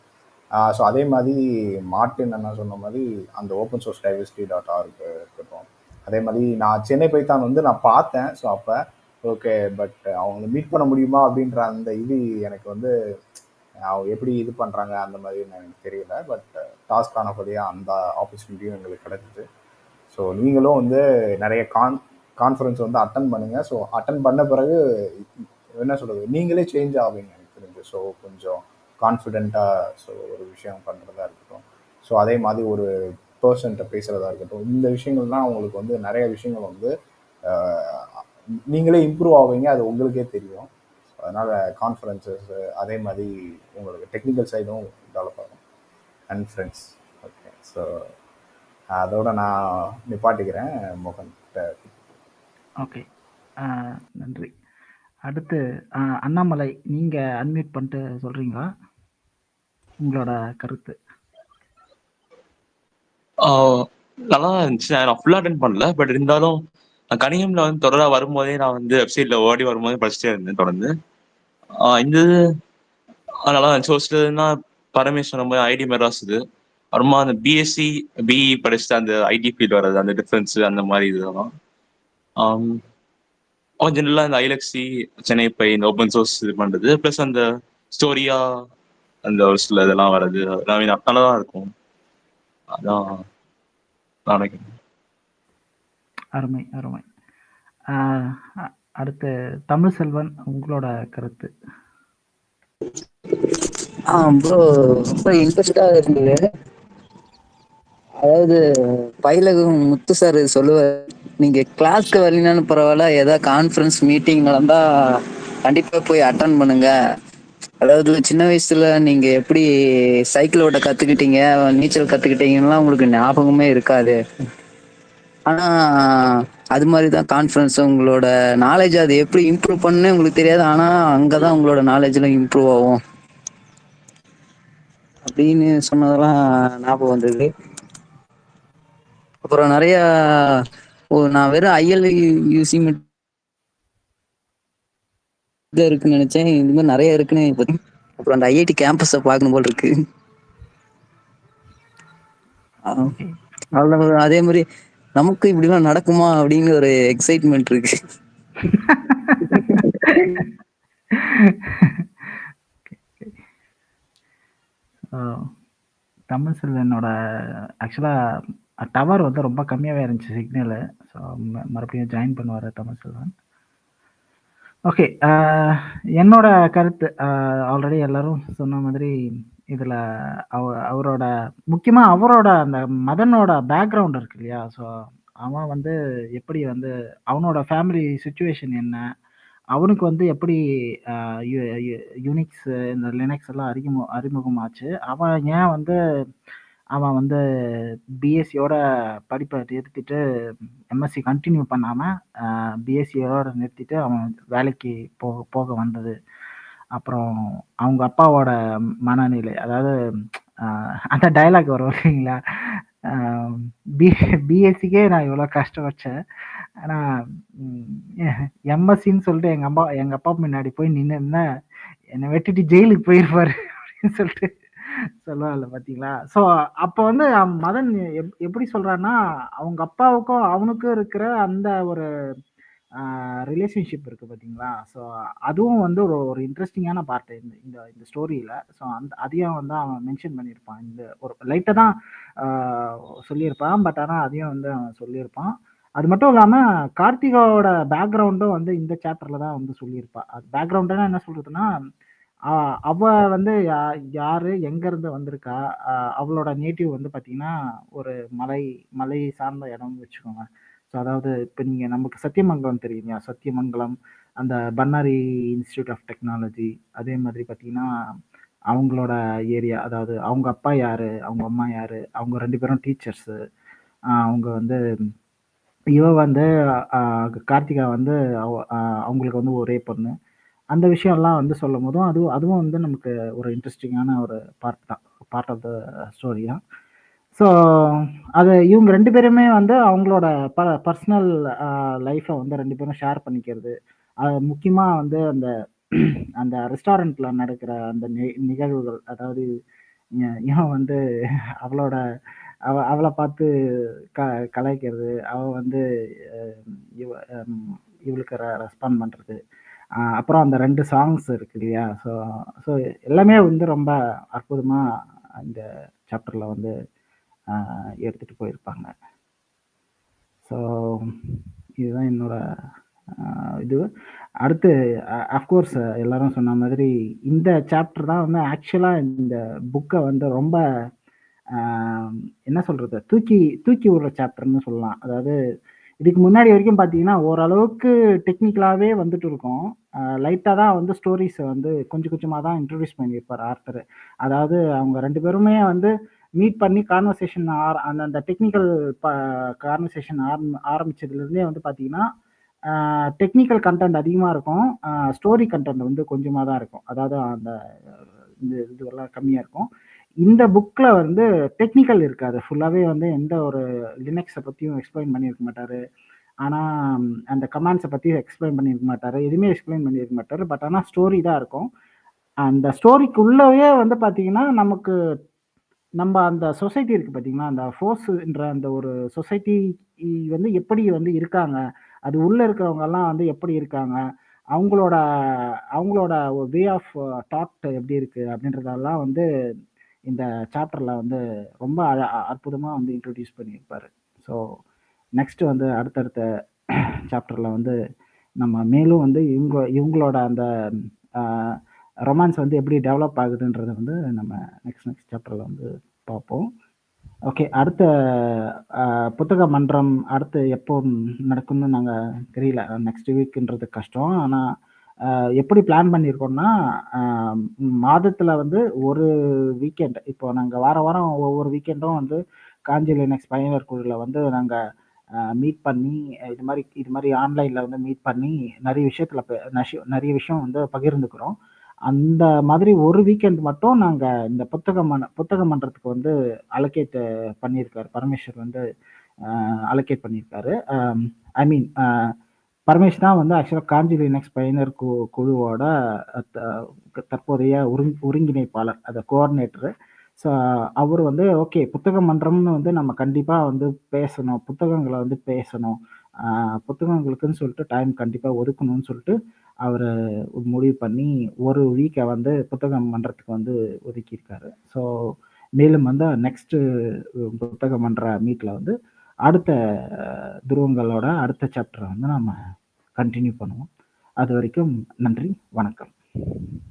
ஸோ அதே மாதிரி மார்ட்டின் என்ன சொன்ன மாதிரி அந்த open source diversity dot org இருக்கட்டும் அதே மாதிரி நான் சென்னை பைத்தான் வந்து நான் பார்த்தேன் ஸோ அப்போ ஓகே பட் அவங்க மீட் பண்ண முடியுமா அப்படின்ற அந்த இது எனக்கு வந்து அவங்க எப்படி இது பண்ணுறாங்க அந்த மாதிரி எனக்கு தெரியல பட் டாஸ்க் ஆனபடியாக அந்த ஆப்பர்ச்சுனிட்டியும் எங்களுக்கு கிடைச்சிது ஸோ நீங்களும் வந்து நிறைய கான் கான்ஃபரன்ஸ் வந்து அட்டன் பண்ணுங்கள் ஸோ அட்டன் பண்ண பிறகு என்ன சொல்கிறது நீங்களே சேஞ்ச் ஆவீங்க எனக்கு தெரிஞ்சு ஸோ கொஞ்சம் கான்ஃபிடெண்ட்டாக ஸோ ஒரு விஷயம் பண்ணுறதா இருக்கட்டும் ஸோ அதே மாதிரி ஒரு பர்சன்ட்ட பேசுகிறதா இருக்கட்டும் இந்த விஷயங்கள்லாம் உங்களுக்கு வந்து நிறைய விஷயங்கள் வந்து நீங்களே இம்ப்ரூவ் ஆவீங்க அது உங்களுக்கே தெரியும் அதனால் கான்ஃபரன்சஸ் அதே மாதிரி உங்களுக்கு டெக்னிக்கல் சைடும் டெவலப் ஆகும் அண்ட் ஃப்ரெண்ட்ஸ் ஓகே ஸோ அதோட நான் நிப்பாட்டிக்கிறேன் மோகன் ஓகே நன்றி அடுத்து அண்ணாமலை நீங்கள் அன்மியூட் பண்ணிட்டு சொல்கிறீங்களா உங்களோட கருத்து நல்லா இருந்துச்சு நான் ஃபுல்லாக அட்டன் பண்ணல பட் இருந்தாலும் நான் கணியம்ல வந்து தொடராக வரும்போதே நான் வந்து வெப்சைட்ல ஓடி வரும்போதே படிச்சுட்டே இருந்தேன் தொடர்ந்து இந்த நல்லா இருந்துச்சு ஒரு சிலதுன்னா பரமேஸ்வரன் ரொம்ப ஐடி மெராஸ் இது அப்புறமா அந்த பிஎஸ்சி பிஇ படிச்சுட்டு அந்த ஐடி ஃபீல்டு வர்றது அந்த டிஃப்ரென்ஸ் அந்த மாதிரி இதெல்லாம் ஜென்ரலாக இந்த ஐலக்ஸி சென்னை பை இந்த ஓப்பன் சோர்ஸ் இது பண்ணுறது ப்ளஸ் அந்த ஸ்டோரியா அந்த ஒரு சில இதெல்லாம் வர்றது எல்லாமே நல்லா தான் இருக்கும் அதான் நினைக்கிறேன் அருமை அருமை அடுத்து தமிழ் செல்வன் உங்களோட கருத்து ஆ ப்ரோ ரொம்ப இன்ட்ரெஸ்டாக இருந்தது அதாவது பயிலகம் முத்து சார் சொல்லுவார் நீங்க கிளாஸ்க்கு வரலனாலும் பரவாயில்ல ஏதாவது கான்ஃபரன்ஸ் மீட்டிங் நடந்தா கண்டிப்பா போய் அட்டன் பண்ணுங்க அதாவது சின்ன வயசுல நீங்க எப்படி சைக்கிள் ஓட்ட கத்துக்கிட்டீங்க நீச்சல் கத்துக்கிட்டீங்கன்னா உங்களுக்கு ஞாபகமே இருக்காது ஆனா அது மாதிரி தான் கான்ஃபரன்ஸ் உங்களோட நாலேஜ் அது எப்படி இம்ப்ரூவ் பண்ணு உங்களுக்கு தெரியாது ஆனா அங்கதான் உங்களோட நாலேஜ்லாம் இம்ப்ரூவ் ஆகும் அப்படின்னு சொன்னதெல்லாம் ஞாபகம் வந்தது அப்புறம் நிறைய ஓ நான் வெறும் ஐஎல் யூசி மட்டும் இருக்குன்னு நினைச்சேன் இந்த மாதிரி நிறைய இருக்குன்னு அப்புறம் அந்த ஐஐடி கேம்பஸை பார்க்கணும் போல் இருக்கு அவ்வளவு அதே மாதிரி நமக்கு இப்படிலாம் நடக்குமா அப்படின்னு ஒரு எக்ஸைட்மெண்ட் இருக்கு தமிழ் செல்வனோட ஆக்சுவலாக டவர் வந்து ரொம்ப கம்மியாகவே இருந்துச்சு சிக்னலு ஸோ மறுபடியும் ஜாயின் பண்ணுவார் தமிழ் செல்வன் ஓகே என்னோட கருத்து ஆல்ரெடி எல்லாரும் சொன்ன மாதிரி இதில் அவ அவரோட முக்கியமாக அவரோட அந்த மதனோட பேக்ரவுண்ட் இருக்கு இல்லையா ஸோ அவன் வந்து எப்படி வந்து அவனோட ஃபேமிலி சுச்சுவேஷன் என்ன அவனுக்கு வந்து எப்படி யூனிக்ஸ் இந்த லினக்ஸ் எல்லாம் அறிமுக அறிமுகமாச்சு அவன் ஏன் வந்து அவன் வந்து பிஎஸ்சியோட படிப்பை நிறுத்திட்டு எம்எஸ்சி கண்டினியூ பண்ணாமல் பிஎஸ்சியோட நிறுத்திட்டு அவன் வேலைக்கு போக போக வந்தது அப்புறம் அவங்க அப்பாவோட மனநிலை அதாவது அந்த டைலாக் வரும் இல்லைங்களா பி பிஎஸ்சிக்கே நான் இவ்வளோ கஷ்டப்பட்டேன் ஆனால் எம்எஸ்சின்னு சொல்லிட்டு எங்கள் அம்மா எங்கள் அப்பா முன்னாடி போய் நின்று என்னை வெட்டிட்டு ஜெயிலுக்கு போயிருப்பாரு அப்படின்னு சொல்லிட்டு சொல்லுவாங்கல்ல பார்த்தீங்களா ஸோ அப்போ வந்து மதன் எப் எப்படி சொல்கிறான்னா அவங்க அப்பாவுக்கும் அவனுக்கும் இருக்கிற அந்த ஒரு ரிலேஷன்ஷிப் இருக்குது பார்த்தீங்களா ஸோ அதுவும் வந்து ஒரு ஒரு இன்ட்ரெஸ்டிங்கான பார்ட்டு இந்த இந்த இந்த ஸ்டோரியில் ஸோ அந்த அதையும் வந்து அவன் மென்ஷன் பண்ணியிருப்பான் இந்த ஒரு லைட்டாக தான் சொல்லியிருப்பான் பட் ஆனால் அதையும் வந்து அவன் சொல்லியிருப்பான் அது மட்டும் இல்லாமல் கார்த்திகாவோட பேக்ரவுண்டும் வந்து இந்த சாப்டரில் தான் வந்து சொல்லியிருப்பாள் அது பேக்ரவுண்டுன்னா என்ன சொல்கிறதுனா அவ வந்து யா யாரு எங்கேருந்து வந்திருக்கா அவளோட நேட்டிவ் வந்து பார்த்தீங்கன்னா ஒரு மலை மலை சார்ந்த இடம்னு வச்சுக்கோங்க ஸோ அதாவது இப்போ நீங்கள் நமக்கு சத்தியமங்கலம் தெரியுங்க சத்தியமங்கலம் அந்த பன்னாரி இன்ஸ்டியூட் ஆஃப் டெக்னாலஜி அதே மாதிரி பார்த்தீங்கன்னா அவங்களோட ஏரியா அதாவது அவங்க அப்பா யார் அவங்க அம்மா யார் அவங்க ரெண்டு பேரும் டீச்சர்ஸு அவங்க வந்து இவ வந்து கார்த்திகா வந்து அவங்களுக்கு வந்து ஒரே பொண்ணு அந்த விஷயம்லாம் வந்து சொல்லும் போதும் அதுவும் அதுவும் வந்து நமக்கு ஒரு இன்ட்ரெஸ்டிங்கான ஒரு பார்ட் தான் பார்ட் ஆஃப் த ஸ்டோரி தான் ஸோ அது இவங்க ரெண்டு பேருமே வந்து அவங்களோட ப பர்சனல் லைஃப்பை வந்து ரெண்டு பேரும் ஷேர் பண்ணிக்கிறது அது முக்கியமாக வந்து அந்த அந்த ரெஸ்டாரண்ட்டில் நடக்கிற அந்த நிகழ்வுகள் அதாவது இ- இவன் வந்து அவளோட அவ அவளை பார்த்து க கலாய்க்கிறது அவ வந்து அஹ், இவ ஹம், இவளுக்கு ரெஸ்பாண்ட் பண்ணுறது அப்புறம் அந்த ரெண்டு சாங்ஸ் இருக்கு இல்லையா ஸோ ஸோ எல்லாமே வந்து ரொம்ப அற்புதமாக இந்த சாப்டரில் வந்து ஆஹ், எடுத்துட்டு போயிருப்பாங்க ஸோ இதுதான் என்னோட ஆஹ், இது அடுத்து அஃப்கோர்ஸ் எல்லாரும் சொன்ன மாதிரி இந்த சாப்டர் தான் வந்து ஆக்சுவலாக இந்த புக்கை வந்து ரொம்ப ஆஹ், என்ன சொல்றது தூக்கி தூக்கி விடுற சாப்டர்னு சொல்லலாம் அதாவது இதுக்கு முன்னாடி வரைக்கும் பார்த்தீங்கன்னா ஓரளவுக்கு டெக்னிக்கலாகவே வந்துட்டு இருக்கோம் லைட்டாக தான் வந்து ஸ்டோரிஸை வந்து கொஞ்சம் கொஞ்சமாக தான் இன்ட்ரடியூஸ் பண்ணியிருப்பார் ஆர்த்தர் அதாவது அவங்க ரெண்டு பேருமே வந்து மீட் பண்ணி கான்வர்சேஷன் ஆர அந்த அந்த டெக்னிக்கல் கான்வர்சேஷன் ஆரம் ஆரம்பிச்சதுலேருந்தே வந்து பார்த்தீங்கன்னா டெக்னிக்கல் கண்டென்ட் அதிகமாக இருக்கும் ஸ்டோரி கண்டென்ட் வந்து கொஞ்சமாக தான் இருக்கும் அதாவது அந்த இந்த இதுவெல்லாம் கம்மியாக இருக்கும் இந்த புக்கில் வந்து டெக்னிக்கல் இருக்காது ஃபுல்லாகவே வந்து எந்த ஒரு லினக்ஸை பற்றியும் எக்ஸ்பிளைன் பண்ணியிருக்க மாட்டார் ஆனால் அந்த கமாண்ட்ஸை பற்றி எக்ஸ்பிளைன் பண்ணியிருக்க மாட்டார் எதுவுமே எக்ஸ்பிளைன் பண்ணியிருக்க மாட்டார் பட் ஆனால் ஸ்டோரி தான் இருக்கும் அந்த ஸ்டோரிக்குள்ளவே வந்து பார்த்தீங்கன்னா நமக்கு நம்ம அந்த சொசைட்டி இருக்கு பார்த்தீங்களா அந்த ஃபோர்ஸ்ன்ற அந்த ஒரு சொசைட்டி வந்து எப்படி வந்து இருக்காங்க அது உள்ள இருக்கிறவங்க எல்லாம் வந்து எப்படி இருக்காங்க அவங்களோட அவங்களோட வே ஆஃப் தாட் எப்படி இருக்கு அப்படின்றதெல்லாம் வந்து இந்த சாப்டர்ல வந்து ரொம்ப அழ- அற்புதமா வந்து இன்ட்ரடியூஸ் பண்ணியிருப்பாரு ஸோ நெக்ஸ்ட் வந்து அடுத்தடுத்த சாப்டர்ல வந்து நம்ம மேலும் வந்து இவங்க இவங்களோட அந்த ரொமான்ஸ் வந்து எப்படி டெவலப் ஆகுதுன்றதை வந்து நம்ம நெக்ஸ்ட் நெக்ஸ்ட் சாப்டர்ல வந்து பார்ப்போம் ஓகே அடுத்த ஆஹ், புத்தக மன்றம் அடுத்து எப்போ நடக்கும்னு நாங்கள் தெரியல நெக்ஸ்ட் வீக்குன்றது கஷ்டம் ஆனால் எப்படி பிளான் பண்ணியிருக்கோம்னா மாதத்தில் வந்து ஒரு வீக்கெண்ட் இப்போ நாங்கள் வார வாரம் ஒவ்வொரு வீக்கெண்டும் வந்து காஞ்சி லினக்ஸ் பயனர் குழுவில் வந்து நாங்கள் மீட் பண்ணி இது மாதிரி இது மாதிரி ஆன்லைனில் வந்து மீட் பண்ணி நிறைய விஷயத்தில் நிறைய விஷயம் வந்து பகிர்ந்துக்கிறோம் அந்த மாதிரி ஒரு வீக்கெண்ட் மட்டும் நாங்கள் இந்த புத்தக மன புத்தக மன்றத்துக்கு வந்து அலோகேட் பண்ணியிருக்காரு பரமேஸ்வர் வந்து அலோகேட் பண்ணியிருக்காரு ஐ மீன் பரமேஷ் தான் வந்து ஆக்சுவலாக காஞ்சி லினக்ஸ் பயனர் கு குழுவோட த- தற்போதைய ஒருங் ஒருங்கிணைப்பாளர் அதை கோஆர்டினேட்டரு ஸோ அவர் வந்து ஓகே புத்தக மன்றம்னு வந்து நம்ம கண்டிப்பாக வந்து பேசணும் புத்தகங்களை வந்து பேசணும் ஆஹ் புத்தகங்களுக்குன்னு சொல்லிட்டு டைம் கண்டிப்பாக ஒதுக்கணும்னு சொல்லிட்டு அவர் முடிவு பண்ணி ஒரு வீக்கை வந்து புத்தக மன்றத்துக்கு வந்து ஒதுக்கியிருக்காரு ஸோ மேலும் வந்து நெக்ஸ்ட் புத்தக மன்ற மீட்டில் வந்து அடுத்த அஹ், துருவங்களோட அடுத்த சாப்டரை வந்து நம்ம கண்டினியூ பண்ணுவோம் அது வரைக்கும் நன்றி வணக்கம்